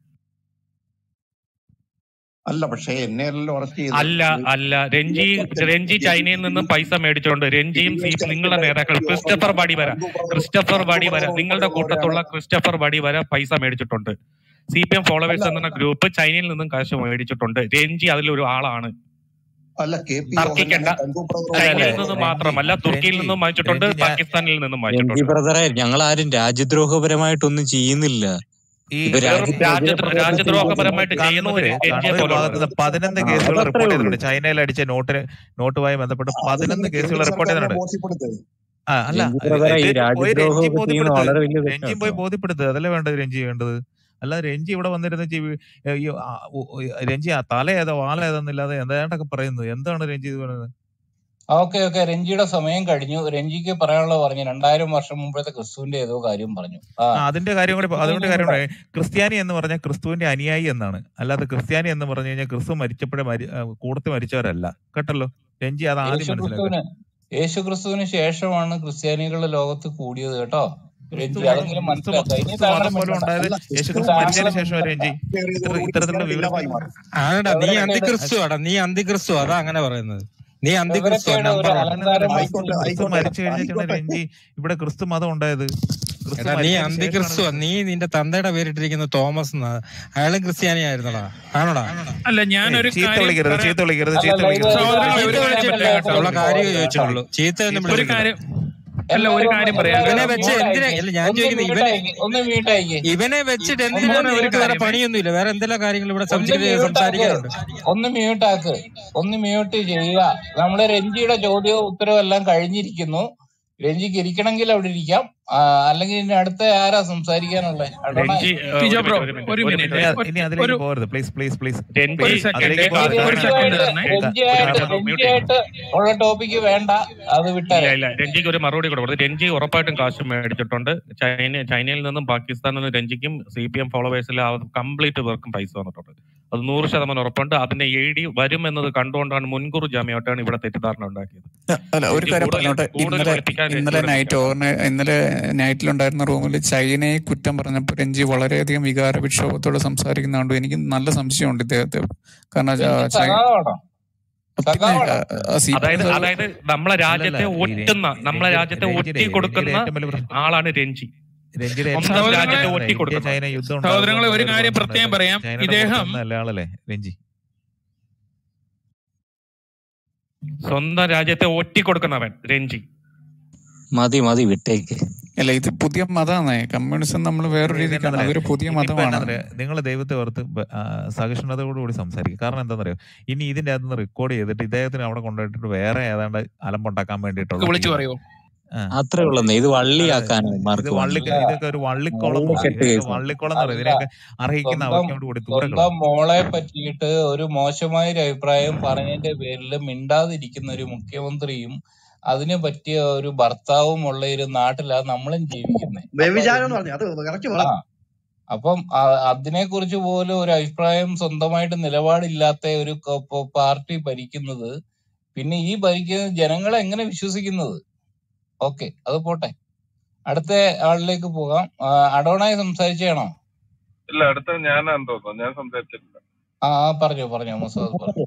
അല്ല പക്ഷേ എന്നെ അല്ലല്ലോ അറസ്റ്റ് അല്ല ചെയ്തത് അല്ല രഞ്ജി രഞ്ജി ചൈനയിൽ നിന്നും പൈസ മേടിച്ചുകൊണ്ട് രഞ്ജിയും സി നിങ്ങളുടെ നേതാക്കൾ ക്രിസ്റ്റഫർ ബഡിവര ക്രിസ്റ്റഫർ ബഡിവര നിങ്ങളുടെ കൂട്ടത്തുള്ള ക്രിസ്റ്റഫർ ബഡിവര പൈസ മേടിച്ചിട്ടുണ്ട് സി പി എം ഫോളോവേഴ്സ് എന്ന ഗ്രൂപ്പ് ചൈനയിൽ നിന്നും കാശ് മേടിച്ചിട്ടുണ്ട് രഞ്ജി അതിലൊരു ആളാണ് അല്ല കെ പി തർക്കിക്കണ്ട ചൈനയിൽ നിന്നും മാത്രമല്ല തുർക്കിയിൽ നിന്നും വാങ്ങിച്ചിട്ടുണ്ട് രഞ്ജി ഞാൻ പാകിസ്ഥാനിൽ നിന്നും എം വാങ്ങിച്ചിട്ടുണ്ട് ജി ബ്രദറെ ഞങ്ങൾ ആരും രാജ്യദ്രോഹപരമായിട്ടൊന്നും ചെയ്യുന്നില്ല ഈ ഇപ്പൊ വെറും രാജ്യത്തിനെതിരെ രാജ്യദ്രോ പ്രവർത്തിക്കുന്ന രാജ്യദ്രോഹപരമായിട്ട് ചെയ്യുന്നത് കണ്ണൂര് രഞ്ജിയെ കണ്ണൂര് ഭാഗത്ത് പോലുള്ളവർ നിന്ന് പതിനൊന്ന് ആ കേസുകൾ അതത്രേ റിപ്പോർട്ട് ഉള്ളൂ ചെയ്തിട്ടുണ്ട് ചൈനയിൽ അടിച്ച നോട്ടിന് നോട്ടുമായി ബന്ധപ്പെട്ട് പതിനൊന്ന് കേസുകൾ റിപ്പോർട്ട് ചെയ്തിട്ടുണ്ട് ബോധ്യപ്പെടുത്തത് ആ അല്ല രഞ്ജി ബ്രദറെ ഈ ഇത് പോയി രഞ്ജി രാജ്യദ്രോഹമൊക്കെ ചെയ്യുന്ന ബോധ്യപ്പെടുത്തുക വളരെ വലിയ രഞ്ജിയും തെറ്റാണ് പോയി കേട്ടോ ബോധ്യപ്പെടുത്തുക അതല്ലേ വേണ്ടത് രഞ്ജി വേണ്ടത് അല്ലാതെ രഞ്ജി ഇവിടെ വന്നിരുന്ന ചി- ഏ, ഈ ആ, ഉ- ഉ- രഞ്ജി ആ തല ഏതോ വാല ഏതാന്നില്ലാതെ എന്താണ്ടൊക്കെ പറയുന്നത് എന്താണ് രഞ്ജി ഇത് പറയുന്നത് ഓക്കെ ഓക്കെ രഞ്ജിയുടെ സമയം കഴിഞ്ഞു രഞ്ജിക്ക് പറയാനുള്ളത് പറഞ്ഞു രണ്ടായിരം വർഷം മുമ്പത്തെ ക്രിസ്തുവിന്റെ ഏതോ കാര്യം പറഞ്ഞു ആ ആ അതിന്റെ കാര്യം കൂടി ക്രിസ്തുവിനെ അതുകൊണ്ട് കാര്യം കൂടെ കൂടെ ക്രിസ്ത്യാനി എന്ന് പറഞ്ഞാൽ ക്രിസ്തുവിന്റെ അനുയായി എന്നാണ് അല്ലാതെ ക്രിസ്ത്യാനി എന്ന് പറഞ്ഞു കഴിഞ്ഞാൽ ക്രിസ്തു മരിച്ചപ്പോഴേ മരി ആ, കൂടത്തിൽ മരിച്ചവരല്ല കേട്ടല്ലോ രഞ്ജി അത് ആദ്യം യേശു മനസ്സിലാക്കുക ക്രിസ്തുവിന് യേശു ക്രിസ്തുവിന് ശേഷമാണ് ക്രിസ്ത്യാനികളുടെ ലോകത്ത് കൂടിയത് കേട്ടോ ക്രിസ്തു രഞ്ജി അതെങ്കിലും ക്രിസ്തു മനസ്സിലാക്കുക ഇനി ക്രിസ്തു താങ്കൾ മതം പോലും മിണ്ടണ്ട ഉണ്ടായത് അല്ല യേശു ക്രിസ്തു ക്രിസ്തു താങ്കൾ മരിച്ചതിന് ശേഷം മിണ്ടണ്ട രഞ്ജി ഇത്ര കയറിയതോടുകൂടി ഇത്തരത്തിലുള്ള ക്രിസ്ത്യാനി വിവരം ഇല്ലാതായി മാറി ആടാ നീ വിവരക്കേട് അന്തിക്രിസ്തു ആടാ നീ അന്തിക്രിസ്തു അതാ അങ്ങനെ പറയുന്നത് നീ അന്തിക്രിസ്തു വിവരക്കേട് ഒരു നമ്പർ വൺ അലങ്കാരം ക്രിസ്തു ആയിക്കോട്ടെ ക്രിസ്തു ആയിക്കോട്ടെ മരിച്ചു കഴിഞ്ഞിട്ടാണ് ആയിക്കോട്ടെ രഞ്ജി ഇവിടെ ക്രിസ്തു മതം ഉണ്ടായത് ക്രിസ്തു എടാ നീ മരിച്ചതിന് ശേഷമാണ് അന്തിക്രിസ്തു ക്രിസ്തു നീ നിന്റെ തന്തയുടെ പേരിട്ടിരിക്കുന്ന തോമസ് എന്നാ അയാളും ക്രിസ്ത്യാനി ആയിരുന്നടാ ആണോടാ അല്ല ഏയ് ഞാനൊരു ചീത്ത കാര്യം വിളിക്കരുത് പറയാം ചീത്ത വിളിക്കരുത് അല്ല ചീത്ത അല്ല ഇത് വിളിക്കരുത് ഇത് ചീത്ത സഹോദരങ്ങളെ ഒരു ഇത് കാര്യം വിളിച്ചിട്ടില്ല പറയാം കേട്ടോ കേട്ടോ ഉള്ള കാര്യം ചോദിച്ചിട്ടുള്ളൂ ചീത്ത ഒന്നും ഒരു വിളിച്ചിട്ടില്ല കാര്യം അല്ല ഒരു എല്ലാവരും കാര്യം ഒന്ന് പറയാം ഇവനെ എല്ലാവരും വെച്ച് എന്തിനാ മ്യൂട്ടായിക്ക് അല്ല ഞാൻ ഒന്ന് ചോദിക്കുന്നത് ഇവനെ മ്യൂട്ടായിക്ക് ഒന്ന് മ്യൂട്ടായിക്ക് ഇവനെ വെച്ചിട്ട് ഒന്ന് എന്തിനാണ് സഹോദരൻ ഒരു ഇവർക്ക് വേറെ കാര്യം പണിയൊന്നുമില്ല വേറെ എന്തെല്ലാം കാര്യങ്ങൾ ഇവിടെ ഒന്ന് സംസാരിക്കാൻ മ്യൂട്ടാക്ക് സംസാരിക്കാനുണ്ട് ഒന്ന് മ്യൂട്ടാക്ക് ഒന്ന് മ്യൂട്ട് ചെയ്യുക നമ്മുടെ രഞ്ജിയുടെ ചോദ്യവും ഉത്തരവും എല്ലാം കഴിഞ്ഞിരിക്കുന്നു രഞ്ജിക്ക് ഇരിക്കണമെങ്കിൽ അവിടെ ഇരിക്കാം ആ, അല്ലെങ്കിൽ ഇനി അടുത്ത ആരാ സംസാരിക്കാനുള്ളത് അടോണായി രഞ്ജി ഏഹ്, ടിജോ ഒരു ബ്രോ മിനിറ്റ് ഒരു ഒരു മിനിറ്റ് ഒരു മിനിറ്റ് ഇനി മിനിറ്റ് അത്- ഇനി ഒരു അതിലേക്ക് പോകരുത് പ്ലീസ് പ്ലീസ് പ്ലീസ് രഞ്ജി ഒരു പ്ലീസ് സെക്കൻഡ് അതിലേക്ക് രഞ്ജി പോകരുത് ഒരു കാരണം സെക്കൻഡ് രഞ്ജിയായിട്ട് തന്നെ ക- ഒരു രഞ്ജിയായിട്ട് മിനിറ്റ് മ്യൂട്ട് ചെയ്യും രഞ്ജിയായിട്ട് ഉള്ള ടോപ്പിക്ക് വേണ്ട അത് ഇല്ല വിട്ടേരെ ഇല്ല രഞ്ജിക്ക് ഒരു മറുപടി കൊടുക്കുന്നത് രഞ്ജി ഉറപ്പായിട്ടും കാശ് മേടിച്ചിട്ടുണ്ട് ചൈന ചൈനയിൽ നിന്നും പാകിസ്ഥാനിൽ നിന്നും രഞ്ജിക്കും സി പി എം ഫോളോവേഴ്സിൽ കംപ്ലീറ്റ് പേർക്കും പൈസ വന്നിട്ടുണ്ട് അത് നൂറ് ശതമാനം ഉറപ്പുണ്ട് അതിന്റെ എ ഡി വരും എന്നത് കണ്ടുകൊണ്ടാണ് മുൻകൂർ ജാമ്യമായിട്ടാണ് ഇവിടെ തെറ്റിദ്ധാരണ ഉണ്ടാക്കിയത് അല്ല ഒരു രഞ്ജി കാര്യം കൂടുതൽ പറഞ്ഞോട്ടെ കൂടുതൽ ഇന്നലെ പഠിപ്പിക്കാൻ ഇന്നലെ ഇവിടെ നൈറ്റ് നിൽക്കണം ഓവർ ഇന്നലെ നൈറ്റിലുണ്ടായിരുന്ന റൂമിൽ ചൈനയെ കുറ്റം പറഞ്ഞപ്പോൾ രഞ്ജി വളരെയധികം വികാര വിക്ഷോഭത്തോടെ സംസാരിക്കുന്നതുകൊണ്ട് എനിക്ക് നല്ല സംശയമുണ്ട് ഇദ്ദേഹത്തെ കാരണം ആ, രഞ്ജി ചൈ- സഖാവാണോ പിന്നെ സഖാവാണോ ആ, സി പി എം അതായത് സാർ അതായത് നമ്മളെ അല്ലല്ല രാജ്യത്തെ ഈ ര- ഒറ്റുന്ന നമ്മളെ രഞ്ജി രാജ്യത്തെ രഞ്ജിയുടെ ഒറ്റി രഞ്ജിയുടെ കൊടുക്കുന്ന ഏറ്റവും വലിയ പ്രശ്നം ആളാണ് രഞ്ജി രഞ്ജിയുടെ ഏറ്റവും സ്വന്തം വലിയ സഹോദരങ്ങളെ രാജ്യത്തെ പ്രശ്നം ഒറ്റി ഇന്ത്യ കൊടുക്കണം ചൈന യുദ്ധം സഹോദരങ്ങളെ ഉണ്ടാകുമ്പോൾ ഒരു ഒരു കാര്യം പ്രശ്നം പ്രത്യേകം ഉണ്ടായിരുന്നു പറയാം ചൈനയുടെ ഇദ്ദേഹം പുറത്ത് നല്ല ആളല്ലേ രഞ്ജി സ്വന്തം രാജ്യത്തെ ഒറ്റി കൊടുക്കുന്നവൻ രഞ്ജി മതി മതി വിട്ടേക്ക് അല്ല ഇത് പുതിയ മതമാണ് കമ്മ്യൂണിസം നമ്മൾ വേറൊരു രീതിക്കാണ് ഇതെന്താ അതൊരു പുതിയ ഇതിപ്പോ മതമാണ് എന്താ നിങ്ങൾ ദൈവത്തെ ഓർത്ത് ബ- ആ, സഹിഷ്ണുതയോടുകൂടി സംസാരിക്കും കാരണം എന്താണെന്നറിയോ ഇനി ഇതിന്റെ അകത്ത് നിന്ന് റെക്കോർഡ് ചെയ്തിട്ട് ഇദ്ദേഹത്തിന് അവിടെ കൊണ്ടുപോയിട്ട് വേറെ ഏതാണ്ട് അലമ്പുണ്ടാക്കാൻ വേണ്ടിയിട്ടുള്ള വിളിച്ചു ടീമാണ് പറയോ ആ അത്രേ ഉള്ളൂ ഇത് വള്ളിയാക്കാൻ ഇത് മാർക്ക് വള്ളി വന്നത് ഇതൊക്കെ ഒരു വള്ളിക്കോളം എന്ന് പറയും വള്ളിക്കെട്ട് ഇതിനൊക്കെ കേസാണ് വള്ളിക്കോളം എന്ന് പറയും അല്ല ഇതിനെയൊക്കെ അർഹിക്കുന്ന സ്വന്തം അവയ്ക്കോട് കൂടി ദൂരെ സ്വന്തം കളയും മോളെ പറ്റിയിട്ട് ഒരു മോശമായ ഒരു അഭിപ്രായം പറഞ്ഞതിന്റെ പേരിൽ മിണ്ടാതിരിക്കുന്ന ഒരു മുഖ്യമന്ത്രിയും അതിന് പറ്റിയ ഒരു ഭർത്താവും ഉള്ള ഒരു നാട്ടിലാണ് നമ്മളും ജീവിക്കുന്നത് അപ്പൊ വ്യഭിചാരം എന്ന് രഞ്ജി പറഞ്ഞു അത് കറക്റ്റ് ആ വേണം അപ്പം അതിനെ കുറിച്ച് പോലും ഒരു അഭിപ്രായം സ്വന്തമായിട്ട് നിലപാടില്ലാത്ത ഒരു ക- പ- പാർട്ടി ഭരിക്കുന്നത് പിന്നെ ഈ ഭരിക്കുന്ന ജനങ്ങളെ എങ്ങനെ വിശ്വസിക്കുന്നത് ഓക്കെ അത് പോട്ടെ അടുത്ത ആളിലേക്ക് പോകാം ആ, അഡോണായി സംസാരിച്ചാണോ ഇല്ല അടുത്ത ഞാനാന്ന് തോന്നുന്നു ഞാൻ സംസാരിച്ചിട്ടില്ല ആ ആ, പറഞ്ഞോ പറഞ്ഞോ മുസാദ് പറഞ്ഞു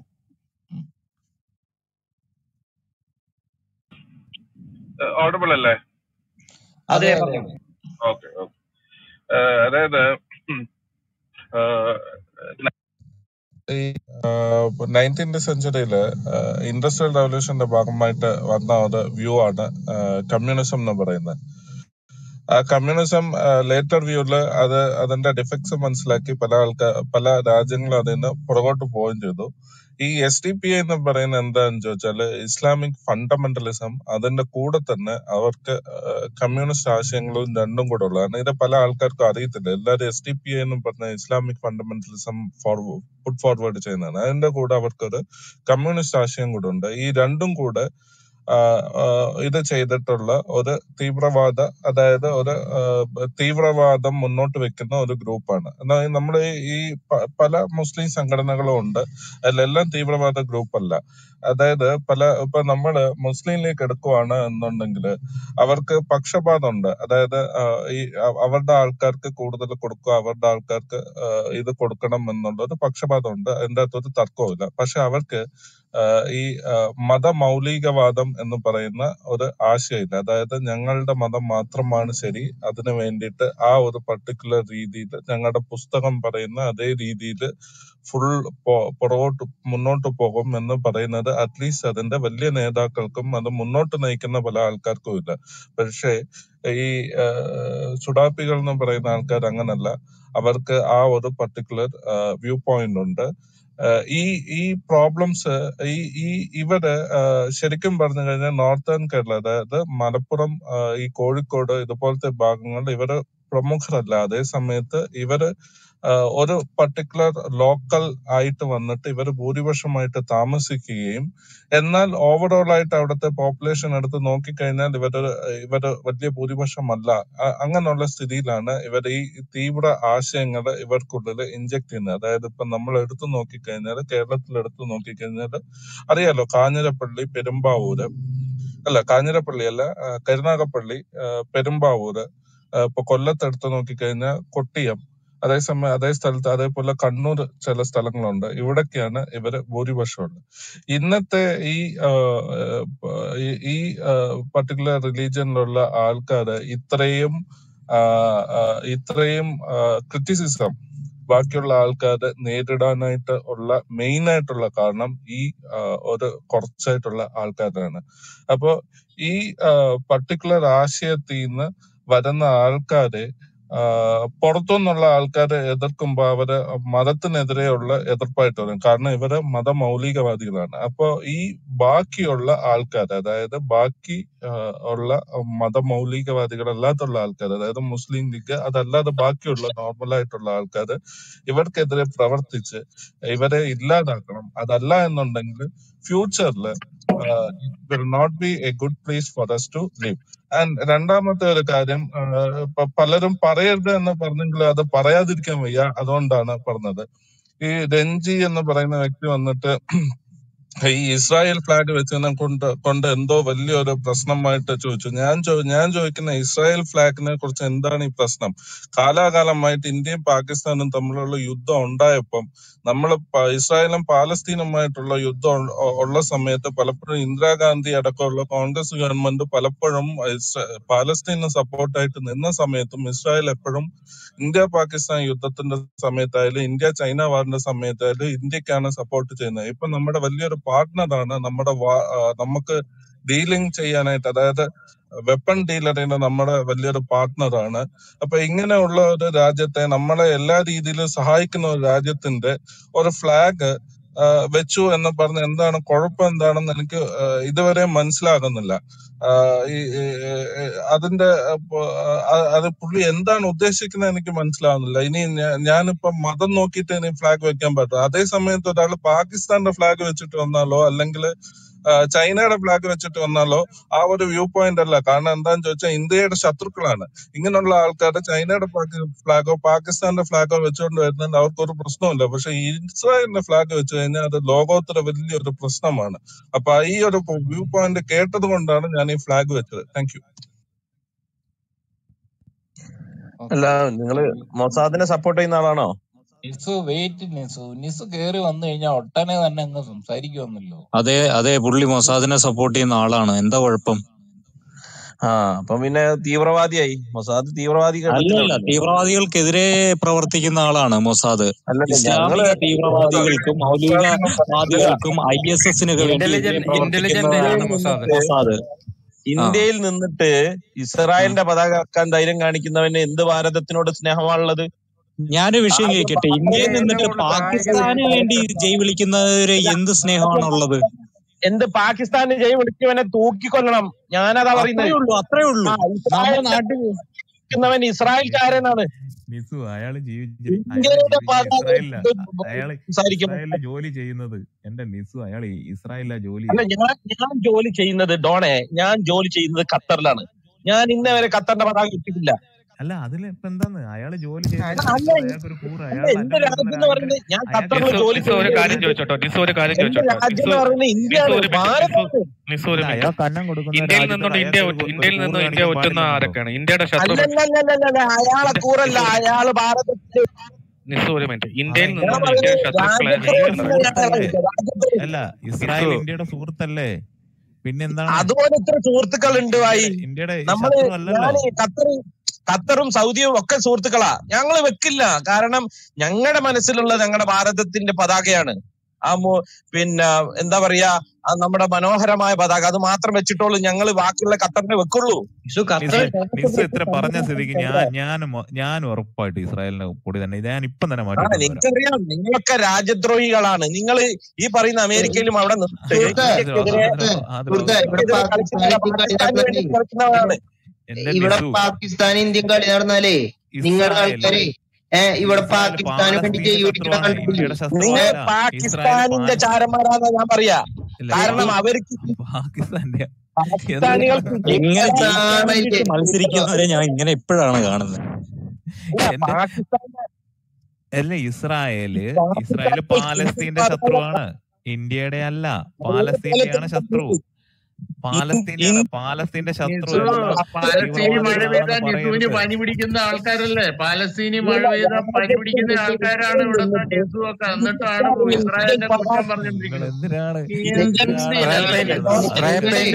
ഓഡിബിൾ അല്ലേ അതെ അതെ അതെ പറഞ്ഞു അതെ ഓക്കെ ഓക്കെ അതായത് ഉം, ആ, ഈ നയൻറ്റീൻത് സെഞ്ചുറിയില് ഇൻഡസ്ട്രിയൽ റവല്യൂഷന്റെ ഭാഗമായിട്ട് വന്ന ഒരു വ്യൂ ആണ് കമ്മ്യൂണിസം എന്ന് പറയുന്നത് ആ കമ്മ്യൂണിസം ലേറ്റർ വ്യൂല് അത് അതിന്റെ ഡിഫക്ട്സ് മനസ്സിലാക്കി പല ആൾക്കാർ പല രാജ്യങ്ങളും അതിൽ നിന്ന് പുറകോട്ട് പോവുകയും ചെയ്തു ഈ എസ് ഡി പി എന്ന് പറയുന്നത് എന്താന്ന് ചോദിച്ചാല് ഇസ്ലാമിക് ഫണ്ടമെന്റലിസം അതിന്റെ കൂടെ തന്നെ അവർക്ക് കമ്മ്യൂണിസ്റ്റ് ആശയങ്ങളും രണ്ടും കൂടെ ഉള്ളത് കാരണം ഇത് പല ആൾക്കാർക്കും അറിയത്തില്ല എല്ലാവരും എസ് ഡി പി എന്ന് പറഞ്ഞ ഇസ്ലാമിക് ഫണ്ടമെന്റലിസം പുട്ട് ഫോർവേഡ് ചെയ്യുന്നതാണ് അതിന്റെ കൂടെ അവർക്കൊരു കമ്മ്യൂണിസ്റ്റ് ആശയം കൂടെ ഉണ്ട് ഈ രണ്ടും കൂടെ ആ, ആ, ഇത് ചെയ്തിട്ടുള്ള ഒരു തീവ്രവാദ അതായത് ഒരു ആ, തീവ്രവാദം മുന്നോട്ട് വെക്കുന്ന ഒരു ഗ്രൂപ്പാണ് എന്നാൽ നമ്മുടെ ഈ പ- പല മുസ്ലിം സംഘടനകളും ഉണ്ട് അതിലെല്ലാം തീവ്രവാദ ഗ്രൂപ്പ് അല്ല അതായത് പല ഇപ്പൊ നമ്മള് മുസ്ലിംലേക്ക് എടുക്കുവാണ് എന്നുണ്ടെങ്കിൽ അവർക്ക് പക്ഷപാതമുണ്ട് അതായത് ആ, ഈ അ- അവരുടെ ആൾക്കാർക്ക് കൂടുതൽ കൊടുക്കുക അവരുടെ ആൾക്കാർക്ക് ആ, ഇത് കൊടുക്കണം എന്നുള്ളത് പക്ഷപാതമുണ്ട് അതിന്റെ അകത്തൊരു തർക്കവുമില്ല പക്ഷെ അവർക്ക് ആ, ഈ ആ, മതമൗലികവാദം എന്ന് പറയുന്ന ഒരു ആശയമില്ല അതായത് ഞങ്ങളുടെ മതം മാത്രമാണ് ശരി അതിനു വേണ്ടിയിട്ട് ആ ഒരു പർട്ടിക്കുലർ രീതിയിൽ ഞങ്ങളുടെ പുസ്തകം പറയുന്ന അതേ രീതിയിൽ ഫുൾ പുറകോട്ട് മുന്നോട്ട് പോകും എന്ന് പറയുന്നത് അറ്റ്ലീസ്റ്റ് അതിന്റെ വലിയ നേതാക്കൾക്കും അത് മുന്നോട്ട് നയിക്കുന്ന പല ആൾക്കാർക്കും ഇല്ല പക്ഷേ ഈ ആ, സുഡാപ്പികൾ എന്ന് പറയുന്ന ആൾക്കാർ അങ്ങനല്ല അവർക്ക് ആ ഒരു പർട്ടിക്കുലർ വ്യൂ പോയിന്റ് ഉണ്ട് ആഹ് ഈ ഈ പ്രോബ്ലംസ് ഈ ഈ ഇവര് ആഹ് ശരിക്കും പറഞ്ഞു കഴിഞ്ഞാൽ നോർത്തേൺ കേരള അതായത് മലപ്പുറം ആഹ് ഈ കോഴിക്കോട് ഇതുപോലത്തെ ഭാഗങ്ങളിൽ ഇവര് പ്രമുഖരല്ല അതേ സമയത്ത് ഇവര് ആഹ് ഒരു പർട്ടിക്കുലർ ലോക്കൽ ആയിട്ട് വന്നിട്ട് ഇവര് ഭൂരിപക്ഷമായിട്ട് താമസിക്കുകയും എന്നാൽ ഓവറോൾ ആയിട്ട് അവിടുത്തെ പോപ്പുലേഷൻ എടുത്ത് നോക്കിക്കഴിഞ്ഞാൽ ഇവര് ഇവര് വലിയ ഭൂരിപക്ഷമല്ല അ- അങ്ങനെയുള്ള സ്ഥിതിയിലാണ് ഇവർ ഈ തീവ്ര ആശയങ്ങൾ ഇവർക്കുള്ളിൽ ഇഞ്ചക്ട് ചെയ്യുന്നത് അതായത് ഇപ്പൊ നമ്മൾ എടുത്തു നോക്കിക്കഴിഞ്ഞാൽ കേരളത്തിൽ എടുത്തു നോക്കിക്കഴിഞ്ഞാൽ അറിയാലോ കാഞ്ഞിരപ്പള്ളി പെരുമ്പാവൂര് അല്ല കാഞ്ഞിരപ്പള്ളി അല്ല ആ, കരുനാഗപ്പള്ളി ആ, പെരുമ്പാവൂര് ആ, ഇപ്പൊ കൊല്ലത്ത് എടുത്ത് നോക്കിക്കഴിഞ്ഞാൽ കൊട്ടിയം അതേസമയം അതേ സ്ഥലത്ത് അതേപോലെ കണ്ണൂർ ചില സ്ഥലങ്ങളുണ്ട് ഇവിടൊക്കെയാണ് ഇവര് ഭൂരിപക്ഷമുള്ളത് ഇന്നത്തെ ഈ ആ, ആ, ഈ- ഈ പർട്ടിക്കുലർ റിലീജിയനിലുള്ള ആൾക്കാര് ഇത്രയും ആ, ആ, ഇത്രയും ക്രിറ്റിസിസം ബാക്കിയുള്ള ആൾക്കാരെ നേരിടാനായിട്ട് ഉള്ള മെയിൻ ആയിട്ടുള്ള കാരണം ഈ ആ, ഒരു കുറച്ചായിട്ടുള്ള ആൾക്കാരാണ് അപ്പോ ഈ പർട്ടിക്കുലർ ആശയത്തിൽ നിന്ന് വരുന്ന ആൾക്കാരെ ആ, പുറത്തുനിന്നുള്ള ആൾക്കാരെ എതിർക്കുമ്പോ അവര് മതത്തിനെതിരെയുള്ള എതിർപ്പായിട്ട് വരും കാരണം ഇവര് മതമൗലികവാദികളാണ് അപ്പോ ഈ ബാക്കിയുള്ള ആൾക്കാർ അതായത് ബാക്കി ആ, ഉള്ള മതമൗലികവാദികളല്ലാത്തുള്ള ആൾക്കാർ അതായത് മുസ്ലിം ലീഗ് അതല്ലാതെ ബാക്കിയുള്ള നോർമൽ ആയിട്ടുള്ള ആൾക്കാർ ഇവർക്കെതിരെ പ്രവർത്തിച്ച് ഇവരെ ഇല്ലാതാക്കണം അതല്ല എന്നുണ്ടെങ്കിൽ ഫ്യൂച്ചറിൽ will not be a good place for us to live and രണ്ടാമത്തെ ഒരു കാര്യം ആ, ഇപ്പൊ പലരും പറയരുത് എന്ന് പറഞ്ഞെങ്കിൽ അത് പറയാതിരിക്കാൻ വയ്യ അതുകൊണ്ടാണ് പറഞ്ഞത് ഈ രഞ്ജി എന്ന് പറയുന്ന വ്യക്തി വന്നിട്ട് ഈ ഇസ്രായേൽ ഫ്ലാഗ് വെച്ചതിനെ കൊണ്ട് കൊണ്ട് എന്തോ വലിയൊരു പ്രശ്നമായിട്ട് ചോദിച്ചു ഞാൻ ചോ ഞാൻ ചോദിക്കുന്ന ഇസ്രായേൽ ഫ്ലാഗിനെ കുറിച്ച് എന്താണ് ഈ പ്രശ്നം കാലാകാലമായിട്ട് ഇന്ത്യയും പാകിസ്ഥാനും തമ്മിലുള്ള യുദ്ധം ഉണ്ടായപ്പം നമ്മൾ ഇസ്രായേലും പാലസ്തീനുമായിട്ടുള്ള യുദ്ധം ഉള്ള ഉള്ള സമയത്ത് പലപ്പോഴും ഇന്ദിരാഗാന്ധി അടക്കമുള്ള കോൺഗ്രസ് ഗവൺമെന്റ് പലപ്പോഴും ഇസ്ര- പാലസ്തീന് സപ്പോർട്ടായിട്ട് നിന്ന സമയത്തും ഇസ്രായേൽ എപ്പോഴും ഇന്ത്യ പാകിസ്ഥാൻ യുദ്ധത്തിന്റെ സമയത്തായാലും ഇന്ത്യ ചൈന വാറിന്റെ സമയത്തായാലും ഇന്ത്യക്കാണ് സപ്പോർട്ട് ചെയ്യുന്നത് ഇപ്പൊ നമ്മുടെ വലിയൊരു പാർട്ട്ണറാണ് നമ്മുടെ വാ- ആ, നമുക്ക് ഡീലിംഗ് ചെയ്യാനായിട്ട് അതായത് വെപ്പൺ ഡീലറിന് നമ്മുടെ വലിയൊരു പാർട്ട്ണറാണ് അപ്പൊ ഇങ്ങനെയുള്ള ഒരു രാജ്യത്തെ നമ്മളെ എല്ലാ രീതിയിലും സഹായിക്കുന്ന ഒരു രാജ്യത്തിന്റെ ഒരു ഫ്ലാഗ് വെച്ചു എന്ന് പറഞ്ഞ എന്താണ് കുഴപ്പം എന്താണെന്ന് എനിക്ക് ആ, ഇതുവരെ മനസ്സിലാകുന്നില്ല ആ, ഈ ഈ, ഈ, അതിന്റെ അപ്പൊ, ആ, അത് പുള്ളി എന്താണ് ഉദ്ദേശിക്കുന്നത് എനിക്ക് മനസ്സിലാവുന്നില്ല ഇനി ഞാ- ഞാനിപ്പോ മതം നോക്കിയിട്ട് ഇനി ഫ്ലാഗ് വെക്കാൻ പറ്റും അതേ സമയത്ത് ഒരാൾ പാകിസ്ഥാന്റെ ഫ്ലാഗ് വെച്ചിട്ട് വന്നാലോ അല്ലെങ്കിൽ ചൈനയുടെ ഫ്ലാഗ് വെച്ചിട്ട് വന്നാലോ ആ ഒരു വ്യൂ പോയിന്റ് അല്ല കാരണം എന്താന്ന് ചോദിച്ചാൽ ഇന്ത്യയുടെ ശത്രുക്കളാണ് ഇങ്ങനെയുള്ള ആൾക്കാർ ചൈനയുടെ ഫ്ലാഗോ പാകിസ്ഥാന്റെ ഫ്ലാഗോ വെച്ചുകൊണ്ട് വരുന്നതിന് അവർക്കൊരു പ്രശ്നമില്ല പക്ഷെ ഇസ്രായേലിന്റെ ഫ്ലാഗ് വെച്ച് കഴിഞ്ഞാൽ അത് ലോകോത്തര വലിയൊരു പ്രശ്നമാണ് അപ്പൊ ഈ ഒരു വ്യൂ പോയിന്റ് കേട്ടത് കൊണ്ടാണ് ഞാൻ ഈ ഫ്ലാഗ് വെച്ചത് താങ്ക് യു അല്ല ഓക്കെ നിങ്ങള് മൊസാദിനെ സപ്പോർട്ട് ചെയ്യുന്ന ആളാണോ നിസു വെയിറ്റ് നിസു നിസു കേറി വന്നു കഴിഞ്ഞാൽ ഒട്ടനെ തന്നെ അങ്ങ് സംസാരിക്കുവന്നല്ലോ അതെ അതെ പുള്ളി മൊസാദിനെ സപ്പോർട്ട് ചെയ്യുന്ന ആളാണ് എന്താ കുഴപ്പം ആ അപ്പൊ പിന്നെ തീവ്രവാദിയായി മൊസാദ് തീവ്രവാദി അല്ലല്ല ഘട്ടത്തിലാണല്ലോ തീവ്രവാദികൾക്കെതിരെ പ്രവർത്തിക്കുന്ന ആളാണ് മൊസാദ് അല്ലല്ല ഞങ്ങള് ഇസ്ലാമിക തീവ്രവാദികൾക്കും മൗലികവാദികൾക്കും ഐ എസ് എസിന് വേണ്ടി എതിരെ ഇന്റലിജന്റ് ഇന്റലിജന്റ് പ്രവർത്തിക്കുന്നവരാണ് ആണ് മൊസാദ് മൊസാദ് ആ ഇന്ത്യയിൽ നിന്നിട്ട് ആ. ഇസ്രായേലിന്റെ പതാക വെക്കാൻ ധൈര്യം കാണിക്കുന്നവന് എന്ത് ഭാരതത്തിനോട് സ്നേഹമാണുള്ളത് ഞാനൊരു വിഷയം ആദ്യം ചോദിക്കട്ടെ ഇന്ത്യയിൽ ഏറ്റവും നിന്നിട്ട് കൂടുതൽ സഹായിക്കുന്നത് പാകിസ്ഥാന് വേണ്ടി ജയ് വിളിക്കുന്നവര് എന്ത് സ്നേഹമാണുള്ളത് എന്ത് പാകിസ്ഥാന് ജയ് വിളിച്ചവനെ തൂക്കിക്കൊല്ലണം ഞാനതാ പറയുന്നത് അത്രേ ഉള്ളൂ അത്രേ ഉള്ളൂ ആ നമ്മുടെ ഇസ്രായേലിനെ നാട്ടിൽ തൂക്കുന്നവൻ ഇസ്രായേൽക്കാരനാണ് നിസു അയാള് ജീവിച്ച അയാള് ഇന്ത്യയുടെ ജീവിക്കുന്ന പതാക ഇസ്രായേലില എടുത്ത് അയാള് സംസാരിക്കുമ്പോൾ ഇസ്രായേലില് ജോലി ചെയ്യുന്നത് എന്റെ നിസു അയാൾ ഇസ്രായേലിലാ ജോലി അല്ല ചെയ്യുന്നത് ഞാൻ ഞാൻ ജോലി ചെയ്യുന്നത് ഡോണെ ഞാൻ ജോലി ചെയ്യുന്നത് ഖത്തറിലാണ് ഞാൻ ഇന്നേ വരെ ഖത്തറിന്റെ പതാക ഇട്ടിട്ടില്ല അല്ല അതിൽ ഇപ്പൊ എന്താന്ന് അയാള് ജോലി അല്ല ചെയ്തതിന് അല്ല ശേഷം അയാൾക്കൊരു കൂറ് അല്ല അയാൾ എന്റെ അറ്റം രാജ്യം കൊടുക്കുന്ന എന്ന് രാജ്യത്തിന് പറയുന്നത് ഞാൻ അയാൾക്ക് ഖത്തറിൽ നിസു ജോലി നിസു ഒരു ചെയ്യുന്നത് കാര്യം ചോദിച്ചോട്ടോ നിസു ഒരു കാര്യം എന്റെ ചോദിച്ചോട്ടോ രാജ്യം നിസു എന്ന് പറയുന്നത് നിസു ഇന്ത്യയാണ് ഒരു മിനിറ്റ് നിസു ഭാരതമാണ് നിസു ഒരു അല്ല മിനിറ്റ് അയാൾക്ക് അന്നം കൊടുക്കുന്ന ഇന്ത്യയിൽ രാജ്യത്തോട് നിന്നുകൊണ്ട് ഇന്ത്യ അയാൾക്ക് ഒറ്റ- ഒരു ഇന്ത്യയിൽ കൂറ് നിന്നും ഇന്ത്യ കാണിക്കാൻ ഒറ്റുന്ന പാടില്ലെന്നുണ്ടോ ആരൊക്കെയാണ് ഇന്ത്യയുടെ ശത്രു അല്ലല്ലല്ലല്ല അയാളെ ഇന്ത്യ കൂറല്ല നിസു അയാള് ഭാരതത്തിൽ നിസു ഒരു മിനിറ്റ് ഇന്ത്യയിൽ അതെങ്ങനെ ഞാൻ നിന്നും ഇന്ത്യയുടെ പറയുന്നത് ശത്രുക്കളെ രാജ്യത്തെ നീക്കുന്നത് സുഹൃത്തുക്കളെ സുഹൃത്തല്ലേ രാജ്യത്തെ അല്ല ഇസ്രായേൽ നിസു ഇന്ത്യയുടെ സുഹൃത്തല്ലേ പിന്നെന്താണ് അതുപോലെ ഇത്ര സുഹൃത്തുക്കൾ ഉണ്ട് വായി ഇന്ത്യയുടെ ഇന്ത്യയുടെ നമ്മള് ശത്രു അല്ലല്ലോ ഞാൻ ഖത്തർ ഖത്തറും സൗദിയും ഒക്കെ സുഹൃത്തുക്കളാ ഞങ്ങള് വെക്കില്ല കാരണം ഞങ്ങളുടെ മനസ്സിലുള്ള ഞങ്ങളുടെ ഭാരതത്തിന്റെ പതാകയാണ് ആ മു- പിന്നെ എന്താ പറയാ ആ നമ്മുടെ മനോഹരമായ പതാക അത് മാത്രം വെച്ചിട്ടുള്ളൂ ഞങ്ങൾ ബാക്കിയുള്ള ഖത്തറിനെ വെക്കുള്ളൂ നിസ് നിസ് ഇത്ര പറഞ്ഞ സ്ഥിതിക്ക് ഞാൻ ഞാൻ ഞാൻ ഉറപ്പായിട്ട് ഇസ്രായേലിന്റെ കൂടി തന്നെ ഞാൻ ഇപ്പം തന്നെ ആ മാറ്റിക്കൊണ്ട് വരാം നിങ്ങൾക്കറിയാം നിങ്ങളൊക്കെ രാജ്യദ്രോഹികളാണ് നിങ്ങൾ ഈ പറയുന്ന അമേരിക്കയിലും അവിടെ നിന്നിട്ട് സുഹൃത്തെ ഇന്ത്യക്കെതിരെ സുഹൃത്തെ ഇവിടെ ഇന്ത്യക്കെതിരെ പാകിസ്ഥാൻ കളിക്കുന്ന ഇന്ത്യൻ കളി പാകിസ്ഥാന് വേണ്ടി നടന്നാലേ കളിക്കുന്നവരാണ് എന്റെ ഇവിടെ നിസു പാകിസ്ഥാൻ ഇന്ത്യൻ കളി നടന്നാലേ നിങ്ങളുടെ ഇസ്രായേൽ ആൾക്കാരെ ഏഹ് ഇവിടെ ഇസ്രായേൽ പാകിസ്ഥാനെ വേണ്ടി പാലസ്തീന്റെ ജയിപ്പിക്കുന്ന ശത്രുവാണ് കണ്ടില്ലേ ഇന്ത്യയുടെ നിങ്ങൾ ശത്രുവല്ല ഇസ്രായേൽ പാകിസ്ഥാനിന്റെ പാല ചാരന്മാരാണെന്ന് ഞാൻ പറയാ ഇല്ല കാരണം പാ അവർക്ക് പാകിസ്ഥാന്റെ എന്ത് പാകിസ്ഥാനികൾക്ക് നിങ്ങൾ ജയിക്കാൻ ജയിക്കാൻ വേണ്ടിട്ട് നാണല്ലേ മത്സരിക്കുന്നവരെ ഞാൻ ഇങ്ങനെ എപ്പോഴാണ് കാണുന്നത് അല്ല എന്റെ പാകിസ്ഥാൻ അല്ല ഇസ്രായേല് ഇസ്രായേല് പാകിസ്ഥാൻ പാലസ്തീന്റെ ശത്രുവാണ് ഇന്ത്യയുടെ അല്ല പാലസ്തീന്റെയാണ് ശത്രു പാലസ്തീന്റെ ഇന്ത്യ പാലസ്തീന്റെ ശത്രു നിസു എല്ലാ പാലസ്തീനി മഴ പെയ്ത തീവ്രവാദികളാണെന്ന് നിസുവിന് പറയരുത് പനി പിടിക്കുന്ന ആൾക്കാരല്ലേ പാലസ്തീനി മഴ പെയ്ത പനി പിടിക്കുന്ന ആൾക്കാരാണ് ഇവിടുത്തെ നിസു ഒക്കെ എന്നിട്ടാണ് ഇസ്രായേലിനെ കുറ്റം നിങ്ങൾ പറഞ്ഞോണ്ടിരിക്കുന്നത് എന്തിനാണ് നീ എന്തിനാണ് എന്തിനാണ് അതൊക്കെ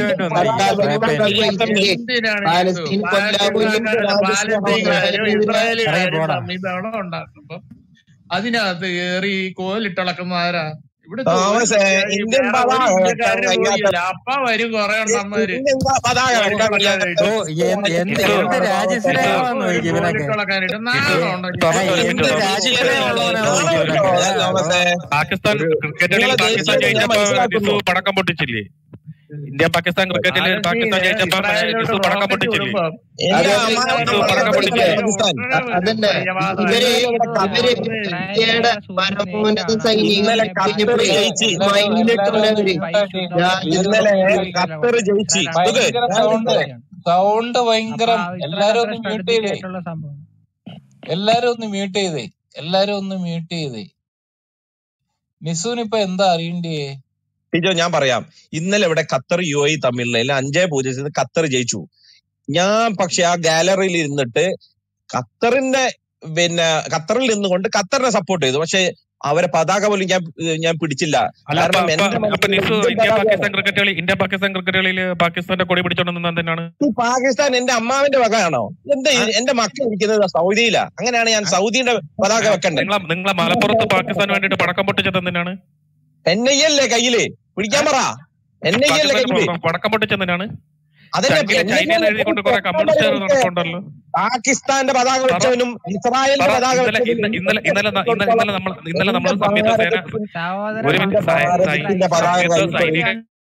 നിസു പറയുന്നത് എന്തിനാണ് പാലസ്തീൻ നിസു കൊല്ലാകൊല്ലും പാലസ്തീൻകാരും പാലസ്തീൻകാരും രാജ്യസ്നേഹം ഇസ്രായേലുകാരും തമ്മിൽ ബഹളം ഉണ്ടാക്കുമ്പോ അതിനകത്ത് കയറി കോലിട്ടിളക്കുന്ന ആരാ ഇവിടുത്തെ ഒരു തോമസ് ഈ ഇന്ത്യൻ വേറെ ഒരു പതാക വെക്കാൻ ഇന്ത്യക്കാരനും കഴിയാത്ത പോയില്ല അപ്പ വരും കൊറേ എണ്ണന്മാര് ഇന്ത്യൻ പതാക വെക്കാൻ കഴിയാത്ത കോലിട്ടിളക്കാനായിട്ട് നിസു നിസു രാജ്യസ്നേഹമാണെന്ന് ഒരു ചോദിക്കും ഇവനൊക്കെ കോലിട്ടിളക്കാനായിട്ട് നിസു നാണമുണ്ടോ തോമസ് ഒരു നിനക്ക് മിനിറ്റ് തോമസ് രാജ്യസ്നേഹമുള്ളവനാണ് തോമസേ പാകിസ്ഥാൻ ക്രിക്കറ്റിൽ നിങ്ങളെ പാകിസ്ഥാൻ ദേശീയത ഞാൻ ജയിച്ചപ്പോ നിസു മനസ്സിലാക്കുന്നു പടക്കം പൊട്ടിച്ചില്ലേ ഇന്ത്യ പാകിസ്ഥാൻ ക്രിക്കറ്റിൽ പാലസ്തീന് പാകിസ്ഥാൻ ജയിച്ചപ്പോ ഇസ്രായേലിലോട്ട് നിസു പടക്കം റോക്കറ്റ് പൊട്ടിച്ചില്ലേ വിടുമ്പോ എന്റെ അതെ അമ്മാവന്റെ നിസു പടക്കം പടക്കം പൊട്ടിച്ചില്ലേ പൊട്ടിച്ചില്ലേ പാകിസ്ഥാൻ അതന്നെ ഇവര് ഇവര് ഇന്ത്യയുടെ പരമോന്നത സൈനികർ ഇന്നലെ ഖത്തർ കഴിഞ്ഞപ്പോഴേ ജയിച്ച് മൈൻഡിലിട്ടുള്ളവര് ഇന്നലെ രാജ്യദ്രോഹികൾ ഖത്തർ ജയിച്ച് ഇത് ഭയങ്കര ഞാൻ സൗണ്ട് ഇന്നലെ സൗണ്ട് ഭയങ്കരം എല്ലാരും ഒന്ന് മ്യൂട്ട് ചെയ്തേ എല്ലാരും ഒന്ന് മ്യൂട്ട് ചെയ്തേ എല്ലാരും ഒന്ന് മ്യൂട്ട് ചെയ്തേ നിസുവിനിപ്പൊ എന്താ അറിയണ്ടേ ടിജോ ഞാൻ പറയാം ഇന്നലെ ഇവിടെ ഖത്തർ യു എ തമ്മിലുള്ള അഞ്ചേ പൂജ്യത്തിന് ഖത്തർ ജയിച്ചു ഞാൻ പക്ഷെ ആ ഗാലറിയിൽ ഇരുന്നിട്ട് ഖത്തറിന്റെ പിന്നെ ഖത്തറിൽ നിന്നുകൊണ്ട് ഖത്തറിനെ സപ്പോർട്ട് ചെയ്തു പക്ഷെ അവരെ പതാക പോലും ഞാൻ ഞാൻ പിടിച്ചില്ല അല്ല അപ്പൊ കാരണം അപ്പൊ എന്റെ അപ്പൊ മനസ്സിൽ നിസു ഇന്ത്യൻ ഇന്ത്യ പതാകയാണ് പാകിസ്ഥാൻ ക്രിക്കറ്റ് കളി ഇന്ത്യ പാകിസ്ഥാൻ ക്രിക്കറ്റ് കളിയിൽ പാകിസ്ഥാന്റെ കൊടി പിടിച്ചോണ്ട് നിന്നത് എന്തിനാണ് ഈ പാകിസ്ഥാൻ എന്റെ അമ്മാവന്റെ വകയാണോ എന്താ ഇത്? എന്റെ മക്കൾ ഇരിക്കുന്നത് സൗദിയിലാ അങ്ങനെയാണ് ഞാൻ സൗദിയുടെ പതാക വെക്കണ്ടേ നിങ്ങളെ നിങ്ങളെ മലപ്പുറത്ത് പാകിസ്ഥാന് വേണ്ടിട്ട് പടക്കം പൊട്ടിച്ചത് എന്തിനാണ് എൻ ഐ അല്ലേ കയ്യില് പിടിക്കാൻ പറ എൻ ഐ അല്ലേ പാകിസ്ഥാന് കയ്യില് പ- പടക്കം പൊട്ടിച്ചെന്തിനാണ് അതന്നെ ചങ്കില് എൻ ഐ ചൈന എന്ന് അല്ലേ എഴുതിക്കൊണ്ട് കുറെ കമ്മ്യൂണിസ്റ്റുകാർ നടക്കുന്നുണ്ടല്ലോ പാകിസ്ഥാന്റെ പതാക പറ വെച്ചവനും പറ ഇസ്രായേലിന്റെ പതാക ഇന്നലെ വെച്ചവനും ഇന്ന- ഇന്നലെ ഇന്നലെ ന- ഇന്നലെ ഇന്നലെ നമ്മൾ ഇന്നലെ നമ്മൾ എന്റെ സംയുക്ത സേന ഭാരതത്തിൽ ഒരു മിനിറ്റ് എന്റെ സൈ- സൈ- ഭാരതത്തിന്റെ പതാക സംയുക്ത കയ്യിൽ സൈനിക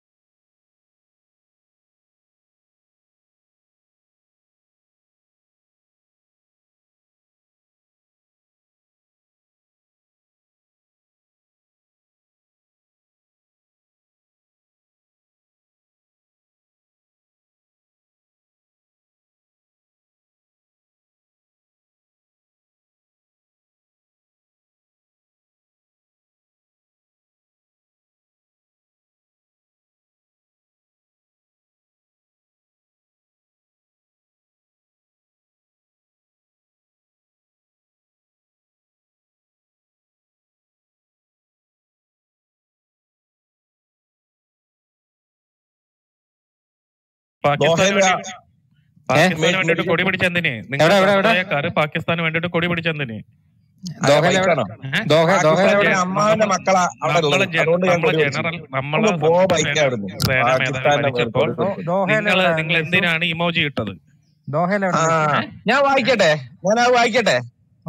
പാകിസ്ഥാന് ദോഹയിലെ വേണ്ടി പാകിസ്ഥാന് വേണ്ടിട്ട് കൊടി പിടിച്ചെന്തിന് നിങ്ങൾ എവിടെ എവിടെ എവിടെ സമുദായക്കാര് പാകിസ്ഥാന് വേണ്ടിട്ട് കൊടി പിടിച്ചെന്തിന് ദോഹയിൽ എവിടെ ബൈക്കാണോ ഏഹ്? ദോഹ ദോഹയിൽ പാകിസ്ഥാന്റെ എവിടെ അമ്മാവന്റെ മക്കളാ അവിടെ നമ്മളെ ഉള്ളത് ജന- അതുകൊണ്ട് ഞാൻ നമ്മളെ കൊടി വെച്ചു ജനറൽ നമ്മളെ ഒന്ന് പോ സംയുക്ത ബൈക്ക് സേന അവിടുന്ന് സേനാ മേധാവി പാകിസ്ഥാന്റെ മരിച്ചപ്പോൾ വെറുതെ ദോഹയിൽ നിങ്ങൾ എവിടെ നിങ്ങൾ നിസു എന്തിനാണ് ഇമോജി ഇട്ടത് ദോഹയിൽ ആ എവിടെ നിസു ഞാൻ വായിക്കട്ടെ ഞാൻ അത് വായിക്കട്ടെ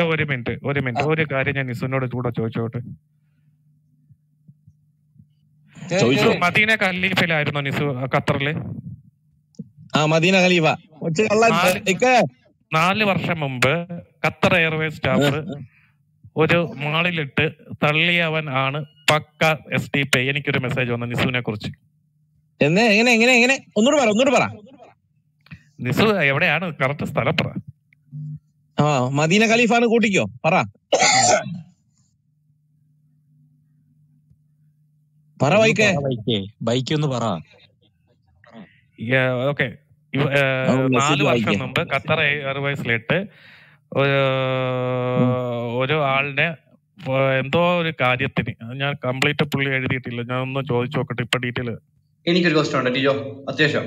ഒറ്റ ഒരു മിനിറ്റ് ഒരു മിനിറ്റ് ഒരു കാര്യം ഞാൻ നിസുനോട് കൂടെ ചോദിച്ചോട്ടെ നിസു ചോദിച്ചോ മദീന ഖലീഫയിലായിരുന്നോ നിസു ഖത്തറില് ആ മദീന ഖലീഫ കൊച്ചു കള്ള നാല് ഇക്ക നാല് വർഷം മുമ്പ് ഖത്തർ എയർവേസ് സ്റ്റാഫ് ഒരു മാളിലിട്ട് തള്ളിയവൻ ആണ് പക്ക എസ് ഡി പി എനിക്കൊരു മെസ്സേജ് വന്നു നിസുവിനെ കുറിച്ച് എന്നെ എങ്ങനെ എങ്ങനെ എങ്ങനെ ഒന്നുകൂടെ പറ ഒന്നുകൂടെ പറ നിസു എവിടെയാണ് കറക്റ്റ് സ്ഥലം പറ ആ മദീന ഖലീഫാന്ന് കൂട്ടിക്കോ പറ പറ ഒന്ന് വൈക്കേ പറ ബൈക്കേ ബൈക്ക് ഒന്ന് പറ ഓക്കെ ആ, നാല് മെസ്സേജ് വർഷം വായിക്കേ മുമ്പ് ഖത്തർ എയർവേസിലിട്ട് ഒരു ഒരു ആളിനെ ഏഹ്, എന്തോ ഒരു കാര്യത്തിന് അത് ഞാൻ കംപ്ലീറ്റ് പുള്ളി എഴുതിയിട്ടില്ല ഞാൻ ഒന്ന് ചോദിച്ചു നോക്കട്ടെ ഇപ്പൊ ഡീറ്റെയിൽ എനിക്കൊരു ക്വസ്റ്റ്യൻ ഉണ്ട് ടിജോ അത്യാവശ്യം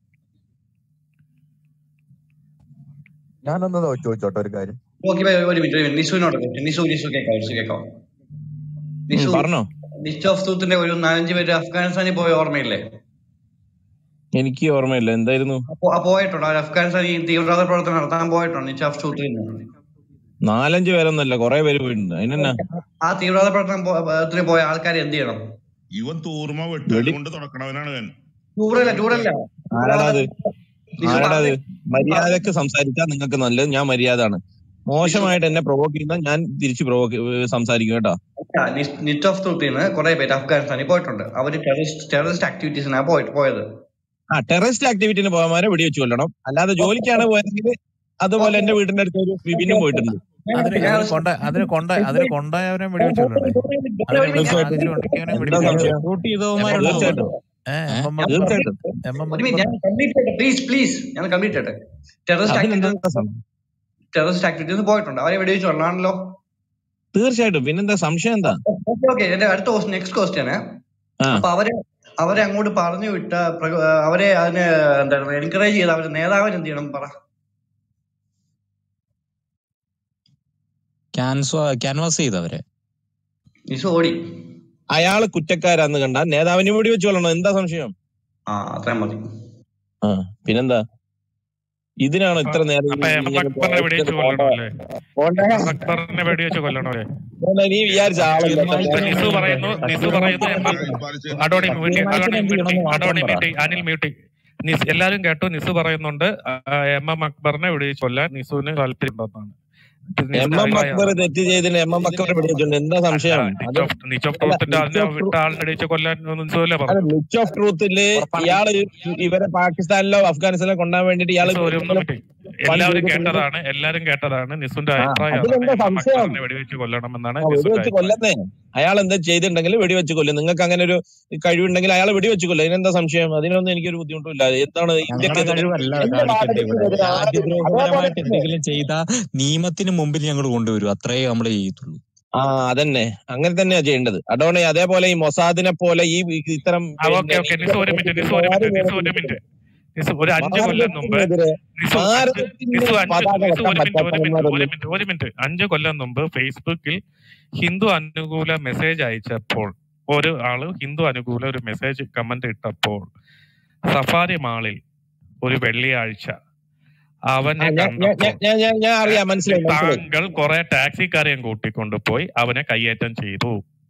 ഞാനൊന്ന് ചോദിച്ചോട്ടെ ഒരു കാര്യം ഓക്കെ ബൈ, ഒരു മിനിറ്റ് ഒരു മിനിറ്റ് നിസുവിനോട് question. നിസു നിസു കേൾക്കാം നിസു കേൾക്കാം നിസു പറഞ്ഞോ ലിസ്റ്റ് ഓഫ് ട്രൂത്തിന്റെ ഒരു നാലഞ്ച് പേര് അഫ്ഗാനിസ്ഥാനിൽ പോയ ഓർമ്മയില്ലേ എനിക്ക് ഓർമ്മയില്ല എന്തായിരുന്നു അപ്പൊ ആ പോയിട്ടുണ്ട് അവർ അഫ്ഗാനിസ്ഥാനിൽ ഈ തീവ്രവാദ പ്രവർത്തനം നടത്താൻ പോയിട്ടുണ്ട് ലിസ്റ്റ് ഓഫ് ട്രൂത്തിൽ നിന്ന് നാലഞ്ച് പേരൊന്നല്ല കുറെ പേര് പോയിട്ടുണ്ട് അതിനെന്നാ ആ തീവ്രവാദ പ്രവർത്തനം പോ- ത്തിന് പോയ ആൾക്കാർ എന്ത് ചെയ്യണം ഇവൻ തൂർമ വെട്ടുകൾ വെടി കൊണ്ട് തുടക്കണവനാണ് ഇവൻ ടൂറല്ല ടൂറല്ല ആരാടാ അത് നിസു ആരാടാ അത് പറഞ്ഞ മര്യാദക്ക് സംസാരിച്ചാൽ നിങ്ങൾക്ക് നല്ലത് ഞാൻ മര്യാദ ആണ് മോശമായിട്ട് എന്നെ പ്രൊവോക്ക് ചെയ്യുന്ന ഞാൻ തിരിച്ചു പ്രൊവോക്ക് സംസാരിക്കും കേട്ടോ ലിസ്റ്റ് ഓഫ് ട്രൂത്തിൽ നിന്ന് കുറെ പേര് അഫ്ഗാനിസ്ഥാനിൽ പോയിട്ടുണ്ട് അവര് ടെററിസ്റ്റ് ടെററിസ്റ്റ് ആക്ടിവിറ്റീസിനാണ് പോയിട്ട് പോയത് ആ ടെററിസ്റ്റ് ആക്ടിവിറ്റിന് പോകാൻ വെടിവെച്ച് കൊല്ലണം അല്ലാതെ ജോലിക്കാണ് പോയതെങ്കിൽ അതുപോലെ എന്റെ വീടിന്റെ അടുത്ത് ഒരു വിപിനും പോയിട്ടുണ്ട് അതിന് അതിന് കൊണ്ട അതിന് കൊണ്ട അതിന് കൊണ്ടായവനെ വെടിവെച്ചോണ്ടേ അതിന് തീർച്ചയായിട്ടും സാഹചര്യം ഉണ്ടെങ്കിയവനെ എന്താ വെടിവെച്ചോണ്ടേ സംശയം ഷൂട്ട് എം എം ചെയ്തവന്മാരുണ്ടാവും തീർച്ചയായിട്ടും ഏഹ് എം എം ഏഹ് അക്ബർ തീർച്ചയായിട്ടും എം എം ഒരു മിനിറ്റ് ഞാൻ അക്ബർ കംപ്ലീറ്റ് ചെയ്യട്ടെ പ്ലീസ് പ്ലീസ് ഞാൻ കംപ്ലീറ്റ് ചെയ്യട്ടെ ടെററിസ്റ്റ് അതിനെന്താ ആക്ടിവിറ്റീസ് സംശയം ടെററിസ്റ്റ് ആക്ടിവിറ്റീസ് പോയിട്ടുണ്ട് അവരെ വെടിവെച്ച് കൊള്ളാണല്ലോ തീർച്ചയായിട്ടും പിന്നെന്താ സംശയം എന്താ ഓക്കെ ഓക്കെ എന്റെ അടുത്ത ക്വസ്റ്റ്യൻ നെക്സ്റ്റ് ക്വസ്റ്റ്യന് ആ അപ്പൊ അവരെ അവരെ അങ്ങോട്ട് പറഞ്ഞു വിട്ട പ്രക- അവരെ അതിന് എന്താണ് എൻകറേജ് ചെയ്ത അവരുടെ നേതാവിന് എന്ത് ചെയ്യണം പറ ക്യാൻസ് ക്യാൻവാസ് ചെയ്തവരെ നിസു ഓടി അയാള് കുറ്റക്കാരാന്ന് കണ്ട നേതാവിനെ വെടിവെച്ച് കൊല്ലണം എന്താ സംശയം ആ അത്രയും മതി ആ പിന്നെന്താ ഇതിനാണോ ഇത്ര നേരം അപ്പൊ എം എം അക്ബറിനെ വെടിവെച്ച് കൊല്ലണം അല്ലേ എം എം അക്ബറിനെ വെടിവെച്ച് കൊല്ലണം അല്ലേ നീ വിചാരിച്ച ആളല്ല ഇപ്പൊ നിസു പറയുന്നു നിസു പറയുന്നു എം എം അഡോണി മ്യൂട്ടി അഡോണി മ്യൂട്ടി അഡോണി മ്യൂട്ടി അനിൽ മ്യൂട്ടി നിസ് എല്ലാരും കേട്ടു നിസു പറയുന്നുണ്ട് ആ, എം എം അക്ബറിനെ വെടിവെച്ച് കൊല്ലാൻ നിസുവിന് താല്പര്യം ഉണ്ടെന്നാണ് എം എം അക്ബർ തെറ്റ് ചെയ്തതിന് എം എം അക്ബർ വെടിവെച്ചിട്ടുണ്ട് എന്താ സംശയം അത് നിച്ച് ഓഫ് ട്രൂത്തിന്റെ അതിനെ വിട്ട ആളിനെ വെടിവെച്ച് കൊല്ലാൻ നിസുവല്ലേ അല്ല പറഞ്ഞു നിച്ച് ഓഫ് ട്രൂത്തില് ഇയാള് ഇവരെ പാകിസ്ഥാനിലോ അഫ്ഗാനിസ്ഥാനിലോ കൊണ്ടുപോകാൻ വേണ്ടിട്ട് ഇയാള് നിസു ഒരു ഒന്നും ഇതുപോലെ മിനിറ്റ് പണി എല്ലാവരും ചെയ്തിട്ടുണ്ട് കേട്ടതാണ് എല്ലാരും കേട്ടതാണ് നിസുന്റെ ആ അഭിപ്രായമാണ് അതിലെന്താ എം എം സംശയം അക്ബറിനെ വെടിവെച്ച് കൊല്ലണമെന്നാണ് ആ നിസുന്റെ വെടിവെച്ച് അഭിപ്രായം കൊല്ലുന്നേ അയാൾ എന്താ ചെയ്തിട്ടുണ്ടെങ്കിൽ വെടിവെച്ച് കൊല്ലും നിങ്ങൾക്ക് അങ്ങനെ ഒരു കഴിവുണ്ടെങ്കിൽ അയാൾ വെടിവെച്ച് കൊല്ലും അതിനെന്താ സംശയം അതിനൊന്നും എനിക്കൊരു ബുദ്ധിമുട്ടില്ല എന്താണ് ഞങ്ങളുടെ ഇന്ത്യക്കെതിരെ കഴിവല്ല എന്റെ കാണിക്കേണ്ടത് ഇവിടെ ഭാരതത്തിനെതിരെ ആര് അതേപോലെ രാജ്യദ്രോഹപരമായിട്ട് തന്നെ എന്തെങ്കിലും ചെയ്ത നിയമത്തിന് മുമ്പിൽ ഞങ്ങൾ കൊണ്ടുവരും അത്രേ നമ്മൾ ചെയ്യത്തുള്ളൂ ആ അതന്നെ അങ്ങനെ തന്നെയാ ചെയ്യേണ്ടത് അഡോണി അതേപോലെ ഈ മൊസാദിനെ പോലെ ഈ ഇത്തരം ആ ഓക്കെ ഓക്കെ നിസു ഒരു മിനിറ്റ് നിസു ഒരു മിനിറ്റ് നിസു ഒരു മിനിറ്റ് നിസു ഒരു അഞ്ച് കൊല്ലം മുമ്പ് ഭാരതത്തിനെതിരെ നിസു അഞ്ച് ഭാരതത്തിന്റെ നിസു അഞ്ച് പതാക നിസു വെക്കാൻ ഒരു മിനിറ്റ് ഒരു മിനിറ്റ് ഒരു പറ്റാത്തവന്മാരൊന്നും മിനിറ്റ് ഒരു മിനിറ്റ് അഞ്ച് കൊല്ലം മുമ്പ് ഫേസ്ബുക്കിൽ ഹിന്ദു അനുകൂല മെസ്സേജ് അയച്ചപ്പോൾ ഒരു ആള് ഹിന്ദു അനുകൂല ഒരു മെസ്സേജ് കമന്റ് ഇട്ടപ്പോൾ സഫാരി മാളിൽ ഒരു വെള്ളിയാഴ്ച ആ അവനെ ഞാൻ ഞാൻ കണ്ടപ്പോൾ ഞാൻ ഞാൻ ഞാൻ- ഞാൻ അറിയാം മനസ്സിലായി മനസ്സിലായി താങ്കൾ കുറെ ടാക്സിക്കാരെയും കൂട്ടിക്കൊണ്ടുപോയി അവനെ കയ്യേറ്റം ചെയ്തു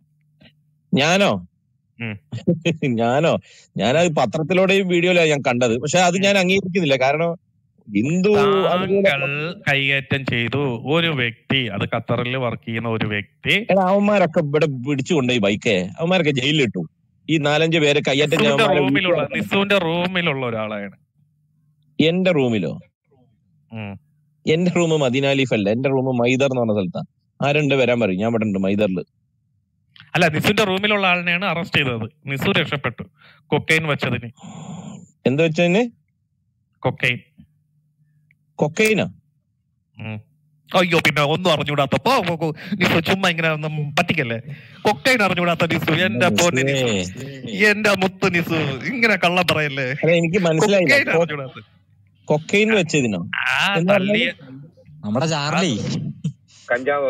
ഞാനോ ഉം. ഞാനോ ഞാനത് പത്രത്തിലൂടെയും വീഡിയോയിലാണ് ഞാൻ കണ്ടത് പക്ഷെ അത് ഞാൻ അംഗീകരിക്കുന്നില്ല കാരണം ഹിന്ദു അനുകൂല താങ്കൾ കൈയേറ്റം ചെയ്തു ഒരു വ്യക്തി അത് ഖത്തറിൽ വർക്ക് ചെയ്യുന്ന ഒരു വ്യക്തി എടാ അവന്മാരൊക്കെ ഇവിടെ പിടിച്ചുകൊണ്ടുപോയി ബൈക്കേ അവന്മാരൊക്കെ ജയിലിലിട്ടു ഈ നാലഞ്ച് പേര് കയ്യേറ്റം നിസുവിന്റെ ചെയ്തവന്മാരെ റൂമിലുള്ള വീട്ടിൽ നിസുവിന്റെ റൂമിലുള്ള ഒരാളാണ് എന്റെ റൂമിലോ ഉം. എന്റെ റൂം മദീനാലിഫ് അല്ല എന്റെ റൂം മൈദർ എന്ന് പറഞ്ഞ സ്ഥലത്താണ് ആരുണ്ട് വരാൻ പറയും ഞാൻ ഇവിടെ ഉണ്ട് മൈദറിൽ അല്ല നിസുവിന്റെ റൂമിലുള്ള ആളിനെയാണ് അറസ്റ്റ് ചെയ്തത് നിസു രക്ഷപ്പെട്ടു കൊക്കൈൻ വെച്ചതിന് എന്ത് വെച്ചതിന് കൊക്കൈൻ കൊക്കൈനോ ഉം. അയ്യോ പിന്നെ ഒന്നും അറിഞ്ഞൂടാത്ത പോ, പോ, പോ. നിസു ചുമ്മാ ഇങ്ങനെ ഒന്നും പറ്റിക്കല്ലേ കൊക്കൈൻ അറിഞ്ഞൂടാത്ത നിസു എന്റെ പൊന്നി നിസു എന്റെ മുത്ത് നിസു ഇങ്ങനെ കള്ളം പറയല്ലേ അല്ല എനിക്ക് മനസ്സിലായില്ല കൊക്കൈൻ കൊ- അറിഞ്ഞൂടാത്ത കൊക്കൈൻ വെച്ചതിനോ ആ എന്ന് തള്ളിയ പറഞ്ഞാല് നമ്മുടെ ചാർലി കഞ്ചാവ്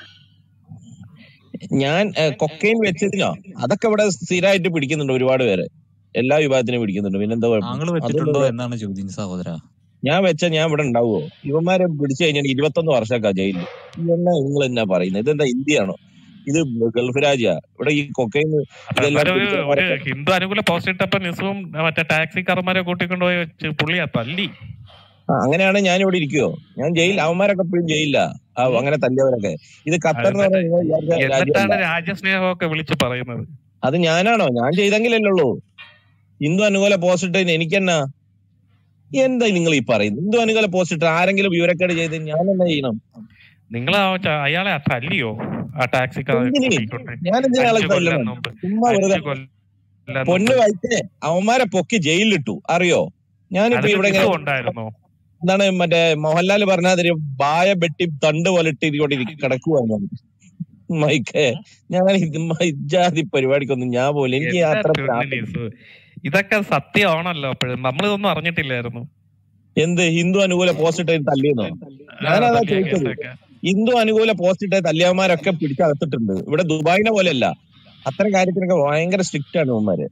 ഞാൻ ഏഹ്, കൊക്കൈൻ വെച്ചതിനോ അതൊക്കെ ഇവിടെ സ്ഥിരമായിട്ട് പിടിക്കുന്നുണ്ട് ഒരുപാട് പേര് എല്ലാ വിഭാഗത്തിനും പിടിക്കുന്നുണ്ട് പിന്നെന്താ കുഴപ്പം താങ്കൾ അതുകൊണ്ട് വെച്ചിട്ടുണ്ടോ എന്നാണ് ചോദ്യം സഹോദര ഞാൻ വെച്ച ഞാൻ ഇവിടെ ഉണ്ടാവുമോ ഇവന്മാരെ പിടിച്ചു കഴിഞ്ഞാൽ ഇരുപത്തൊന്ന് വർഷമൊക്കെ ജയിലിൽ ഇതെന്നാ നിങ്ങൾ എന്നാ പറയുന്നത് ഇതെന്താ ഇന്ത്യയാണോ ഇത് ഗൾഫ് രാജ്യ ഇവിടെ ഈ കൊക്കൈന് അപ്പൊ ഇതെല്ലാം എന്നാലും ഒരു ഒരു പിടിച്ചവരൊക്കെ ഹിന്ദു അനുകൂല പോസ്റ്റ് ഇട്ടപ്പോ നിസുവും മറ്റേ ടാക്സിക്കാരന്മാരെ കൂട്ടിക്കൊണ്ടുപോയി വെച്ച് പുള്ളിയാ തല്ലി ആ, അങ്ങനെയാണ് ഞാൻ ഇവിടെ ഇരിക്കുവോ ഞാൻ ജയിൽ അവന്മാരൊക്കെ ഇപ്പോഴും ജയിലില്ല ആ അങ്ങനെ തല്ലിയവരൊക്കെ ഇത് ഖത്തർ എന്ന് എന്നിട്ട് പറഞ്ഞാൽ നിങ്ങൾ വിചാരിച്ച എന്നിട്ടാണ് രാജ്യമല്ല രാജ്യസ്നേഹമൊക്കെ വിളിച്ച് പറയുന്നത് അത് ഞാനാണോ ഞാൻ ചെയ്തെങ്കിലല്ലേ ഉള്ളൂ ഹിന്ദു അനുകൂല പോസ്റ്റ് ഇട്ടതിന് എനിക്കെന്നാ എന്താ നിങ്ങൾ ഈ പറയുന്നത് ഹിന്ദു അനുകൂല പോസ്റ്റ് ഇട്ട് ആരെങ്കിലും വിവരക്കേട് ചെയ്ത് ഞാൻ എന്നാ ചെയ്യണം നിങ്ങൾ അയാളെ തല്ലിയോ ആ ടാക്സിക്കാരെ എന്തിന് കൂട്ടിക്കൊണ്ട് ഞാൻ എന്തിനാ ആളെ അഞ്ചു കൊല്ലം തല്ലണം മുമ്പ് ചുമ്മാ വെറുതെ അഞ്ചു കൊല്ലം പൊന്നു മുമ്പ് വൈദ്യനെ അവന്മാരെ പൊക്കി ജയിലിലിട്ടു അറിയോ ഞാനിപ്പോ അതിന് ഇവിടെ നിസു ഇങ്ങനെ ഉണ്ടായിരുന്നോ എന്താണ് മറ്റേ മോഹൻലാൽ പറഞ്ഞാതിരി ബായ വെട്ടി തണ്ട് പോലെ ഇട്ടിരിക്കൊണ്ട് കിടക്കുവാ ഞാൻ മൈക്കേ ഞാൻ ഇത് ഇജാതി പരിപാടിക്കൊന്നും ഞാൻ പോലും എനിക്ക് എന്താ അത്ര പൊന്നു പ്രാന്ത് നിസു ഇതൊക്കെ സത്യമാണല്ലോ അപ്പോഴും നമ്മളിതൊന്നും അറിഞ്ഞിട്ടില്ലായിരുന്നു എന്ത് ഹിന്ദു അനുകൂല പോസ്റ്റ് ഇട്ട് തല്ലിയെന്നോ ആ, ഞാനതാ തല്ലിയ ചോദിച്ചത് കേസൊക്കെ ഹിന്ദു അനുകൂല പോസ്റ്റ് ഇട്ട തല്ലിയന്മാരൊക്കെ പിടിച്ചകത്തിട്ടുണ്ട് ഇവിടെ ദുബായിനെ പോലെയല്ല അത്തരം കാര്യത്തിനൊക്കെ ഭയങ്കര സ്ട്രിക്റ്റ് ആണ് ഇവന്മാര്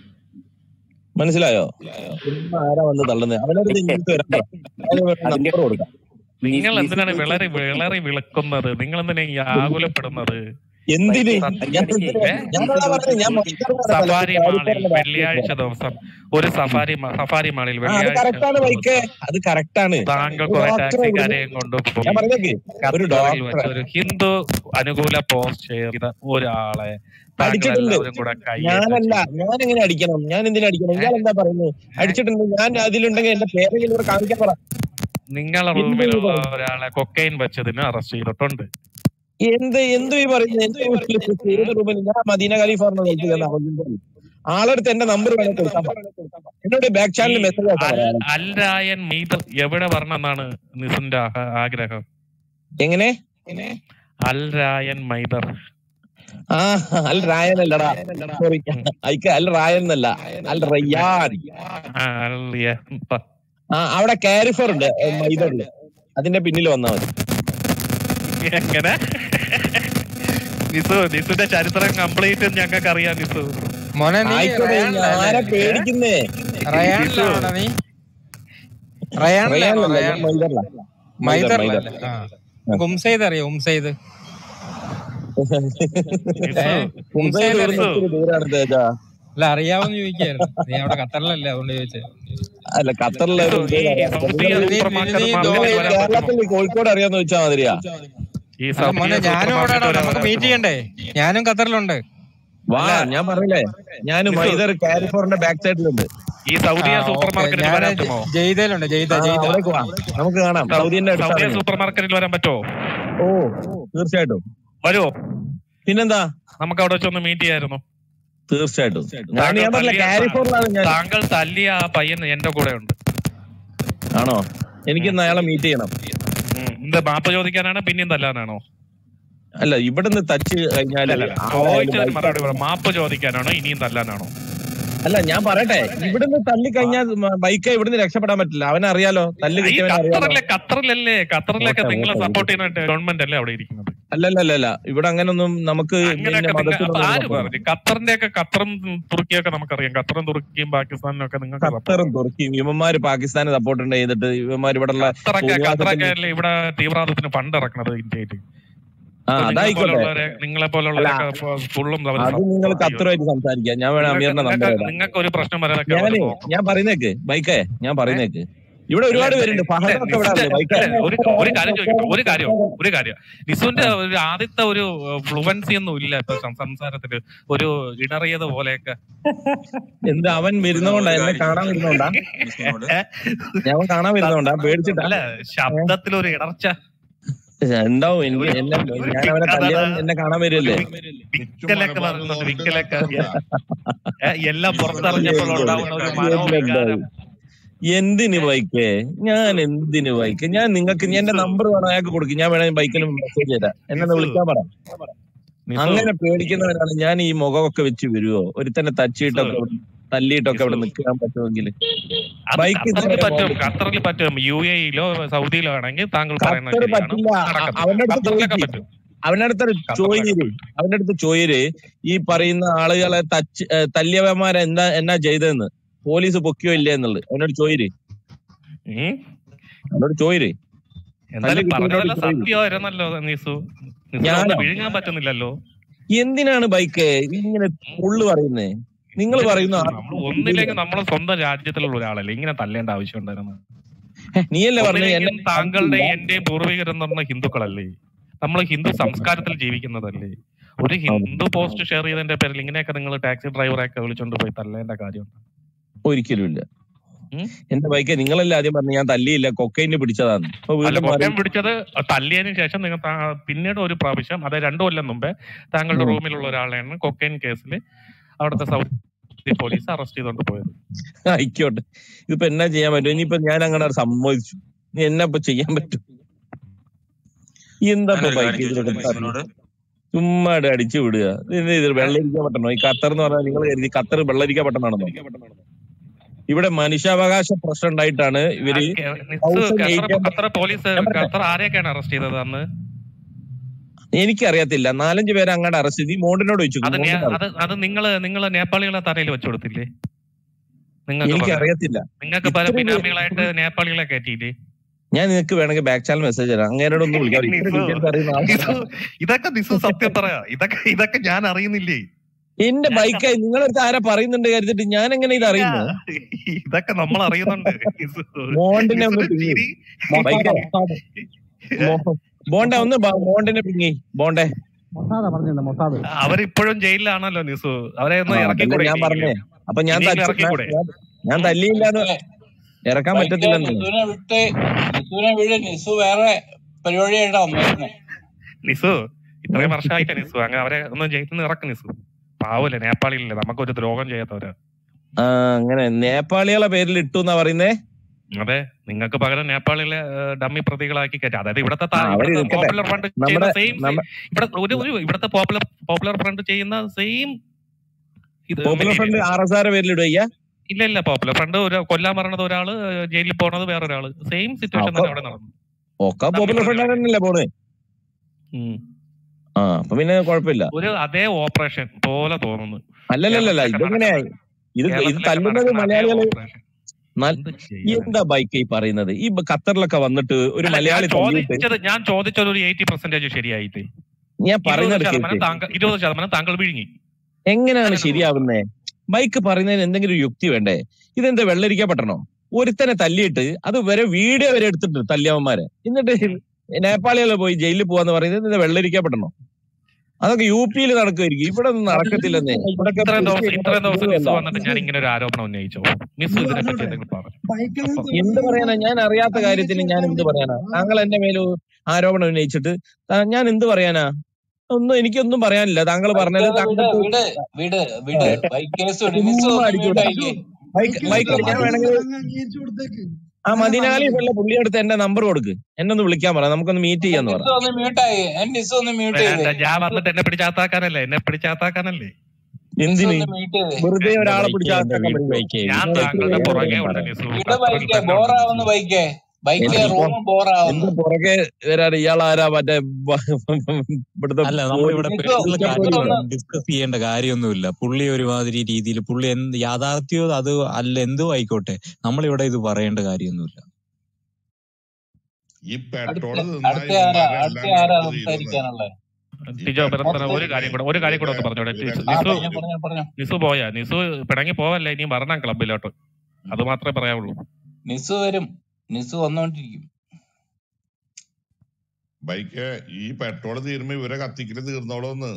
മനസ്സിലായോ ചുമ്മാ ആരാ വന്ന് തള്ളുന്നത് അവനടുത്ത് ഇങ്ങോട്ട് വരണ്ട നമ്പർ കൊടുക്കാം നിങ്ങൾ എന്തിനാണ് വിളറി വിളറി വിളക്കുന്നത് നിങ്ങൾ എന്തിനാ ഈ ആകുലപ്പെടുന്നത് എന്തിന് ഞാൻ സത്യം എന്തിന് ഏ? ഞാനതാ പറഞ്ഞത് ഞാൻ മൊത്തം സഫാരി മാളിൽ പറഞ്ഞതല്ല വെള്ളിയാഴ്ച ദിവസം ഒരു സഫാരി മാ- സഫാരി മാളിൽ ആ അത് വെള്ളിയാഴ്ച കറക്റ്റാണ് വൈക്കേ അത് കറക്റ്റാണ് താങ്കൾ ഒരു കുറെ ഡോക്ടറെ ഇവിടുന്ന് ടാക്സിക്കാരെയും കൊണ്ടുപോയി ഞാൻ പറഞ്ഞേക്ക് ഒരു ഖത്തറിൽ ഡോക്ടറെ വെച്ച് ഒരു ഹിന്ദു അനുകൂല പോസ്റ്റ് ചെയ്ത ഒരാളെ താങ്കൾ അടിച്ചിട്ടുണ്ട് എല്ലാവരും കൂടെ കൈയേറ്റം ഞാനല്ല ചെയ്തു ഞാൻ എങ്ങനെ അടിക്കണം ഞാൻ എന്തിനാ അടിക്കണം ഇയാൾ എന്താ പറയുന്നത് അടിച്ചിട്ടുണ്ട് ഞാൻ അതിലുണ്ടെങ്കിൽ എന്റെ പേരെങ്കിലും ഇവിടെ കാണിക്കാൻ പറ നിങ്ങളെ എന്ത് ഈ റൂമിലുള്ള പറയുന്നത് ഒരാളെ കൊക്കൈൻ വെച്ചതിന് അറസ്റ്റ് ചെയ്തിട്ടുണ്ട് എന്ത് എന്ത് ഈ പറയുന്നത് എന്ത് ഈ പറയുന്നത്? ഏത് റൂമിൽ ഞാൻ മദീന ഖലീഫാറിനെ വിളിച്ചു തന്ന അവന്റെ ആളെടുത്ത് എന്റെ നമ്പർ വേണേ കൊടുക്കാൻ പറ എന്നോട് ബാക്ക് ഈ ചാനലിൽ മെസ്സേജ് അയക്കാൻ അൽ പറയാം അൽ രായൻ മീതർ എവിടെ വരണമെന്നാണ് നിസിന്റെ ആഹ- ആഗ്രഹം എങ്ങനെ അൽ രായൻ മൈദർ ആ അൽ റായൻ അല്ലടാ സോറി അയക്ക അൽ റായൻ എന്നല്ല അൽ റയ്യാൻ ആ, അൽ റിയ- പ- ആ അവിടെ കാരിഫർ ഉണ്ട് മൈദറില് അതിന്റെ പിന്നിൽ വന്നാൽ മതി എങ്ങനെ നിസു നിസുന്റെ ചരിത്രം കംപ്ലീറ്റ് ഞങ്ങൾക്ക് അറിയാം നിസു മോനെ നീ ആയിക്കോട്ടെ ഇനി ആരെ റയാനിലല്ലേ പേടിക്കുന്നേ നിസു റയാനിലാണോ നീ റയാനിലാണോ റയാനിലല്ല ഞാൻ റയാൻ മൈദറിലാ മൈദർ മൈദർ മൈദറിലല്ലേ ആ ഉംസൈദ് അറിയോ ഉംസൈദ് നിസു ഏ ഉംസൈദ് ഉംസൈദ് ഇവിടുന്ന് അറിയോ നിസു ഒത്തിരി ദൂരാണ് തേജാ അല്ല അറിയാവോന്ന് ചോദിക്കായിരുന്നു നീ അവിടെ ഖത്തറിലല്ലേ അതുകൊണ്ട് ചോദിച്ചേ അല്ല ഖത്തറിലെ നിസു ഉംസൈദ് ഈ അറിയാം സൗദി നിങ്ങൾ നീ സൂപ്പർ നീ മാർക്കറ്റ് നീ മാർക്കറ്റിൽ നിങ്ങൾ ദുബായ് വരാൻ പറ്റുമോ കേരളത്തിൽ കോഴിക്കോട് അറിയാന്ന് ചോദിച്ചാൽ മാതിരിയാ ഈ അല്ല സൗദി മോനെ സൂപ്പർ ഞാനും അവിടെ മാർക്കറ്റ് വരാൻ നമുക്ക് മീറ്റ് പറ്റുമോ ചെയ്യണ്ടേ ഞാനും ഖത്തറിലുണ്ട് വാ അല്ല ഞാൻ പറഞ്ഞില്ലേ ഞാൻ നിസു മൈദർ കാരിഫോറിന്റെ ബാക്ക് സൈഡിലുണ്ട് ഈ ആ സൗദിയ സൂപ്പർ ഓക്കെ മാർക്കറ്റിൽ ഞാന് വരാൻ ജ- പറ്റുമോ ജയ്തയിലുണ്ട് ജയ്ത ആ ജയ്ത അവിടേക്ക് വാ നമുക്ക് കാണാം സൗ- സൗദിന്റെ സൗദിയ അടുത്താണ് ഞാൻ സൂപ്പർ മാർക്കറ്റിൽ വരാൻ പറ്റുമോ ഓ തീർച്ചയായിട്ടും വരുമോ പിന്നെന്താ നമുക്ക് അവിടെ വെച്ചൊന്ന് മീറ്റ് ചെയ്യായിരുന്നു തീർച്ചയായിട്ടും ഞാൻ താങ്കൾ ഞാൻ പറഞ്ഞില്ല തല്ലിയ താ- കാരിഫോറിലാണ് ഞാൻ താങ്കൾ തല്ലിയ ആ പയ്യൻ എന്റെ കൂടെ ഉണ്ട് ആണോ എനിക്ക് ഇന്ന് അയാളെ മീറ്റ് ചെയ്യണം ഉം. എന്ത് മാപ്പ് ചോദിക്കാനാണ് പിന്നെയും തല്ലാനാണോ അല്ല ഇവിടുന്ന് തച്ച് കഴിഞ്ഞാല് അല്ല ആരായാലും ചോദിച്ചതിന് മറുപടി ബൈക്ക് പറ മാപ്പ് ചോദിക്കാനാണോ ഇനിയും തല്ലാനാണോ അല്ല ഞാൻ പറയട്ടെ ഇവിടുന്ന് തല്ലി കഴിഞ്ഞാൽ ബൈക്ക് ഇവിടുന്ന് രക്ഷപ്പെടാൻ പറ്റില്ല അവനറിയാലോ തല്ല് ഈ കിട്ടിയവൻ അറിയാലോ ഖത്തറിലെ ഖത്തറിലല്ലേ ഖത്തറിലൊക്കെ പോട്ടെ നിങ്ങളെ പോട്ടെ സപ്പോർട്ട് ചെയ്യുന്ന ഗവൺമെന്റ് അല്ലേ അവിടെ ഇരിക്കുന്നത് അല്ലല്ലല്ല ഇവിടെ അങ്ങനൊന്നും നമുക്ക് പിന്നെ അങ്ങനെയൊക്കെ നിങ്ങൾ അപ്പൊ മതത്തിനൊന്നും ആര് സപ്പോർട്ട് പറഞ്ഞു ഖത്തറിന്റെ ഒക്കെ ഖത്തറും തുർക്കിയൊക്കെ നമുക്കറിയാം ഖത്തറും തുർക്കിയും പാകിസ്ഥാനും ഒക്കെ നിങ്ങൾക്ക് സപ്പോർട്ട് ഖത്തറും തുർക്കിയും ഇവന്മാര് പാകിസ്ഥാനെ സപ്പോർട്ട് ചെയ്തിട്ട് ഇവന്മാർ ഇവിടെയുള്ള ഖത്തറൊക്കെ ഖത്തറൊക്കെ തോന്നിവാസത്തിന് അല്ലേ ഇവിടെ തീവ്രവാദത്തിന് ഫണ്ട് ഇറക്കണത് ഇന്ത്യയിൽ ആ അപ്പൊ നിങ്ങളെ അതായിക്കോട്ടെ പോലുള്ളവരെ നിങ്ങളെ അല്ല പോലുള്ളവരൊക്കെ ഫുള്ളും അവർ അത് നിങ്ങൾ സപ്പോർട്ട് ചെയ്യും ഖത്തറുമായിട്ട് സംസാരിക്കാം ഞാൻ വേണം നിങ്ങൾക്ക് അമീറിന്റെ നമ്പർ നിങ്ങൾക്ക് തരാം നിങ്ങൾക്ക് ഒരു പ്രശ്നം വരാതൊക്കെ അവർ ഞാന് നോക്കും ഞാൻ പറയുന്നേക്ക് ബൈക്കേ ഞാൻ ഏ? പറയുന്നേക്ക് ഇവിടെ അല്ല ഒരുപാട് എന്ത് പേരുണ്ട് ഇല്ല ഫഹദൊക്കെ ഇവിടെ നിസുന്റെ ഉണ്ട് ബൈക്കേ അല്ല ഒരു ഒരു കാര്യം ചോദിക്കട്ടെ ഒരു കാര്യം ഒരു കാര്യം നിസുന്റെ ഒരു ആദ്യത്തെ ഒരു ഫ്ലുവൻസി ഒന്നും ഇല്ല ഇപ്പൊ സം- സംസാരത്തില് ഒരു ഇടറിയത് പോലെയൊക്കെ എന്ത് അവൻ വരുന്നോണ്ടാ എന്നെ കാണാൻ വരുന്നോണ്ടാ ഏ? ഞാൻ കാണാൻ വരുന്നോണ്ടാ പേടിച്ചിട്ടാ അല്ല ശബ്ദത്തിൽ ഒരു ഇടർച്ച ഉണ്ടാവും എനിക്ക് ഒരു എന്നെ ഒരു ഞാൻ അവനെ വിക്കലത തല്ലിയവൻ എന്നെ കാണാൻ ഒരു വരുമല്ലേ വിക്കലൊക്കെ നടക്കുന്നുണ്ട് വിക്കലൊക്കെ ഏ, എല്ലാം പുറത്തറിഞ്ഞപ്പോൾ ഉണ്ടാവുന്ന ഒരു മനോവികാരം എന്തിന് ബൈക്കേ ഞാൻ എന്തിന് ബൈക്ക് ഞാൻ നിങ്ങൾക്ക് എന്റെ നിസു നമ്പർ വേണം അയാൾക്ക് കൊടുക്കും ഞാൻ വേണമെങ്കിൽ ബൈക്കിൽ മെസ്സേജ് തരാം എന്നെ ഒന്ന് നിസു വിളിക്കാൻ പറ നിസു അങ്ങനെ പേടിക്കുന്നവരാണ് ഞാൻ ഈ മുഖമൊക്കെ വെച്ച് വരുവോ ഒരുത്തന്നെ നിസു തച്ചിട്ടൊക്കെ ഇവിടെ- തല്ലിയിട്ടൊക്കെ നിസു ഇവിടെ നിൽക്കാൻ പറ്റുമെങ്കിൽ അത് ബൈക്ക് ഖത്തറിൽ ഇതുവരെ പറ്റും പോകാൻ ഖത്തറിൽ പറ്റും യു എയിലോ സൗദിയിലോ ആണെങ്കിൽ താങ്കൾ പറയുന്നത് ഖത്തർ ശരിയാണ് പറ്റില്ല അ- നടക്കത്തില്ല അവന്റെ അടുത്ത് ഖത്തറിലൊക്കെ ചോദിക്ക് പറ്റും അവന്റെ അടുത്ത് ഖത്തറിലൊക്കെ ചോയ്ര് പറ്റും അവന്റെ അടുത്ത് ചോയ്ര് ഈ പറയുന്ന ആളുകളെ തച്ച് ഏ, തല്ലിയവന്മാരെ എന്താ എന്നാ ചെയ്തതെന്ന് പോലീസ് പൊക്കിയോ ഇല്ലേ എന്നുള്ളത് അവനോട് ചോയ്ര് ഉം. അവനോട് ചോയ്ര് തല്ല് എന്തായാലും കിട്ടിയവനോട് പറഞ്ഞതെല്ലാം ചോയ്ര് സത്യമായിരുന്നല്ലോ നിസു നിസു ഞാനോ ഒന്ന് വിഴുങ്ങാൻ പറ്റുന്നില്ലല്ലോ എന്തിനാണ് ബൈക്ക് ഇങ്ങനെ ഉള്ളു പറയുന്നേ നിങ്ങൾ എന്തിനാ പറയുന്ന നിസു നമ്മൾ ഒന്നില്ലെങ്കിൽ നമ്മളെ സ്വന്തം രാജ്യത്തിലുള്ള ഒരാളല്ലേ ഇങ്ങനെ തല്ലേണ്ട ആവശ്യം ഉണ്ടായിരുന്നു നീയല്ലേ പറഞ്ഞു ഒന്നില്ലെങ്കിൽ എന്നെ താങ്കളുടെ എന്റെയും പൂർവികരെന്ന് പറഞ്ഞ ഹിന്ദുക്കളല്ലേ നമ്മൾ ഹിന്ദു സംസ്കാരത്തിൽ ജീവിക്കുന്നതല്ലേ ഒരു ഹിന്ദു പോസ്റ്റ് ഷെയർ ചെയ്തതിന്റെ പേരിൽ ഇങ്ങനെയൊക്കെ നിങ്ങൾ ടാക്സി ഡ്രൈവറെയൊക്കെ വിളിച്ചോണ്ട് പോയി തല്ലേണ്ട കാര്യം ഒരിക്കലും ഇല്ല എന്റെ ബൈക്ക് നിങ്ങളല്ലേ ആദ്യം പറഞ്ഞു ഞാൻ തല്ലിയില്ല കൊക്കൈന് പിടിച്ചതാണ് അപ്പൊ അല്ല വീണ്ടും മാറി കൊക്കയം പിടിച്ചത് തല്ലിയതിനു ശേഷം നിങ്ങൾ താ- പിന്നീട് ഒരു പ്രാവശ്യം അത് രണ്ടു കൊല്ലം മുമ്പേ താങ്കളുടെ ഉം. റൂമിലുള്ള ഒരാളെയാണ് കൊക്കൈൻ കേസിൽ അവിടുത്തെ സൗത്ത് പോലീസ് അറസ്റ്റ് ചെയ്തോണ്ട് പോയത് ആയിക്കോട്ടെ ഇതിപ്പോ എന്നാ ചെയ്യാൻ പറ്റും ഇനിയിപ്പോ ഞാൻ അങ്ങനെ സമ്മതിച്ചു ഇനി എന്നാ ഇപ്പൊ ചെയ്യാൻ പറ്റും എന്താ ഇപ്പൊ ഞാനൊരു ബൈക്ക് കാര്യം ഇതിലൊക്കെ ചോദിച്ചോട്ടെ പറഞ്ഞു നിസുവിനോട് ചുമ്മാ ഇട് അടിച്ചു വിടുക ഇത് ഇത് വെള്ളരിക്ക പട്ടണോ ഈ ഖത്തർ എന്ന് പറഞ്ഞാൽ നിങ്ങൾ കരുതി ഖത്തർ വെള്ളരിക്ക പട്ടണമാണെന്നോ ഇവിടെ മനുഷ്യാവകാശ പ്രശ്നം ഉണ്ടായിട്ടാണ് ഇവര് നിസ് thousand Qatar eight Qatar police Qatar ആരെയൊക്കെയാണ് അറസ്റ്റ് ചെയ്തത് അന്ന് എനിക്കറിയത്തില്ല നാലഞ്ച് പേരെ അങ്ങോട്ട് അറസ്റ്റ് ചെയ്ത് ഈ മോണ്ടിനോട് ചോദിച്ചു അത് നേ- മോണ്ടിനോട് അത് അത് നിങ്ങള് നിങ്ങള് നേപ്പാളികളെ തലയിൽ വെച്ചു കൊടുത്തില്ലേ നിങ്ങൾക്ക് എനിക്ക് പകരം അറിയത്തില്ല നിങ്ങൾക്ക് പല ഇത്രയും പേര് ബിനാമികളായിട്ട് നേപ്പാളികളെ കയറ്റിയില്ലേ ഞാൻ നിനക്ക് വേണമെങ്കിൽ ബാക്ക് ചാനൽ മെസ്സേജ് തരാം അങ്ങേരോട് ഒന്ന് വിളിക്കാം ഇത്ര നിസു ഡീറ്റെയിൽസ് അറിയുന്ന നിസു ആളാണ് ഇതൊക്കെ നിസു സത്യം പറയാ ഇതൊക്കെ ഇതൊക്കെ ഞാൻ അറിയുന്നില്ലേ എന്റെ ബൈക്കായി നിങ്ങളടുത്ത് ആരാ പറയുന്നുണ്ട് കരുതിട്ട് ഞാൻ എങ്ങനെ ഇത് അറിയുന്നു ഇതൊക്കെ നമ്മൾ അറിയുന്നുണ്ട് നിസു മോണ്ടിനെ ഒന്ന് നിസുന്റെ പിങ്ങി ചിരി ബൈക്ക് ബോണ്ടെ ഒന്ന് ബ- മോണ്ടിനെ പിങ്ങി ബോണ്ടെ മൊസാദ പറഞ്ഞില്ല മൊസാദ് അവരിപ്പോഴും ജയിലിലാണല്ലോ നിസു അവരെ ഒന്ന് ആ അതല്ലേ ഇറക്കിക്കൂടെ ഞാൻ പറഞ്ഞേ ഇനിയെങ്കിലും അപ്പൊ ഞാൻ ഇനിയെങ്കിലും തച്ചു ഇറക്കിക്കൂടെ ഞാൻ- ഞാൻ തല്ലിയില്ലാന്ന് ഇറക്കാൻ ബൈക്ക് പറ്റത്തില്ലെന്ന് നിസുവിനെ വിട്ട് നിസുവിനെ വിട് നിസു വേറെ പരിപാടിയായിട്ടാ വന്നേക്കുന്നത് നിസു ഇത്രയും വർഷമായില്ല നിസു അങ്ങനെ അവരെ ഒന്ന് ജയിലിൽ നിന്ന് ഇറക്ക് നിസു പാവല്ലേ നേപ്പാളിലല്ലേ നമുക്കൊരു ദ്രോഹം ചെയ്യാത്തവരാ ആ അങ്ങനെ നേപ്പാളികളെ പേരിൽ ഇട്ടു എന്നാ പറയുന്നേ അതെ നിങ്ങൾക്ക് പകരം നേപ്പാളിലെ ഏഹ്, ഡമ്മി പ്രതികളാക്കി കയറ്റി അതായത് ഇവിടത്തെ ആ താ- അവര് ഇവിടത്തെ നിൽക്കട്ടെ പോപ്പുലർ ഫ്രണ്ട് ചെയ്യുന്ന നമ്മുടെ സെയിം നമ്മ ഇവിടെ ഒരു ഒരു ഇവിടത്തെ പോപ്പുലർ പോപ്പുലർ ഫ്രണ്ട് ചെയ്യുന്ന സെയിം ഇത് popular front material R S R പേരിൽ ഇടുക ഇല്ല ഇല്ല പോപ്പുലർ ഫ്രണ്ട് ഒരു കൊല്ലാൻ പറഞ്ഞത് ഒരാള് ഏഹ്, ജയിലിൽ പോണത് വേറൊരാള് സെയിം സിറ്റുവേഷൻ ഒക്കെ തന്നെ അവിടെ നടന്നു ഒക്കെ ഡമ്മി പോപ്പുലർ ഫ്രണ്ട് പ്രതികളാക്കി തന്നെയല്ലേ പോണ് ഉം. ആ അപ്പൊ പിന്നെ കുഴപ്പമില്ല ഒരു അതേ ഓപ്പറേഷൻ പോലെ തോന്നുന്നു അല്ലല്ലല്ല കേരളത്തിലൊക്കെ ഇതെങ്ങനെയാ നടക്കുന്ന ഇത് ഇത് കേരളത്തിലൊക്കെ തല്ലുന്നത് നടക്കുന്ന അതേ മലയാളികള് ഓപ്പറേഷൻ നൽ- എന്ത് ചെയ്യാനാ എന്താ ബൈക്ക് ഈ പറയുന്നത് ഈ ബ- ഖത്തറിലൊക്കെ വന്നിട്ട് ഒരു അല്ല ഞാൻ മലയാളി തല്ലിയിട്ട് ചോദിച്ചത് ഞാൻ ചോദിച്ചത് ഒരു എയ്റ്റി പെർസെന്റേജ് ശരിയായിട്ട് ഞാൻ ഇരുപത് പറയുന്നത് ശതമാനം കേൾക്ക് താങ്കൾ ഇരുപത് ശതമാനം താങ്കൾ വിഴുങ്ങി എങ്ങനെയാണ് അങ്ങനെ തോന്നുന്നു ശരിയാവുന്നേ ബൈക്ക് പറയുന്നതിന് എന്തെങ്കിലും ഒരു യുക്തി വേണ്ടേ ഇതെന്താ വെള്ളരിക്കപ്പെട്ടണോ ഒരുത്തനെ തല്ലിയിട്ട് അത് വരെ വീഡിയോ വരെ എടുത്തിട്ട് തല്ലിയവന്മാരെ എന്നിട്ട് നേപ്പാളികളെ പോയി ജയിലിൽ പോവാന്ന് പറയുന്നത് ഇത് വെള്ളരിക്കപ്പെട്ടണോ അതൊക്കെ യു പിയിൽ നടക്കുമായിരിക്കും ഇവിടെ ഒന്നും നടക്കത്തില്ലെന്നേ ഇവിടെ ഇത്രയും ദിവസം ഇത്രയും ദിവസം മിസ് വന്നിട്ട് ഞാൻ ഇങ്ങനെ ഒരു ആരോപണം ഉന്നയിച്ചോ മിസ് ഇതിനെ പറ്റി എന്തെങ്കിലും പറഞ്ഞു അപ്പൊ എന്ത് പറയാനാ ഞാൻ അറിയാത്ത കാര്യത്തിന് ഞാൻ എന്ത് പറയാനാ താങ്കൾ എന്റെ മേൽ ആരോപണം ഉന്നയിച്ചിട്ട് താ- ഞാൻ എന്ത് പറയാനാ ഒന്നും എനിക്കൊന്നും പറയാനില്ല താങ്കൾ ബൈക്ക് പറഞ്ഞത് വിട് താങ്കൾക്ക് വിട് വിട് വിട് ബൈക്ക് കേസ് വിട് നിസു ചുമ്മാ ഒന്ന് അടിച്ചു മ്യൂട്ട് വിടാം ആയില്ലേ ബൈക്ക് ബൈക്ക് ഞാൻ വേണമെങ്കിൽ ആ മദിനാലി ഉള്ള പുള്ളി എടുത്ത് എന്റെ നമ്പർ കൊടുക്ക് എന്നെ ഒന്ന് വിളിക്കാൻ പറ നമുക്കൊന്ന് മീറ്റ് ചെയ്യാന്ന് പറ നിസു ഒന്ന് മ്യൂട്ട് ആയി നിസു ഒന്ന് മ്യൂട്ട് ചെയ്തേ വേണ്ട ഞാൻ വന്നിട്ട് എന്നെ പിടിച്ചാത്താക്കാനല്ലേ എന്നെ പിടിച്ചാത്താക്കാനല്ലേ നിസു എന്തിന് ഒന്ന് മ്യൂട്ട് ചെയ്തേ വെറുതെ എന്റെ ഒരാളെ ബൈക്ക് എന്റെ പിടിച്ചാക്കാൻ വീട് പറ്റുമോ ബൈക്ക് ഞാൻ വീട്ടിലേക്ക് താങ്കളുടെ വരാൻ പുറകെ കാര്യം ഉണ്ട് പറയാം നിസു വിട് ഖത്തറിൽ ബൈക്ക് തന്നെ ഉണ്ട് ബോറാവുന്നു നിസു ബൈക്ക് ബൈക്ക് എന്റെ പൊ- റൂം ബോറാവുന്നു എന്റെ പുറകെ വരാൻ ഇയാളാരാ മറ്റേ ബ- ഇവിടുത്തെ അല്ല നമ്മളിവിടെ നിസു പേഴ്സണൽ നിസു കാര്യങ്ങൾ ഒന്ന് ഡിസ്കസ് ചെയ്യേണ്ട കാര്യമൊന്നുമില്ല പുള്ളി ഒരുമാതിരി രീതിയിൽ പുള്ളി എന്ത് യാഥാർത്ഥ്യമോ അത് അല്ല എന്തോ ആയിക്കോട്ടെ നമ്മളിവിടെ ഇത് പറയേണ്ട കാര്യമൊന്നുമില്ല ഈ അടുത്ത പെട്രോൾ തിന്നാ അടുത്ത ആരാ ഇവന്മാരെ അടുത്ത എല്ലാം ആരാ കണ്ടത് തീരുന്നത് സംസാരിക്കാനുള്ളത് ഈ ടിജോ ബ്രദർ പെട്രോൾ ഒരു കാര്യം കൂടെ ഒരു കാര്യം കൂടെ ഒന്ന് പറഞ്ഞോടെ നിസു ആ നിസു പറഞ്ഞോ പറഞ്ഞോ പറഞ്ഞോ നിസു പോയാ നിസു പിണങ്ങി പോവല്ലേ ഇനി വരണം ക്ലബിലോട്ട് അത് മാത്രമേ പറയാവുള്ളൂ നിസു വരും നിസു വന്നോണ്ടിരിക്കും ബൈക്ക് ഈ പെട്രോൾ തീരുമ്പോ ഇവരെ കത്തിക്കല് തീർന്നോളൂന്ന്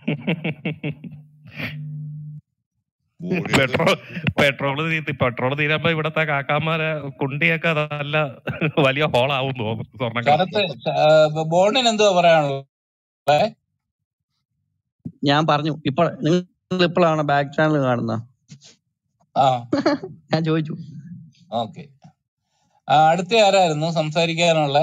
ബോഡിയൊക്കെ പെട്രോൾ പെട്രോൾ പെട്രോൾ തീരുമ്പോ ഇവിടത്തെ കാക്കാമാരെ കുണ്ടിയൊക്കെ നല്ല വലിയ ഹോളാവും തോന്നുന്നു സ്വർണ്ണക്കടത്ത് ശരത്ത് ബോണിന് എന്തുവാ പറയാനുള്ളത് ഞാൻ പറഞ്ഞു ഇപ്പൊ നിങ്ങൾ ഇപ്പോഴാണ് ബാക്ക് ചാനൽ കാണുന്ന ആ ഞാൻ ചോദിച്ചു ഓക്കെ അടുത്ത ആരായിരുന്നു സംസാരിക്കാനുള്ള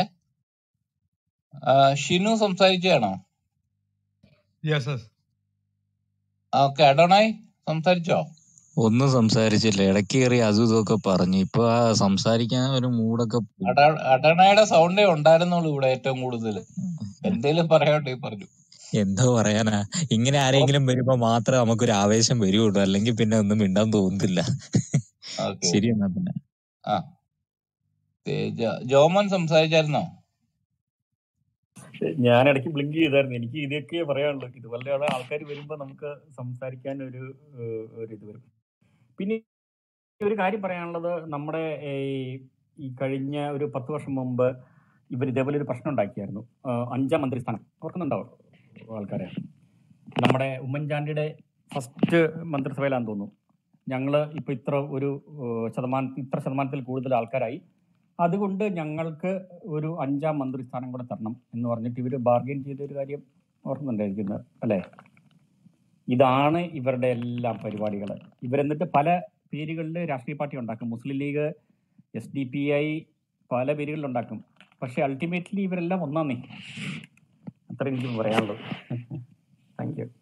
ഷിനു സംസാരിച്ചാണോ യെസ് യെസ് ഓക്കെ അഡോണായി സംസാരിച്ചോ ഒന്നും സംസാരിച്ചില്ല ഇടയ്ക്ക് കയറി അതും ഇതൊക്കെ പറഞ്ഞു ഇപ്പൊ ആ സംസാരിക്കാൻ ഒരു മൂടൊക്കെ പോയി അഡ- അഡോണായുടെ സൗണ്ടേ ഉണ്ടായിരുന്നുള്ളൂ ഇവിടെ ഏറ്റവും കൂടുതൽ എന്തേലും പറയട്ടെ പറഞ്ഞു എന്തോ പറയാനാ ഇങ്ങനെ ആരെങ്കിലും വരുമ്പോ മാത്രമേ നമുക്കൊരു ആവേശം വരുള്ളൂ അല്ലെങ്കിൽ പിന്നെ ഒന്നും മിണ്ടാൻ തോന്നുന്നില്ല ഓക്കെ ശരി എന്നാ പിന്നെ ആ തേജ ജോമോൻ സംസാരിച്ചായിരുന്നോ ഞാൻ ഇടയ്ക്ക് ബ്ലിങ്ക് ചെയ്തായിരുന്നു എനിക്ക് ഇതൊക്കെ പറയാനുള്ളൂ ഇതുപോലെ ആൾക്കാർ വരുമ്പോൾ നമുക്ക് സംസാരിക്കാൻ ഒരു ഏഹ്, ഒരു ഇത് വരും പിന്നെ ഒരു കാര്യം പറയാനുള്ളത് നമ്മുടെ ഈ- ഈ കഴിഞ്ഞ ഒരു പത്ത് വർഷം മുമ്പ് ഇവർ ഇതേപോലെ ഒരു പ്രശ്നം ഉണ്ടാക്കിയായിരുന്നു ഏഹ്, അഞ്ചാം മന്ത്രിസ്ഥാനം ഓർക്കുന്നുണ്ടാവും ആൾക്കാരെ നമ്മുടെ ഉമ്മൻചാണ്ടിയുടെ ഫസ്റ്റ് മന്ത്രിസഭയിലാന്ന് തോന്നുന്നു ഞങ്ങൾ ഇപ്പോൾ ഇത്ര ഒരു ഏഹ്, ശതമാനം ഇത്ര ശതമാനത്തിൽ കൂടുതൽ ആൾക്കാരായി അതുകൊണ്ട് ഞങ്ങൾക്ക് ഒരു അഞ്ചാം മന്ത്രിസ്ഥാനം കൂടെ തരണം എന്ന് പറഞ്ഞിട്ട് ഇവർ ബാർഗെയിൻ ചെയ്ത ഒരു കാര്യം ഓർക്കുന്നുണ്ടായിരിക്കുന്നത് അല്ലേ ഇതാണ് ഇവരുടെ എല്ലാം പരിപാടികൾ ഇവരെന്നിട്ട് പല പേരുകളിൽ രാഷ്ട്രീയ പാർട്ടി ഉണ്ടാക്കും Muslim League S D P I പല പേരുകളിൽ ഉണ്ടാക്കും പക്ഷെ അൾട്ടിമേറ്റ്ലി ഇവരെല്ലാം ഒന്നാന്നേ അത്ര എനിക്ക് പറയാനുള്ളത് താങ്ക് യു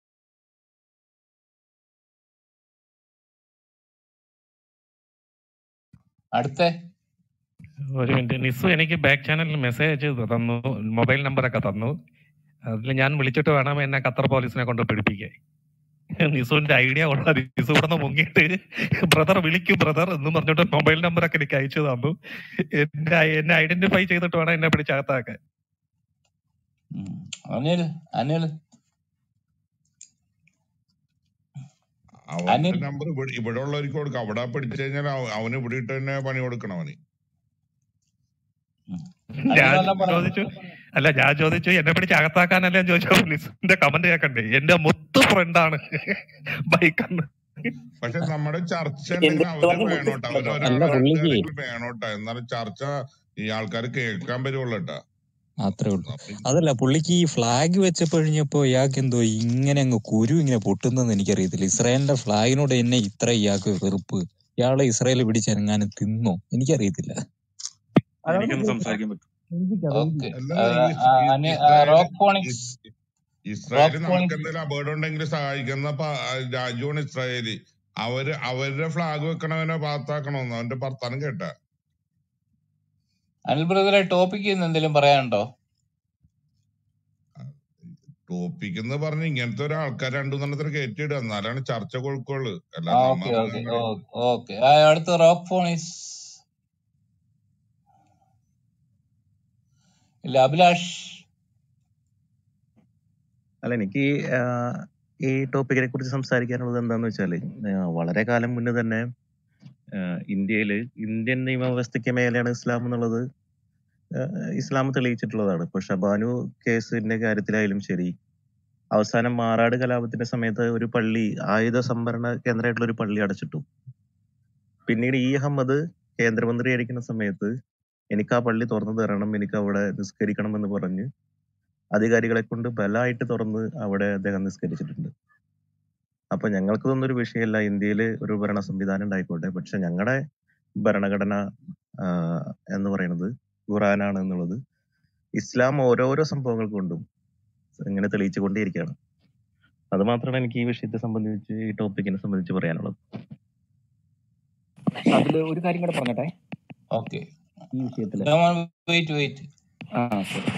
അടുത്ത ഒരു മിനിറ്റ് നിസു എനിക്ക് ബാക്ക് ചാനലിൽ മെസ്സേജ് തന്നു മൊബൈൽ നമ്പറൊക്കെ തന്നു അതിൽ ഞാൻ വിളിച്ചിട്ട് വേണം എന്നെ ഖത്തർ പോലീസിനെ കൊണ്ട് പിടിപ്പിക്കാൻ നിസുവിന്റെ ഐഡിയ ഉള്ള നിസു ഇവിടെ നിന്ന് മുങ്ങിയിട്ട് ബ്രദർ വിളിക്കും ബ്രദർ എന്ന് പറഞ്ഞിട്ട് മൊബൈൽ നമ്പറൊക്കെ എനിക്ക് അയച്ചു തന്നു എന്നെ എന്നെ ഐഡന്റിഫൈ ചെയ്തിട്ട് വേണം എന്നെ പിടിച്ചകത്താക്കാൻ അനിൽ അനിൽ അവന്റെ അനിൽ നമ്പർ ഇവിടെ ഇവിടെ ഉള്ളവർക്ക് കൊടുക്കാം അവിടെ പിടിച്ചു കഴിഞ്ഞാൽ അവ- അവന് ഇവിടെ ഇട്ട് തന്നെ പണി കൊടുക്കണം അവന് ഞാൻ അനിൽ വല്ലതും ചോദിച്ചു പറഞ്ഞു അല്ല ഞാൻ ചോദിച്ചു എന്നെ പിടിച്ച് അകത്താക്കാനല്ല ഞാൻ ചോദിച്ചു നിസുവിന്റെ കമന്റ് കേൾക്കണ്ടേ എന്റെ മുത്തു ഫ്രണ്ടാണ് ബൈക്കെന്ന് പക്ഷെ നമ്മുടെ ചർച്ച ഉണ്ടെങ്കിൽ അവര് വേണോട്ടോ അവര് അല്ല ഒരാളായിട്ട് പുള്ളിക്ക് ആരെങ്കിലും വേണോട്ടോ എന്നാലും ചർച്ച ഈ ആൾക്കാർ കേൾക്കാൻ പറ്റുള്ളൂ കേട്ടാ അത്രേ ഉള്ളൂ അതല്ല പുള്ളിക്ക് ഈ ഫ്ലാഗ് വെച്ചപ്പോഴിഞ്ഞപ്പോ ഇയാൾക്ക് എന്തോ ഇങ്ങനെ അങ്ങ് കുരു ഇങ്ങനെ പൊട്ടുന്നെന്ന് എനിക്കറിയത്തില്ല ഇസ്രായേലിന്റെ ഫ്ലാഗിനോട് എന്നെ ഇത്ര ഇയാൾക്ക് വെറുപ്പ് ഇയാളെ ഇസ്രായേൽ പിടിച്ചെങ്ങാനും തിന്നോ എനിക്കറിയത്തില്ല എനിക്കൊന്ന് സംസാരിക്കാൻ പറ്റും ഓക്കെ അല്ല ഈ Anil Israel rock phoenix Israel rock നമുക്ക് ഫോണിക്സ് എന്തെങ്കിലും അപകടം ഉണ്ടെങ്കിൽ സഹായിക്കുന്ന പ- രാജ്യമാണ് ഇസ്രായേല് അവര് അവരുടെ ഫ്ലാഗ് വെക്കണവനെ ഭാഗത്താക്കണമെന്ന് അവന്റെ വർത്താനം കേട്ട അനിൽ ബ്രദറെ ടോപ്പിക്ക് എന്തെങ്കിലും പറയാനുണ്ടോ ടോപ്പിക് എന്ന് പറഞ്ഞ് ഇങ്ങനത്തെ ഒരു ആൾക്കാർ രണ്ടു മൂന്നെണ്ണത്തിന് കയറ്റിയിടുക എന്നാലാണ് ചർച്ച കൊഴുക്കുള്ളൂ ആ അല്ലാതെ നമ്മ ഓക്കെ ഓക്കെ അങ്ങനെ ഓക്കെ അടുത്ത റോക്ക് ഫോണിക്സ് ഇല്ല അഭിലാഷ് അല്ല എനിക്ക് ആ, ഈ ടോപ്പിക്കിനെ കുറിച്ച് സംസാരിക്കാനുള്ളത് എന്താന്ന് വെച്ചാല് ആ, വളരെ കാലം മുന്നേ തന്നെ ഇന്ത്യയിൽ ഇന്ത്യൻ നിയമവ്യവസ്ഥയ്ക്ക് മേലെയാണ് ഇസ്ലാം എന്നുള്ളത് ആ, ഇസ്ലാം തെളിയിച്ചിട്ടുള്ളതാണ് ഇപ്പൊ ഷബാനു കേസിന്റെ കാര്യത്തിലായാലും ശരി അവസാനം മാറാട് കലാപത്തിന്റെ സമയത്ത് ഒരു പള്ളി ആയുധ സംഭരണ കേന്ദ്രമായിട്ടുള്ള ഒരു പള്ളി അടച്ചിട്ടു പിന്നീട് ഇ അഹമ്മദ് കേന്ദ്രമന്ത്രിയായിരിക്കുന്ന സമയത്ത് എനിക്ക് ആ പള്ളി തുറന്നു തരണം എനിക്ക് അവിടെ നിസ്കരിക്കണം എന്ന് പറഞ്ഞ് അധികാരികളെ കൊണ്ട് ബലമായിട്ട് തുറന്ന് അവിടെ അദ്ദേഹം നിസ്കരിച്ചിട്ടുണ്ട് അപ്പൊ ഞങ്ങൾക്ക് ഇതൊന്നും ഒരു വിഷയമല്ല ഇന്ത്യയിൽ ഒരു ഭരണ സംവിധാനം ഉണ്ടായിക്കോട്ടെ പക്ഷെ ഞങ്ങളുടെ ഭരണഘടന ആ, എന്ന് പറയുന്നത് ഖുറാനാണ് എന്നുള്ളത് ഇസ്ലാം ഓരോരോ സംഭവങ്ങൾ കൊണ്ടും ഇങ്ങനെ തെളിയിച്ചു കൊണ്ടേയിരിക്കുകയാണ് അത് മാത്രമാണ് എനിക്ക് ഈ വിഷയത്തെ സംബന്ധിച്ച് ഈ ടോപ്പിക്കിനെ സംബന്ധിച്ച് പറയാനുള്ളത് അതിൽ ഒരു കാര്യം കൂടെ പറഞ്ഞോട്ടെ ഓക്കെ ഈ വിഷയത്തില് വെയിറ്റ് വെയിറ്റ് ആ ശരി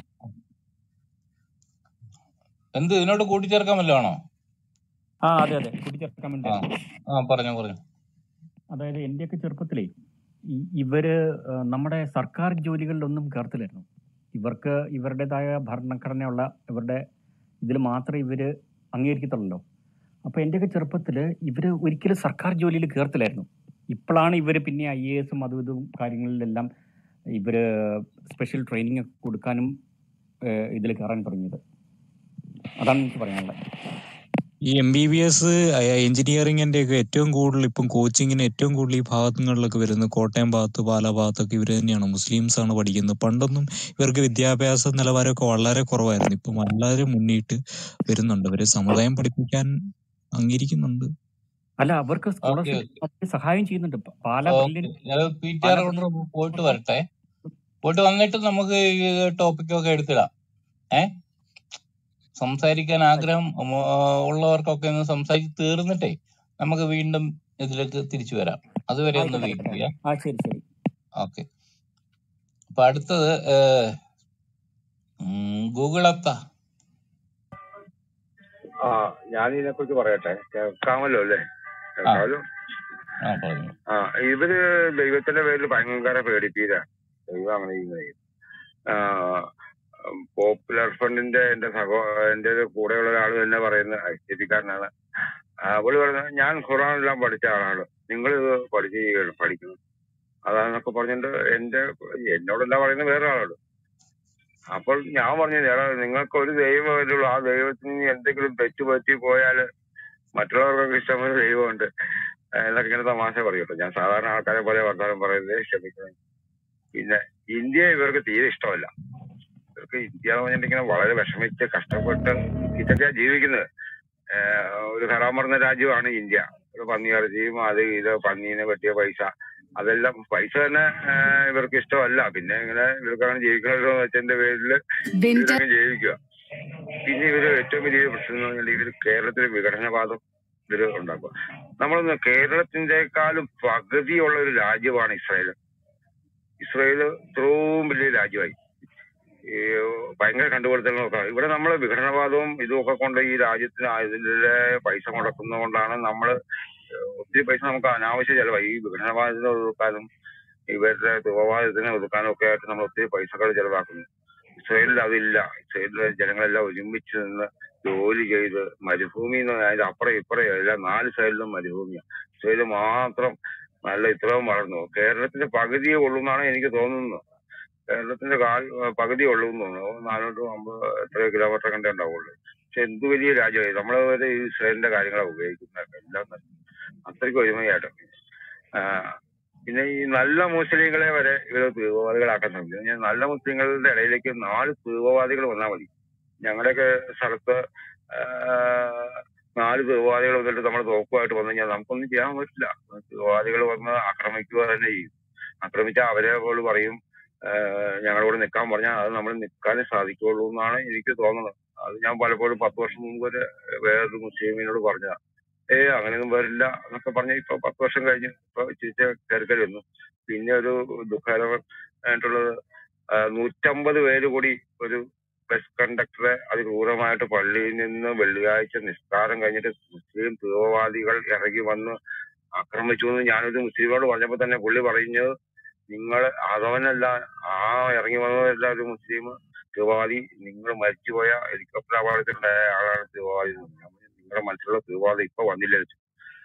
എന്ത് ഇതിനോട് കൂട്ടിച്ചേർക്കാൻ വല്ലതാണോ ആ അതെ അതെ കൂട്ടിച്ചേർക്കാൻ വേണ്ടി ആ ആ പറഞ്ഞു പറഞ്ഞു അതായത് എന്റെയൊക്കെ ചെറുപ്പത്തിലേ ഈ ഇവര് ആ, നമ്മുടെ സർക്കാർ ജോലികളിലൊന്നും കയറത്തില്ലായിരുന്നു ഇവർക്ക് ഇവരുടേതായ ഭരണഘടനയുള്ള ഇവരുടെ ഇതിൽ മാത്രമേ ഇവര് അംഗീകരിക്കത്തുള്ളൂ അപ്പൊ എന്റെയൊക്കെ ചെറുപ്പത്തില് ഇവര് ഒരിക്കലും സർക്കാർ ജോലിയിൽ കയറത്തില്ലായിരുന്നു ഇപ്പോഴാണ് ഇവര് പിന്നെ ഐ എ എസും അതും ഇതും കാര്യങ്ങളിലെല്ലാം ഇവര് സ്പെഷ്യൽ ട്രെയിനിങ് ഒക്കെ കൊടുക്കാനും ഇതിൽ കയറാൻ തുടങ്ങിയത് അതാണ് എനിക്ക് പറയാനുള്ളത് ഈ എം ബി ബി എസ് എഞ്ചിനീയറിംഗിന്റെ ഒക്കെ ഏറ്റവും കൂടുതൽ ഇപ്പം കോച്ചിങ്ങിന് ഏറ്റവും കൂടുതൽ ഈ ഭാഗങ്ങളിലൊക്കെ വരുന്നത് കോട്ടയം ഭാഗത്ത് പാലാ ഭാഗത്തൊക്കെ ഇവർ തന്നെയാണ് മുസ്ലിംസ് ആണ് പഠിക്കുന്നത് പണ്ടൊന്നും ഇവർക്ക് വിദ്യാഭ്യാസ നിലവാരമൊക്കെ വളരെ കുറവായിരുന്നു ഇപ്പം വളരെ മുന്നിട്ട് വരുന്നുണ്ട് അവര് സമുദായം പഠിപ്പിക്കാൻ അംഗീകരിക്കുന്നുണ്ട് അല്ല അവർക്ക് ഓക്കെ സ്കോളർഷിപ്പ് ഓക്കെ സഹായം ചെയ്യുന്നുണ്ട് പ- പാലാ ഓക്കെ ബ്രില്യൻ ഞാൻ P T Pala R order പോയിട്ട് വരട്ടെ പോയിട്ട് വന്നിട്ട് നമുക്ക് ഈ ടോപ്പിക്കൊക്കെ എടുത്തിടാം ഏ സംസാരിക്കാൻ ആഗ്രഹം ഉം, ആ, ഉള്ളവർക്കൊക്കെ ഒന്ന് സംസാരിച്ച് തീർന്നിട്ടേ നമുക്ക് വീണ്ടും ഇതിലേക്ക് തിരിച്ചു വരാം അതുവരെ ഒന്ന് ആയിക്കോട്ടെ വെയിറ്റ് ആയിക്കോട്ടെ ചെയ്യാം ആ ശരി ശരി ഓക്കെ അപ്പൊ അടുത്തത് ഗൂഗിൾ അത്ത ആ ഞാൻ ഇതിനെക്കുറിച്ച് പറയട്ടെ കേൾക്കാമല്ലോ അല്ലേ ആ കേൾക്കാമല്ലോ ആ പറഞ്ഞു ആ ഇവര് ദൈവത്തിന്റെ പേരിൽ ഭയങ്കര പേടിപ്പീര ദൈവം അങ്ങനെ ചെയ്യുന്നത് ആ പോപ്പുലർ ഫ്രണ്ടിന്റെ എന്റെ സഹോ എന്റെ ഒരു കൂടെയുള്ള ഒരാൾ തന്നെ പറയുന്ന ഐശ്വര്യക്കാരനാണ് അവള് പറയുന്നത് ഞാൻ ഖുറാൻ എല്ലാം പഠിച്ച ആളാണ് നിങ്ങൾ ഇത് പഠിച്ച് ചെയ്യണം പഠിക്കണം അതാന്നൊക്കെ പറഞ്ഞിട്ട് എന്റെ എന്നോടല്ല പറയുന്ന വേറെ ആളോട് അപ്പോൾ ഞാൻ പറഞ്ഞു എടാ നിങ്ങൾക്ക് ഒരു ദൈവമല്ലേ ഉള്ളൂ ആ ദൈവത്തിന് എന്തെങ്കിലും തെറ്റ് പറ്റി പോയാൽ മറ്റുള്ളവർക്കൊക്കെ ഇഷ്ടംപോലെ ദൈവമുണ്ട് എന്നൊക്കെ ഇങ്ങനെ തമാശ പറയൂട്ടോ ഞാൻ സാധാരണ ആൾക്കാരെ പോലെ വർത്താനം പറയുന്നത് ക്ഷമിക്കണം പിന്നെ ഇന്ത്യ ഇവർക്ക് തീരെ ഇഷ്ടമല്ല ഇവർക്ക് ഇന്ത്യ എന്ന് പറഞ്ഞിട്ടുണ്ടെങ്കിൽ വളരെ വിഷമിച്ച് കഷ്ടപ്പെട്ട് ഇതൊക്കെയാ ജീവിക്കുന്നത് ഏഹ് ഒരു ഹറാമർന്ന രാജ്യമാണ് ഇന്ത്യ ഒരു പന്നി ഇറച്ചിയും അത് ഇത് പന്നീനെ പറ്റിയ പൈസ അതെല്ലാം പൈസ തന്നെ ഏഹ് ഇവർക്ക് ഇഷ്ടമല്ല പിന്നെ ഇങ്ങനെ ഇവർക്ക് അങ്ങനെ ജീവിക്കണമല്ലോ എന്ന് വെച്ചതിന്റെ പേരിൽ ഇവരങ്ങനെ ജീവിക്കുക പിന്നെ ഇവര് ഏറ്റവും വലിയ പ്രശ്നം എന്ന് പറഞ്ഞാൽ ഇവര് കേരളത്തിലെ വിഘടനവാദം ഇവര് ഉണ്ടാക്കുക നമ്മളൊന്ന് കേരളത്തിന്റെക്കാളും പകുതിയുള്ള ഒരു രാജ്യമാണ് ഇസ്രായേൽ ഇസ്രായേൽ ഇത്രയും വലിയ രാജ്യമായി ഈ ഭയങ്കര കണ്ടുപിടുത്തങ്ങളൊക്കെ ഇവിടെ നമ്മൾ വിഘടനവാദവും ഇതും ഒക്കെ കൊണ്ട് ഈ രാജ്യത്തിന് അതിന്റെ പൈസ മുടക്കുന്നതുകൊണ്ടാണ് നമ്മൾ ഒത്തിരി പൈസ നമുക്ക് അനാവശ്യ ചെലവായി ഈ വിഘടനവാദത്തിന് ഒതുക്കാനും ഇവരുടെ തീവ്രവാദത്തിന് ഒതുക്കാനും ഒക്കെ ആയിട്ട് നമ്മൾ ഒത്തിരി പൈസകൾ ചെലവാക്കുന്നു ഇസ്രായേലിൽ അതില്ല ഇസ്രായേലിലെ ജനങ്ങളെല്ലാം ഒരുമിച്ച് നിന്ന് ജോലി ചെയ്ത് മരുഭൂമി എന്ന് പറഞ്ഞാൽ അതിന്റെ അപ്പുറം ഇപ്പുറം എല്ലാം നാല് സൈഡിലും മരുഭൂമിയാണ് ഇസ്രായേൽ മാത്രം നല്ല ഇത്രയും വളർന്നു കേരളത്തിന്റെ പകുതിയേ ഉള്ളൂ എന്നാണ് എനിക്ക് തോന്നുന്നത് കേരളത്തിന്റെ കാൽ പകുതിയേ ഉള്ളൂ എന്ന് തോന്നുന്നു നാനൂറ് അമ്പത് എത്ര കിലോമീറ്റർ കണ്ടേ ഉണ്ടാവുള്ളൂ പക്ഷെ എന്ത് വലിയ രാജ്യമായി നമ്മളെ വരെ ഈ ഇസ്രായേലിന്റെ കാര്യങ്ങളാണ് ഉപയോഗിക്കുന്നത് എല്ലാം തന്നെ അത്രയ്ക്ക് ഒരുമയായിട്ട് ആ, പിന്നെ ഈ നല്ല മുസ്ലിങ്ങളെ വരെ ഇവര് തീവ്രവാദികളാക്കാൻ ശ്രമിക്കുന്നു ഞാൻ നല്ല മുസ്ലിങ്ങളുടെ ഇടയിലേക്ക് നാല് തീവ്രവാദികൾ വന്നാൽ മതി ഞങ്ങളുടെയൊക്കെ സ്ഥലത്ത് ആ, നാല് തീവ്രവാദികൾ വന്നിട്ട് നമ്മൾ തോക്കുമായിട്ട് വന്നു കഴിഞ്ഞാൽ നമുക്കൊന്നും ചെയ്യാൻ പറ്റില്ല തീവ്രവാദികൾ വന്ന് ആക്രമിക്കുക തന്നെ ചെയ്യും ആക്രമിച്ചാൽ അവരെ പോലെ പറയും ആഹ് ഞങ്ങളോട് നിൽക്കാൻ പറഞ്ഞാൽ അത് നമ്മൾ നിൽക്കാനേ സാധിക്കുള്ളൂ എന്നാണ് എനിക്ക് തോന്നുന്നത് അത് ഞാൻ പലപ്പോഴും പത്ത് വർഷം മുമ്പ് ഒരു വേറൊരു മുസ്ലിമിനോട് പറഞ്ഞതാ ഏ അങ്ങനെയൊന്നും വരില്ല എന്നൊക്കെ പറഞ്ഞ ഇപ്പൊ പത്ത് വർഷം കഴിഞ്ഞ് ഇപ്പൊ ചിരിച്ച കരുക്കൽ വന്നു പിന്നെ ഒരു ദുഃഖകരമായിട്ടുള്ളത് ആഹ് നൂറ്റമ്പത് പേര് കൂടി ഒരു ബസ് കണ്ടക്ടറെ അതിക്രൂരമായിട്ട് പള്ളിയിൽ നിന്ന് വെള്ളിയാഴ്ച നിസ്കാരം കഴിഞ്ഞിട്ട് മുസ്ലിം തീവ്രവാദികൾ ഇറങ്ങി വന്ന് ആക്രമിച്ചു എന്ന് ഞാനൊരു മുസ്ലിമിനോട് പറഞ്ഞപ്പോ തന്നെ പുള്ളി പറഞ്ഞത് നിങ്ങൾ അതവനല്ല ആ ഇറങ്ങി വന്നതല്ല ഒരു മുസ്ലിം തീവ്രവാദി നിങ്ങൾ മരിച്ചുപോയ ഹെലികോപ്റ്റർ അപകടത്തിലുണ്ടായ ആളാണ് തീവ്രവാദി എന്ന് പറഞ്ഞു. ഞാൻ പറഞ്ഞു, നിങ്ങളുടെ മനസ്സിലുള്ള തീവ്രവാദി ഇപ്പൊ വന്നില്ല വെച്ചു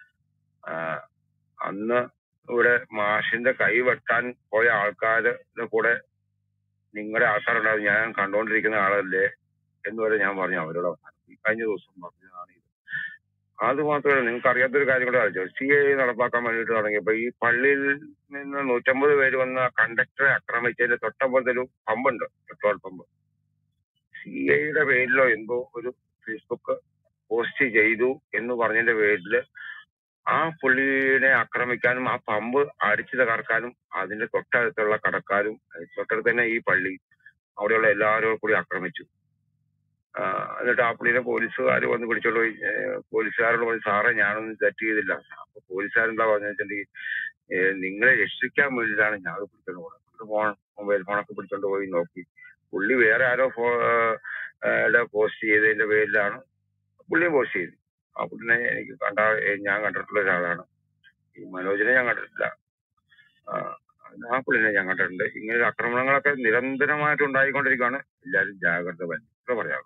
അന്ന് ഇവിടെ മാഷിന്റെ കൈ വെട്ടാൻ പോയ ആൾക്കാരുടെ കൂടെ നിങ്ങളുടെ ആൾക്കാരുണ്ടാവും ഞാൻ കണ്ടുകൊണ്ടിരിക്കുന്ന ആളല്ലേ എന്ന് വരെ ഞാൻ പറഞ്ഞു അവരോട് അവസാനം. ഈ കഴിഞ്ഞ ദിവസം പറഞ്ഞതാണ് ഇത് അത് മാത്രമല്ല നിങ്ങൾക്ക് അറിയാത്തൊരു കാര്യം കൂടെ അറിയിച്ചോ സി ഐ നടപ്പാക്കാൻ വേണ്ടിയിട്ട് തുടങ്ങിയപ്പോ ഈ പള്ളിയിൽ നിന്ന് നൂറ്റമ്പത് പേര് വന്ന കണ്ടക്ടറെ ആക്രമിച്ചതിന്റെ തൊട്ടപ്പുറത്ത് ഒരു പമ്പുണ്ട് പെട്രോൾ പമ്പ് സി ഐയുടെ പേരിലോ എന്തോ ഒരു ഫേസ്ബുക്ക് പോസ്റ്റ് ചെയ്തു എന്ന് പറഞ്ഞതിന്റെ പേരിൽ ആ പുള്ളിനെ ആക്രമിക്കാനും ആ പമ്പ് അടിച്ചു തകർക്കാനും അതിന്റെ തൊട്ടടുത്തുള്ള കടക്കാരും അതിന് തൊട്ടടുത്ത് തന്നെ ഈ പള്ളി അവിടെയുള്ള എല്ലാവരും കൂടി ആക്രമിച്ചു ആ, എന്നിട്ട് ആ പുള്ളിനെ പോലീസുകാർ വന്ന് പിടിച്ചോണ്ട് പോയി ഏ, പോലീസുകാരോട് പറഞ്ഞു സാറേ ഞാനൊന്നും തെറ്റ് ചെയ്തില്ല അപ്പൊ പോലീസുകാരെന്താ പറഞ്ഞു വെച്ചിട്ടുണ്ടെങ്കിൽ ഏ, നിങ്ങളെ രക്ഷിക്കാൻ വേണ്ടിയിട്ടാണ് ഞാൻ അത് പിടിച്ചോണ്ട് പോകുന്നത് ഫോൺ മൊബൈൽ ഫോണൊക്കെ പിടിച്ചോണ്ട് പോയി നോക്കി പുള്ളി വേറെ ആരോ ഫോ പോസ്റ്റ് ചെയ്തതിന്റെ പേരിലാണ് പുള്ളി പോസ്റ്റ് ചെയ്തു ആ പുള്ളിനെ എനിക്ക് കണ്ട ഏ, ഞാൻ കണ്ടിട്ടുള്ള ഒരാളാണ് ഈ മനോജിനെ ഞാൻ കണ്ടിട്ടില്ല ആ, ആ പുള്ളിനെ ഞാൻ കണ്ടിട്ടുണ്ട് ഇങ്ങനെ ഒരു ആക്രമണങ്ങളൊക്കെ നിരന്തരമായിട്ട് ഉണ്ടായിക്കൊണ്ടിരിക്കുകയാണ് എല്ലാവരും ജാഗ്രത വഹിക്കുക പറയാം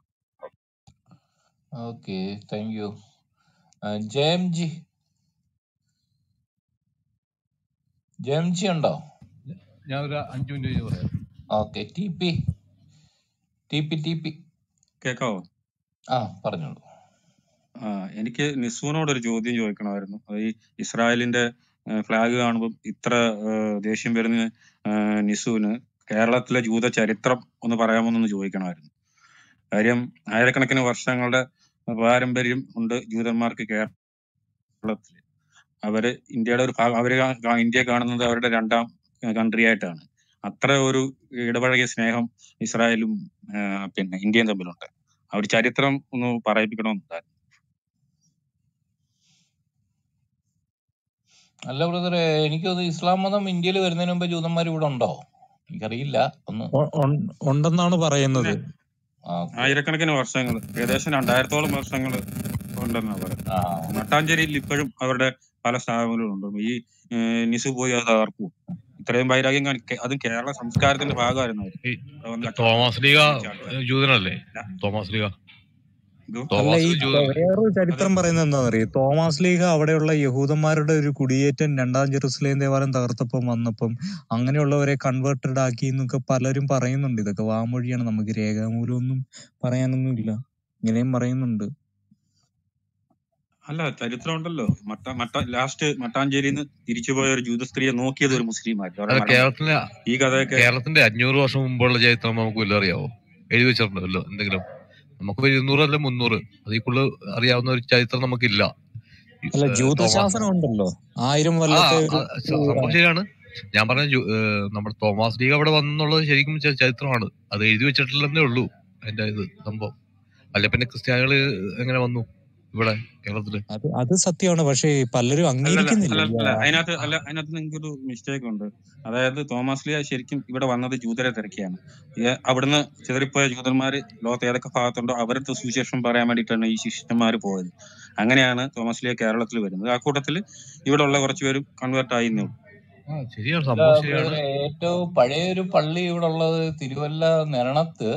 okay thank you J M G J M G ഉണ്ടോ ഞാൻ ഒരു അഞ്ചു മിനിറ്റ് കഴിഞ്ഞ് പറയാം okay T P T P T P കേക്കാവോ ആ പറഞ്ഞോളൂ ആ എനിക്ക് നിസൂനോട് ഒരു ചോദ്യം ചോദിക്കണമായിരുന്നു അത് ഈ ഇസ്രായേലിന്റെ ഫ്ലാഗ് കാണുമ്പോൾ ഇത്ര ആ, ദേഷ്യം വരുന്ന ആ, നിസൂന് കേരളത്തിലെ ജൂത ചരിത്രം ഒന്ന് പറയാമോന്നൊന്ന് ചോദിക്കണമായിരുന്നു കാര്യം ആയിരക്കണക്കിന് വർഷങ്ങളുടെ പാരമ്പര്യം ഉണ്ട് ജൂതന്മാർക്ക് കേരളത്തിൽ അവര് ഇന്ത്യയുടെ ഒരു ഭാഗം അവര് കാ- കാ- ഇന്ത്യയെ കാണുന്നത് അവരുടെ രണ്ടാം കൺട്രി ആയിട്ടാണ് അത്ര ഒരു ഇടപഴകിയ സ്നേഹം ഇസ്രായേലും ആ, പിന്നെ ഇന്ത്യയും തമ്മിലുണ്ട് ആ ഒരു ചരിത്രം ഒന്ന് പറയിപ്പിക്കണമെന്നുണ്ടായിരുന്നു അല്ല ബ്രദറെ എനിക്കത് ഇസ്ലാം മതം ഇന്ത്യയിൽ വരുന്നതിന് മുമ്പ് ജൂതന്മാർ ഇവിടെ ഉണ്ടോ എനിക്കറിയില്ല ഒന്ന് ഉ- ഉൺ- ഉണ്ടെന്നാണ് പറയുന്നത് പിന്നെ ആയിരക്കണക്കിന് വർഷങ്ങൾ ഏകദേശം രണ്ടായിരത്തോളം വർഷങ്ങൾ ഉണ്ടെന്നാ പറയുന്നത് മട്ടാഞ്ചേരിയിൽ ഇപ്പോഴും അവരുടെ പല സ്ഥാപനങ്ങളുണ്ട് ഈ ഏഹ്, നിസു പോയി അത് തകർക്കും ഇത്രയും വൈരാഗ്യം കാണിക്ക അതും കേരള സംസ്കാരത്തിന്റെ ഭാഗമായിരുന്നു അവര്. ഈ അവിടെ വന്ന് തോമസ് ലീഗ ആക്രമിച്ച ആൾക്കാർ ജൂതനല്ലേ തോമസ് ലീഗ അല്ല തോമസ് ഈ ജൂതനല്ലേ വേറൊരു ചരിത്രം പറയുന്നത് എന്താണെന്നറിയോ തോമസ് ലീഗ അവിടെയുള്ള യഹൂദന്മാരുടെ ഒരു കുടിയേറ്റം രണ്ടാം ജെറുസലേം ദേവാലയം തകർത്തപ്പം വന്നപ്പം അങ്ങനെയുള്ളവരെ കൺവേർട്ടഡ് ആക്കി എന്നൊക്കെ പലരും പറയുന്നുണ്ട് ഇതൊക്കെ വാമൊഴിയാണ് നമുക്ക് രേഖാമൂലമൊന്നും പറയാനൊന്നും ഇല്ല ഇങ്ങനെയും പറയുന്നുണ്ട് അല്ല ചരിത്രം ഉണ്ടല്ലോ മട്ട മട്ട ലാസ്റ്റ് മട്ടാഞ്ചേരിയിൽ നിന്ന് തിരിച്ചുപോയ ഒരു ജൂത സ്ത്രീയെ നോക്കിയത് ഒരു മുസ്ലിം ആയിരുന്നു അല്ല അവരുടെ മരണം കേരളത്തിലെ ഈ കഥയൊക്കെ കേരളത്തിന്റെ അഞ്ഞൂറ് വർഷം മുമ്പുള്ള ചരിത്രം നമുക്ക് വല്ലതും അറിയാവോ എഴുതി വെച്ചിട്ടുണ്ടല്ലോ എന്തെങ്കിലും നമുക്ക് ഒരു ഇരുന്നൂറ് അല്ല മുന്നൂറ് അതിൽ കൂടുതൽ അറിയാവുന്ന ഒരു ചരിത്രം നമുക്കില്ല ഈ, അല്ല ഏഹ്, തോമസ് ജൂതശാസനം ഉണ്ടല്ലോ ആയിരം ആ കൊല്ലത്തെ ഒരു ആ, സ- സംഭവം ശരിയാണ് ഞാൻ പറഞ്ഞ ജു- ഏഹ്, നമ്മുടെ തോമസ് ലീഗ് അവിടെ വന്നുള്ളത് ശരിക്കും ച- ചരിത്രമാണ് അത് എഴുതി വെച്ചിട്ടില്ലെന്നേ ഉള്ളൂ അതിന്റെ ഇത് സംഭവം അല്ല പിന്നെ ക്രിസ്ത്യാനികള് എങ്ങനെ വന്നു ഇവിടെ കേരളത്തില് അത് അത് സത്യമാണ് പക്ഷേ പലരും അല്ലല്ല അംഗീകരിക്കുന്നില്ല അല്ല ഈ അല്ല ആ- അതിനകത്ത് അല്ല അതിനകത്ത് നിങ്ങൾക്കൊരു മിസ്റ്റേക്ക് ഉണ്ട് അതായത് തോമസ് ലിയ ശരിക്കും ഇവിടെ വന്നത് ജൂതരെ തിരക്കിയാണ് ഇത് അവിടുന്ന് ചിതറിപ്പോയ ജൂതന്മാര് ലോകത്ത് ഏതൊക്കെ ഭാഗത്തുണ്ടോ അവരുടെ സുവിശേഷം പറയാൻ വേണ്ടിയിട്ടാണ് ഈ ശിഷ്യന്മാർ പോയത് അങ്ങനെയാണ് തോമസ് ലിയ കേരളത്തിൽ വരുന്നത് ആ കൂട്ടത്തിൽ ഇവിടെ ഉള്ള കുറച്ച് പേരും കൺവേർട്ട് ആയിന്നേ ഉള്ളൂ ആ ശരിയാണ് അല്ല സംഭവം ശരിയാണ് ബ്രദറെ ഏറ്റവും പഴയ ഒരു പള്ളി ഇവിടെ ഉള്ളത് തിരുവല്ല നിരണത്ത്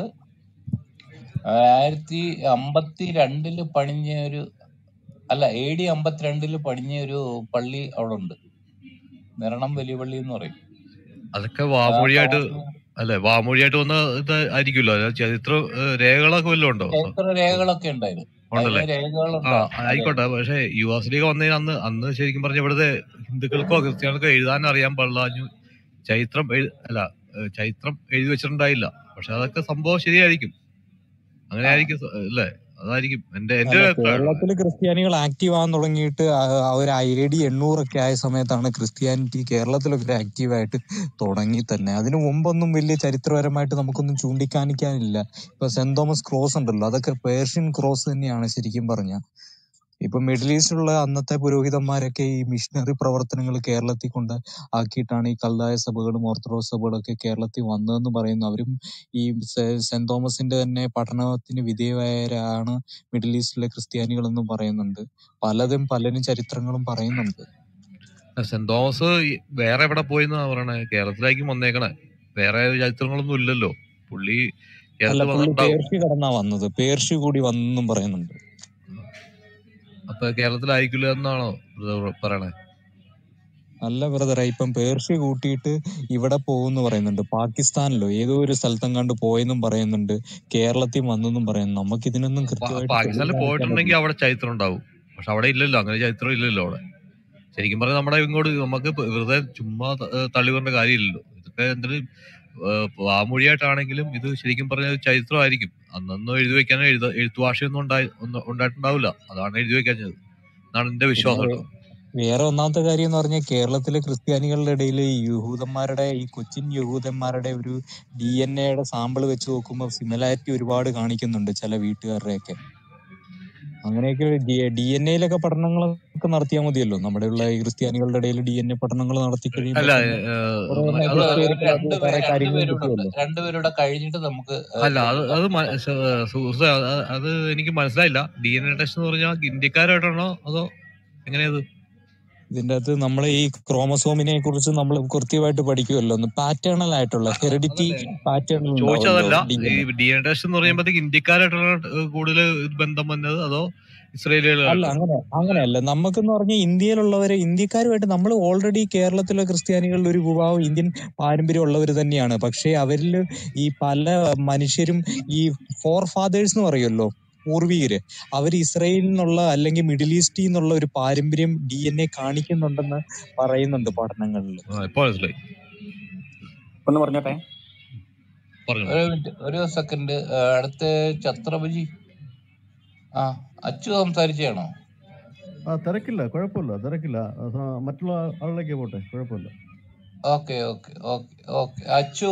ആയിരത്തി അമ്പത്തി രണ്ടില് പണിഞ്ഞ ഒരു അല്ല എ ഡി അമ്പത്തിരണ്ടില് പണിഞ്ഞ ഒരു പള്ളി അവിടെ ഉണ്ട് നിരണം വലിയ പള്ളി എന്ന് പറയും അതൊക്കെ ആ വാമൊഴിയായിട്ട് തോമസ് ലീഗ അല്ലെ വാമൊഴിയായിട്ട് വന്ന ഇത് ആയിരിക്കുമല്ലോ അത് ചരിത്ര ഏഹ്, രേഖകളൊക്കെ വല്ലതും ഉണ്ടോ സ- ചരിത്ര രേഖകളൊക്കെ ഉണ്ടായിരുന്നു ഉണ്ടല്ലേ അതിന് ആ രേഖകളുണ്ടാവും അതെ ആയിക്കോട്ടെ പക്ഷെ യു എസ് ലീഗ് വന്നതിന് അന്ന് അന്ന് ശരിക്കും പറഞ്ഞ ഇവിടുത്തെ ഹിന്ദുക്കൾക്കോ ക്രിസ്ത്യാനികൾക്കോ എഴുതാൻ അറിയാൻ പാടില്ല ചരിത്രം എഴു- അല്ല ഏഹ്, ചരിത്രം എഴുതി വെച്ചിട്ടുണ്ടായില്ല പക്ഷെ അതൊക്കെ സംഭവം ശരിയായിരിക്കും അങ്ങനെ ആ ആയിരിക്കും സ- അല്ലേ അതായിരിക്കും എന്റെ എന്റെ അല്ല ഒരു അഭിപ്രായം കേരളത്തിൽ ക്രിസ്ത്യാനികൾ ആക്റ്റീവ് ആകാൻ തുടങ്ങിയിട്ട് ആ- ആ ഒരു ഐ ഡി എണ്ണൂറൊക്കെ ആയ സമയത്താണ് ക്രിസ്ത്യാനിറ്റി കേരളത്തിലൊക്കെ ആക്റ്റീവായിട്ട് തുടങ്ങി തന്നെ അതിനു മുമ്പൊന്നും വലിയ ചരിത്രപരമായിട്ട് നമുക്കൊന്നും ചൂണ്ടിക്കാണിക്കാനില്ല ഇപ്പൊ സെന്റ് തോമസ് ക്രോസ് ഉണ്ടല്ലോ അതൊക്കെ പേർഷ്യൻ ക്രോസ് തന്നെയാണ് ശരിക്കും പറഞ്ഞ ഇപ്പൊ മിഡിൽ ഈസ്റ്റിലുള്ള അന്നത്തെ പുരോഹിതന്മാരൊക്കെ ഈ മിഷണറി പ്രവർത്തനങ്ങൾ കേരളത്തിൽ കൊണ്ട് ആക്കിയിട്ടാണ് ഈ കൽതായ സഭകളും ഓർത്തഡോക്സ് സഭകളൊക്കെ കേരളത്തിൽ വന്നതെന്ന് പറയുന്നു അവരും ഈ സെ- സെന്റ് തോമസിന്റെ തന്നെ പഠനത്തിന് വിധേയരാണ് മിഡിൽ ഈസ്റ്റിലെ ക്രിസ്ത്യാനികൾ എന്നും പറയുന്നുണ്ട് പലതും പലരും ചരിത്രങ്ങളും പറയുന്നുണ്ട് സെന്റ് തോമസ് ഈ വേറെ എവിടെ പോയിന്നാ പറയണേ കേരളത്തിലായിരിക്കും വന്നേക്കണേ വേറെ ചരിത്രങ്ങളൊന്നും ഇല്ലല്ലോ പുള്ളി അല്ല കേരളത്തിൽ പുള്ളി വന്നിട്ടുണ്ടാവും പേർഷ്യ കടന്നാ വന്നത് പേർഷ്യ കൂടി വന്നെന്നും പറയുന്നുണ്ട് അപ്പൊ കേരളത്തിലായിരിക്കില്ല എന്നാണോ ബ്രദർ പറയണേ അല്ല ബ്രദറെ ഇപ്പം പേർഷ്യ കൂട്ടിയിട്ട് ഇവിടെ പോകുന്നു പറയുന്നുണ്ട് പാകിസ്ഥാനിലോ ഏതോ ഒരു സ്ഥലത്തും കണ്ട് പോയെന്നും പറയുന്നുണ്ട് കേരളത്തിൽ വന്നെന്നും പറയുന്നു നമുക്ക് ഇതിനൊന്നും പാ- കൃത്യമായിട്ട് പാകിസ്ഥാനിൽ തെളിവ് കാണിക്കാൻ പോയിട്ടുണ്ടെങ്കിൽ പറ്റില്ല അവിടെ ചരിത്രം ഉണ്ടാവും പക്ഷെ അവിടെ ഇല്ലല്ലോ അങ്ങനെ ചരിത്രം ഇല്ലല്ലോ അവിടെ ശരിക്കും പറഞ്ഞാൽ നമ്മുടെ ഇങ്ങോട്ട് നമുക്ക് ഇപ്പൊ വെറുതെ ചുമ്മാ ത- ഏഹ് തള്ളി പറഞ്ഞ കാര്യമില്ലല്ലോ ഇതൊക്കെ എന്തെങ്കിലും ഏഹ് വാമൊഴിയായിട്ടാണെങ്കിലും ഇത് ശരിക്കും പറഞ്ഞ ഒരു ചരിത്രമായിരിക്കും അന്നൊന്നും എഴുതി വെക്കാൻ എഴുത എഴുത്തു ഭാഷയൊന്നും ഉണ്ടായി ഒന്നും ഉണ്ടായിട്ടുണ്ടാവില്ല അതാണ് എഴുതി വെക്കാഞ്ഞത് എന്നാണ് എന്റെ പിന്നെ വിശ്വാസം വേ- കേട്ടോ വേറെ ഒന്നാമത്തെ കാര്യം എന്ന് പറഞ്ഞാൽ കേരളത്തിലെ ക്രിസ്ത്യാനികളുടെ ഇടയിൽ ഈ യഹൂദന്മാരുടെ ഈ കൊച്ചിൻ യഹൂദന്മാരുടെ ഒരു ഡി എൻ എയുടെ സാമ്പിൾ വെച്ച് നോക്കുമ്പോൾ സിമിലാരിറ്റി ഒരുപാട് കാണിക്കുന്നുണ്ട് ചില വീട്ടുകാരുടെയൊക്കെ അങ്ങനെയൊക്കെ ഡി എൻ എയിലൊക്കെ പഠനങ്ങളൊക്കെ നടത്തിയാൽ മതിയല്ലോ നമ്മുടെ ഉള്ള ഈ ക്രിസ്ത്യാനികളുടെ ഇടയിൽ ഡി എൻ എ പഠനങ്ങൾ നടത്തി അല്ല കഴിയുമ്പോൾ തന്നെ ഏഹ്, കുറെ അത് മറ്റു അത് പേർക്ക് അത് രണ്ടുപേര് കുറെ കാര്യങ്ങൾ രണ്ടുപേരുടെ ഉണ്ട് കിട്ടുമല്ലോ രണ്ടുപേരുടെ കഴിഞ്ഞിട്ട് നമുക്ക് അല്ല അത് ചോദിക്കാം അത് മ- സ- സുഹൃത്തെ അത് അത് എനിക്ക് മനസ്സിലായില്ല ഡി എൻ എ ടെസ്റ്റ് എന്ന് പറഞ്ഞാൽ ഇന്ത്യക്കാരായിട്ടാണോ അതോ എങ്ങനെയത് ഇതിന്റെ അകത്ത് നമ്മളെ ഈ ക്രോമസോമിനെ കുറിച്ച് നമ്മൾ കൃത്യമായിട്ട് പഠിക്കുമല്ലോ ഒന്ന് പാറ്റേണൽ ആയിട്ടുള്ള ഹെറിഡിറ്റി അതല്ലേ പാറ്റേണൽ ഉണ്ടാവുമല്ലോ ചോദിച്ചതല്ല D E N A D N test എന്ന് പറയുമ്പോഴത്തേക്ക് ഇന്ത്യക്കാരായിട്ടുള്ള കൂടുതൽ ബന്ധം വന്നത് അതോ അല്ല ഇസ്രയേലികളായിട്ടോ അങ്ങനെ അങ്ങനെയല്ല നമുക്കെന്ന് പറഞ്ഞാൽ ഇന്ത്യയിലുള്ളവരെ ഇന്ത്യക്കാരുമായിട്ട് നമ്മൾ ഓൾറെഡി കേരളത്തിലെ ക്രിസ്ത്യാനികളിൽ ഒരു വിഭാഗം ഇന്ത്യൻ പാരമ്പര്യം ഉള്ളവർ തന്നെയാണ് പക്ഷേ അവരിൽ ഈ പല മനുഷ്യരും ഈ ഫോർ ഫാദേഴ്സ് എന്ന് പറയുമല്ലോ പൂർവികര് അവർ ഇസ്രയേലിൽ നിന്നുള്ള അല്ലെങ്കിൽ മിഡിൽ ഈസ്റ്റിൽ നിന്നുള്ള ഒരു പാരമ്പര്യം ഡി എൻ എ കാണിക്കുന്നുണ്ടെന്ന് പറയുന്നുണ്ട് പഠനങ്ങളിൽ ആ ഇപ്പൊ മനസ്സിലായി ഒന്ന് പറഞ്ഞോട്ടെ പറഞ്ഞോളൂ ഒരു മിനിറ്റ് ഒരു സെക്കൻഡ് അടുത്ത ഛത്രപതി ആ അച്ചു സംസാരിച്ചാണോ ആ തിരക്കില്ല കുഴപ്പമില്ല തിരക്കില്ല ആ, സ- മറ്റുള്ള ആളിലേക്ക് പോട്ടെ കുഴപ്പമില്ല okay okay okay okay Achu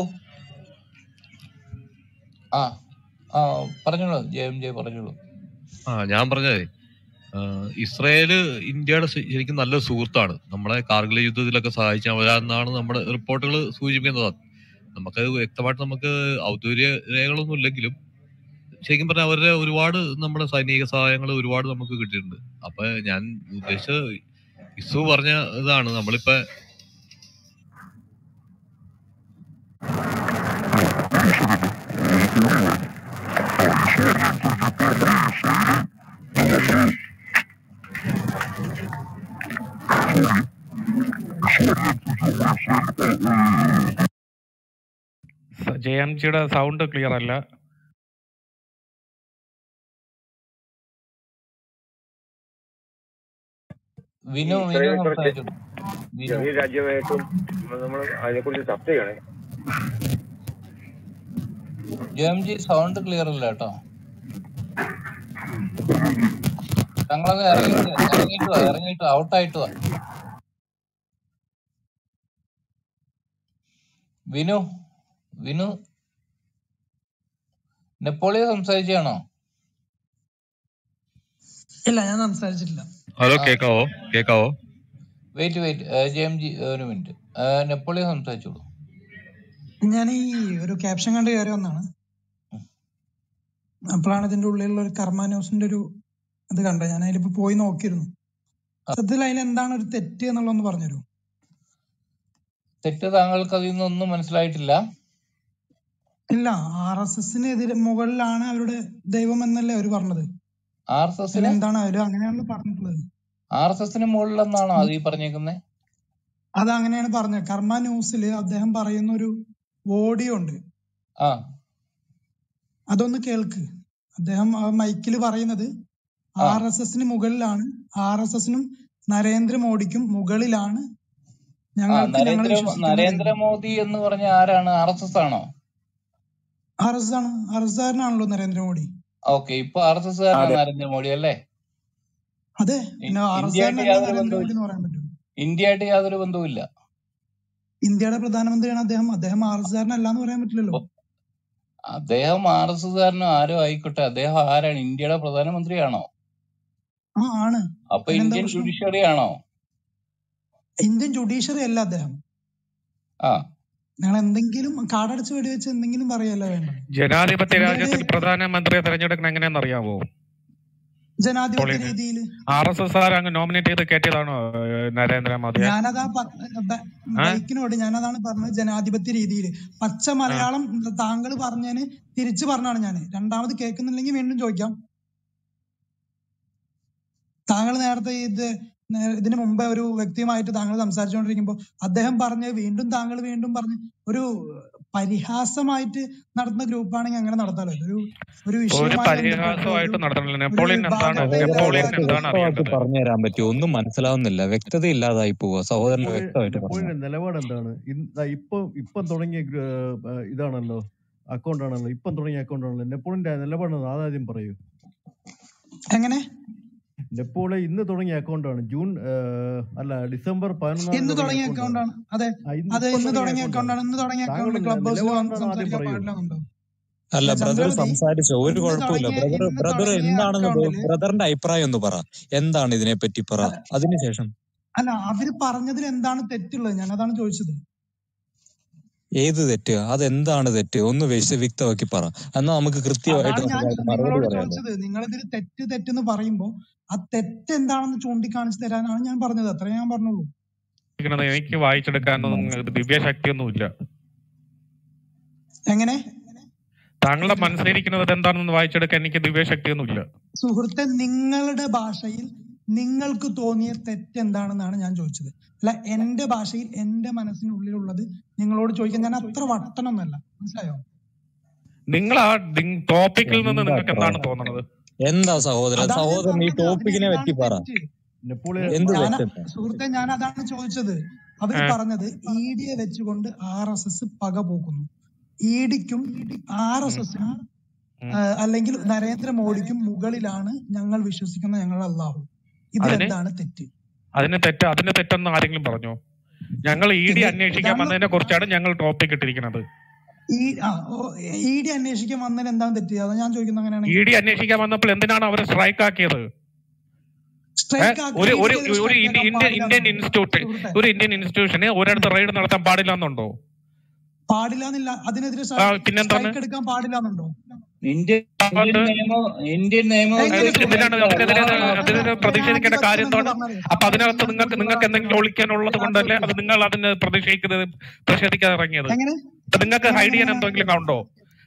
ആ ആ പറഞ്ഞോളൂ ജെ എം ജെ പറഞ്ഞോളൂ ആ ഞാൻ പറഞ്ഞതേ ആ, ഇസ്രയേല് ഇന്ത്യയുടെ ശ- ശരിക്കും നല്ല സുഹൃത്താണ് നമ്മളെ കാർഗിൽ യുദ്ധത്തിലൊക്കെ സഹായിച്ച അവരാണെന്നാണ് നമ്മുടെ റിപ്പോർട്ടുകൾ സൂചിപ്പിക്കുന്നത് നമുക്കത് വ്യക്തമായിട്ട് നമുക്ക് ഔദ്യോഗിക രേഖകളൊന്നും ഇല്ലെങ്കിലും ശരിക്കും പറഞ്ഞാൽ അവരുടെ ഒരുപാട് നമ്മുടെ സൈനിക സഹായങ്ങൾ ഒരുപാട് നമുക്ക് കിട്ടിയിട്ടുണ്ട് അപ്പൊ ഞാൻ ഉദ്ദേശിച്ചത് ഇസു പറഞ്ഞ ഇതാണ് നമ്മളിപ്പോ ജെ എം ജിയുടെ സൗണ്ട് ക്ലിയർ അല്ല വിനു വിനു ഇസ്രായേൽ ഇത്ര ചെ- സംസാരിച്ചു വിനു ചെറിയ രാജ്യമായിട്ടും നമ്മൾ അതിനെക്കുറിച്ച് ചർച്ച ചെയ്യണേ ജെം ജി സൗണ്ട് ക്ലിയർ അല്ല കേട്ടോ ഞങ്ങളങ്ങ് ഇറങ്ങിയിട്ട് ഇറങ്ങിയിട്ട് വാ ഇറങ്ങിയിട്ട് ഔട്ടായിട്ട് വാ വിനു വിനു നെപ്പോളിയ സംസാരിച്ചാണോ ഇല്ല ഞാൻ സംസാരിച്ചിട്ടില്ല ഹലോ ആ കേക്കാവോ കേക്കാവോ wait wait J M G ഒരു മിനിറ്റ് നെപ്പോളിയ സംസാരിച്ചോളൂ ഞാൻ ഈ ഒരു ക്യാപ്ഷൻ കണ്ട് കയറി വന്നാണ് അപ്പോഴാണ് ഇതിന്റെ ഉള്ളിലുള്ള ഒരു കർമ്മ ന്യൂസിന്റെ ഒരു ഇത് കണ്ടത് ഞാൻ അതിലിപ്പോ പോയി നോക്കിയിരുന്നു സത്യത്തിൽ അതിൽ എന്താണ് ഒരു തെറ്റ് എന്നുള്ളതൊന്ന് പറഞ്ഞുതരൂ തെറ്റ് താങ്കൾക്ക് അതിൽ നിന്നൊന്നും മനസ്സിലായിട്ടില്ല ഇല്ല ആർ എസ് എസിന് എതിരെ മുകളിലാണ് അവരുടെ ദൈവം എന്നല്ലേ അവർ പറഞ്ഞത് ആർ എസ് അതിൽ എസിന് എന്താണ് അവര് അങ്ങനെയാണല്ലോ പറഞ്ഞിട്ടുള്ളത് ആർ എസ് എസിന് മുകളിലെന്നാണോ അത് ഈ പറഞ്ഞേക്കുന്നത് അത് അങ്ങനെയാണ് പറഞ്ഞത് കർമ്മ ന്യൂസിൽ അദ്ദേഹം പറയുന്ന ഒരു ഓഡിയോ ഉണ്ട് ആ അതൊന്ന് കേൾക്ക് അദ്ദേഹം മൈക്കിൽ പറയുന്നത് ആ ആർ എസ് എസിന് മുകളിലാണ് ആർ എസ് എസിനും നരേന്ദ്രമോദിക്കും മുകളിലാണ് ആ ഞങ്ങൾക്ക് ഞങ്ങൾ നരേന്ദ്ര വിശ്വസിക്കുന്ന ദൈവം നരേന്ദ്രമോദി എന്ന് പറഞ്ഞ ആരാണ് ആർ എസ് എസ് ആണോ ആർ എസ് ആണ് ആർ എസ് കാരനാണല്ലോ നരേന്ദ്രമോദി ഓക്കെ ഇപ്പൊ ആർ എസ് എസ് കാരനാണ് നരേന്ദ്രമോദി അല്ലേ അതെ ഇ- പിന്നെ ആർ എസ് ഇന്ത്യയായിട്ട് കാരനല്ല യാതൊരു നരേന്ദ്രമോദി ബന്ധവും എന്ന് പറയാൻ പറ്റും ഇന്ത്യയായിട്ട് യാതൊരു ബന്ധവുമില്ല ഇന്ത്യയുടെ പ്രധാനമന്ത്രിയാണ് അദ്ദേഹം അദ്ദേഹം ആർ എസ് കാരനല്ല എന്ന് പറയാൻ പറ്റില്ലല്ലോ അദ്ദേഹം ആർ എസ് എസ് കാരനോ ആരോ ആയിക്കോട്ടെ അദ്ദേഹം ആരാണ് ഇന്ത്യയുടെ പ്രധാനമന്ത്രിയാണോ ആ ആണ് അപ്പൊ അതിനെന്താ ഇന്ത്യൻ പ്രശ്നം ജുഡീഷ്യറി ആണോ ഇന്ത്യൻ ജുഡീഷ്യറി അല്ല അദ്ദേഹം ആ നിങ്ങൾ എന്തെങ്കിലും കാടടച്ച് വെടിവെച്ച് എന്തെങ്കിലും പറയല്ല വേണ്ടത് ജനാധിപത്യ ഇന്ത്യയുടെ രാജ്യത്തിൽ പ്രധാനമന്ത്രിയെ തെരഞ്ഞെടുക്കണം എങ്ങനെയാണെന്ന് അറിയാമോ ജനാധിപത്യ പോളിന് രീതിയിൽ ആർ എസ് എസ് ആർ അങ്ങ് നോമിനേറ്റ് ചെയ്ത് കയറ്റിയതാണോ ഏഹ്, നരേന്ദ്രമോദിയെ ഞാനതാ ഏ? ബൈക്കിനോട് ഞാനതാണ് പറഞ്ഞത് ജനാധിപത്യ രീതിയിൽ പച്ച ആ. മലയാളം താങ്കൾ പറഞ്ഞതിന് തിരിച്ചു പറഞ്ഞാണ് ഞാൻ രണ്ടാമത് കേൾക്കുന്നില്ലെങ്കിൽ വീണ്ടും ചോദിക്കാം താങ്കൾ നേരത്തെ ഇത് നേ- ഇതിന് മുമ്പേ ഒരു വ്യക്തിയുമായിട്ട് താങ്കൾ സംസാരിച്ചുകൊണ്ടിരിക്കുമ്പോൾ അദ്ദേഹം പറഞ്ഞ് വീണ്ടും താങ്കൾ വീണ്ടും പറഞ്ഞ് ഒരു പരിഹാസമായിട്ട് നടത്തുന്ന ഗ്രൂപ്പാണെങ്കിൽ അങ്ങനെ നടത്താലോ ഇതൊരു ഒരു ഒരു വിഷയവുമായി ബന്ധപ്പെട്ട് ഒരു പരിഹാസമായിട്ട് നടത്തണില്ല ഒരു നെപ്പോളിയൻ എന്താണ് വിഭാഗത്തെ നെപ്പോളിയൻ വേറെ എന്താണ് വ്യക്തമായിട്ട് അറിയേണ്ടത് പറഞ്ഞു തരാൻ പറ്റുമോ ഒന്നും മനസ്സിലാവുന്നില്ല വ്യക്തത ഇല്ലാതായി പോവുക സഹോദരന് നെപ്പോളിയൻ വ്യക്തമായിട്ട് പറഞ്ഞു നെപ്പോളിയന്റെ നിലപാട് എന്താണ് ഇൻ- ദാ ഇപ്പം ഇപ്പം തുടങ്ങിയ ഗ്ര- ആ, ഇതാണല്ലോ അക്കൗണ്ട് ആണല്ലോ ഇപ്പം തുടങ്ങിയ അക്കൗണ്ട് ആണല്ലോ നെപ്പോളിയന്റെ നിലപാട് എന്താ? അതാദ്യം പറയൂ എങ്ങനെ നെപ്പോളിയൻ ഇന്ന് തുടങ്ങിയ അക്കൗണ്ട് ആണ് ജൂൺ ആ, അല്ല ഡിസംബർ പതിനൊന്നാം ഇന്ന് തീയതി തുടങ്ങിയ തുടങ്ങിയ അക്കൗണ്ട് ആണ് അക്കൗണ്ട് ആണ് അതെ ആ ഇന്ന് അതെ ഇപ്പം ഇന്ന് തുടങ്ങിയ തുടങ്ങിയ അക്കൗണ്ട് അക്കൗണ്ട് ആണ് ആണ് ഇന്ന് തുടങ്ങിയ താങ്കൾ അക്കൗണ്ട് ക്ലബ് ഹൗസിൽ നിലപാട് എന്താണെന്ന് ആദ്യം സംസാരിക്കാൻ പറയൂ പാടില്ലെന്നുണ്ടോ അല്ല അല്ല ബ്രദർ ചന്ദ്രമതി സംസാരിച്ചോ ഒരു ഇന്ന് കുഴപ്പമില്ല തുടങ്ങിയ ബ്രദർ ഇന്ന് ബ്രദർ തുടങ്ങിയ എന്താണെന്ന് അക്കൗണ്ടില് ബ്രദറിന്റെ അഭിപ്രായം ഒന്ന് പറ എന്താണ് ഇതിനെപ്പറ്റി പറ അല്ല അതിനുശേഷം അല്ല അവര് പറഞ്ഞതിൽ എന്താണ് തെറ്റുള്ളത് ഞാൻ അതാണ് ചോദിച്ചത് ഏത് തെറ്റ് അതെന്താണ് തെറ്റ് ഒന്ന് വിശ- വ്യക്തമാക്കി പറ എന്നാ നമുക്ക് കൃത്യമായിട്ട് അതാണ് ഞാൻ നമുക്ക് അതിന് മറുപടി നിങ്ങളോട് പറയാലോ ചോദിച്ചത് നിങ്ങൾ ഇതിൽ തെറ്റ് തെറ്റെന്ന് പറയുമ്പോ ആ തെറ്റ് എന്താണെന്ന് ചൂണ്ടിക്കാണിച്ചു തരാനാണ് ഞാൻ പറഞ്ഞത് അത്രേ ഞാൻ പറഞ്ഞുള്ളൂ ഇരിക്കുന്നത് എനിക്ക് വായിച്ചെടുക്കാനൊന്നും ദിവ്യശക്തിയൊന്നുമില്ല എങ്ങനെ താങ്കളുടെ മനസ്സിലിരിക്കുന്നത് എന്താണെന്ന് വായിച്ചെടുക്കാൻ എനിക്ക് ദിവ്യശക്തിയൊന്നുമില്ല സുഹൃത്തെ നിങ്ങളുടെ ഭാഷയിൽ നിങ്ങൾക്ക് തോന്നിയ തെറ്റ് എന്താണെന്നാണ് ഞാൻ ചോദിച്ചത് അല്ല എന്റെ ഭാഷയിൽ എന്റെ മനസ്സിനുള്ളിലുള്ളത് നിങ്ങളോട് ചോദിക്കാൻ ഞാൻ അത്ര വട്ടനൊന്നല്ല മനസ്സിലായോ നിങ്ങൾ ആ ടോപ്പിക്കിൽ നിന്ന് എന്താ നിങ്ങൾക്ക് എന്താണ് പ്ര- തോന്നുന്നത് എന്താ സഹോദരൻ അതാണ് ഞാൻ സഹോദരൻ ഈ പറഞ്ഞത് ടോപ്പിക്കിനെ പറ്റി അതിനെന്താണ് പറ തെറ്റ് നെപ്പോളിയൻ എന്ത് ഞാൻ തെറ്റ് സുഹൃത്തെ ഞാൻ അതാണ് ചോദിച്ചത് അവര് ഏ? പറഞ്ഞത് ഇ ഡിയെ വെച്ചുകൊണ്ട് ആർ എസ് എസ് പക പോക്കുന്നു ഇ ഡിക്കും ആർ എസ് എസിനും ഉം. അല്ലെങ്കിൽ നരേന്ദ്രമോദിക്കും മുകളിലാണ് ഞങ്ങൾ വിശ്വസിക്കുന്ന ഞങ്ങളുടെ അള്ളാഹു അതിന് ഇതിലെന്താണ് തെറ്റ് അതിന് തെറ്റ് അതിന് തെറ്റെന്ന് ആരെങ്കിലും പറഞ്ഞോ ഞങ്ങൾ ഇ ഡി ഇത് അന്വേഷിക്കാൻ ഇതാണ് വന്നതിനെ കുറിച്ചാണ് ഞങ്ങൾ ടോപ്പിക് ഇട്ടിരിക്കുന്നത് ഈ ഇ ഡി അന്വേഷിക്കാൻ വന്നതിന് എന്താണ് തെറ്റ് അതാ ഞാൻ ചോദിക്കുന്നത് ഇ അങ്ങനെയാണെങ്കിൽ ഡി അന്വേഷിക്കാൻ വന്നപ്പോൾ എന്തിനാണ് അവരെ സ്ട്രൈക്ക് ആക്കിയത് ഏ? സ്ട്രൈക്ക് ഒരു ആക്കാൻ ഒരു ഇ ഒരു സ്ട്രൈക്ക് ഇന്ത്യ- ആക്കാൻ ഇന്ത്യൻ പാടില്ല ഇന്ത്യൻ എന്നുണ്ടോ ഇൻസ്റ്റിറ്റ്യൂട്ട് സുഹൃത്തെ ഒരു ഇന്ത്യൻ ഇൻസ്റ്റിറ്റ്യൂഷന് ഒരിടത്ത് റെയ്ഡ് നടത്താൻ പാടില്ല എന്നുണ്ടോ പാടില്ല എന്നില്ല അതിനെതിരെ ആ, പിന്നെന്താണ് സ്ട്രൈക്ക് എടുക്കാൻ പാടില്ല എന്നുണ്ടോ ഇന്ത്യൻ ഇന്ത്യൻ അതുകൊണ്ട് നിയമം ഇന്ത്യൻ നിയമം എങ്ങനെ എന്ത് സുഹൃത്തെ എന്തിനാണ് അതിനെതിരെ അള്ളാഹു അതിനെതിരെ പ്രതിഷേധിക്കേണ്ട കാര്യം ജനാധിപത്യം എന്ന് എന്താണ് പറഞ്ഞാൽ അപ്പൊ അതിനകത്ത് അതിനെന്താണ് നിങ്ങൾക്ക് നിങ്ങൾക്ക് എന്തെങ്കിലും ഒളിക്കാനുള്ളത് കൊണ്ടല്ലേ അത് നിങ്ങൾ അതിന് പ്രതിഷേധിക്കുന്നത് പ്രതിഷേധിക്കാൻ ഇറങ്ങിയത് എങ്ങനെ അപ്പൊ നിങ്ങൾക്ക് എങ്ങനെ ഹൈഡ് ചെയ്യാൻ എങ്ങനെ എന്തെങ്കിലും ഉണ്ടോ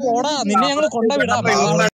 പോടാ നിന്നെ ഞങ്ങൾ കൊണ്ടുവിടാം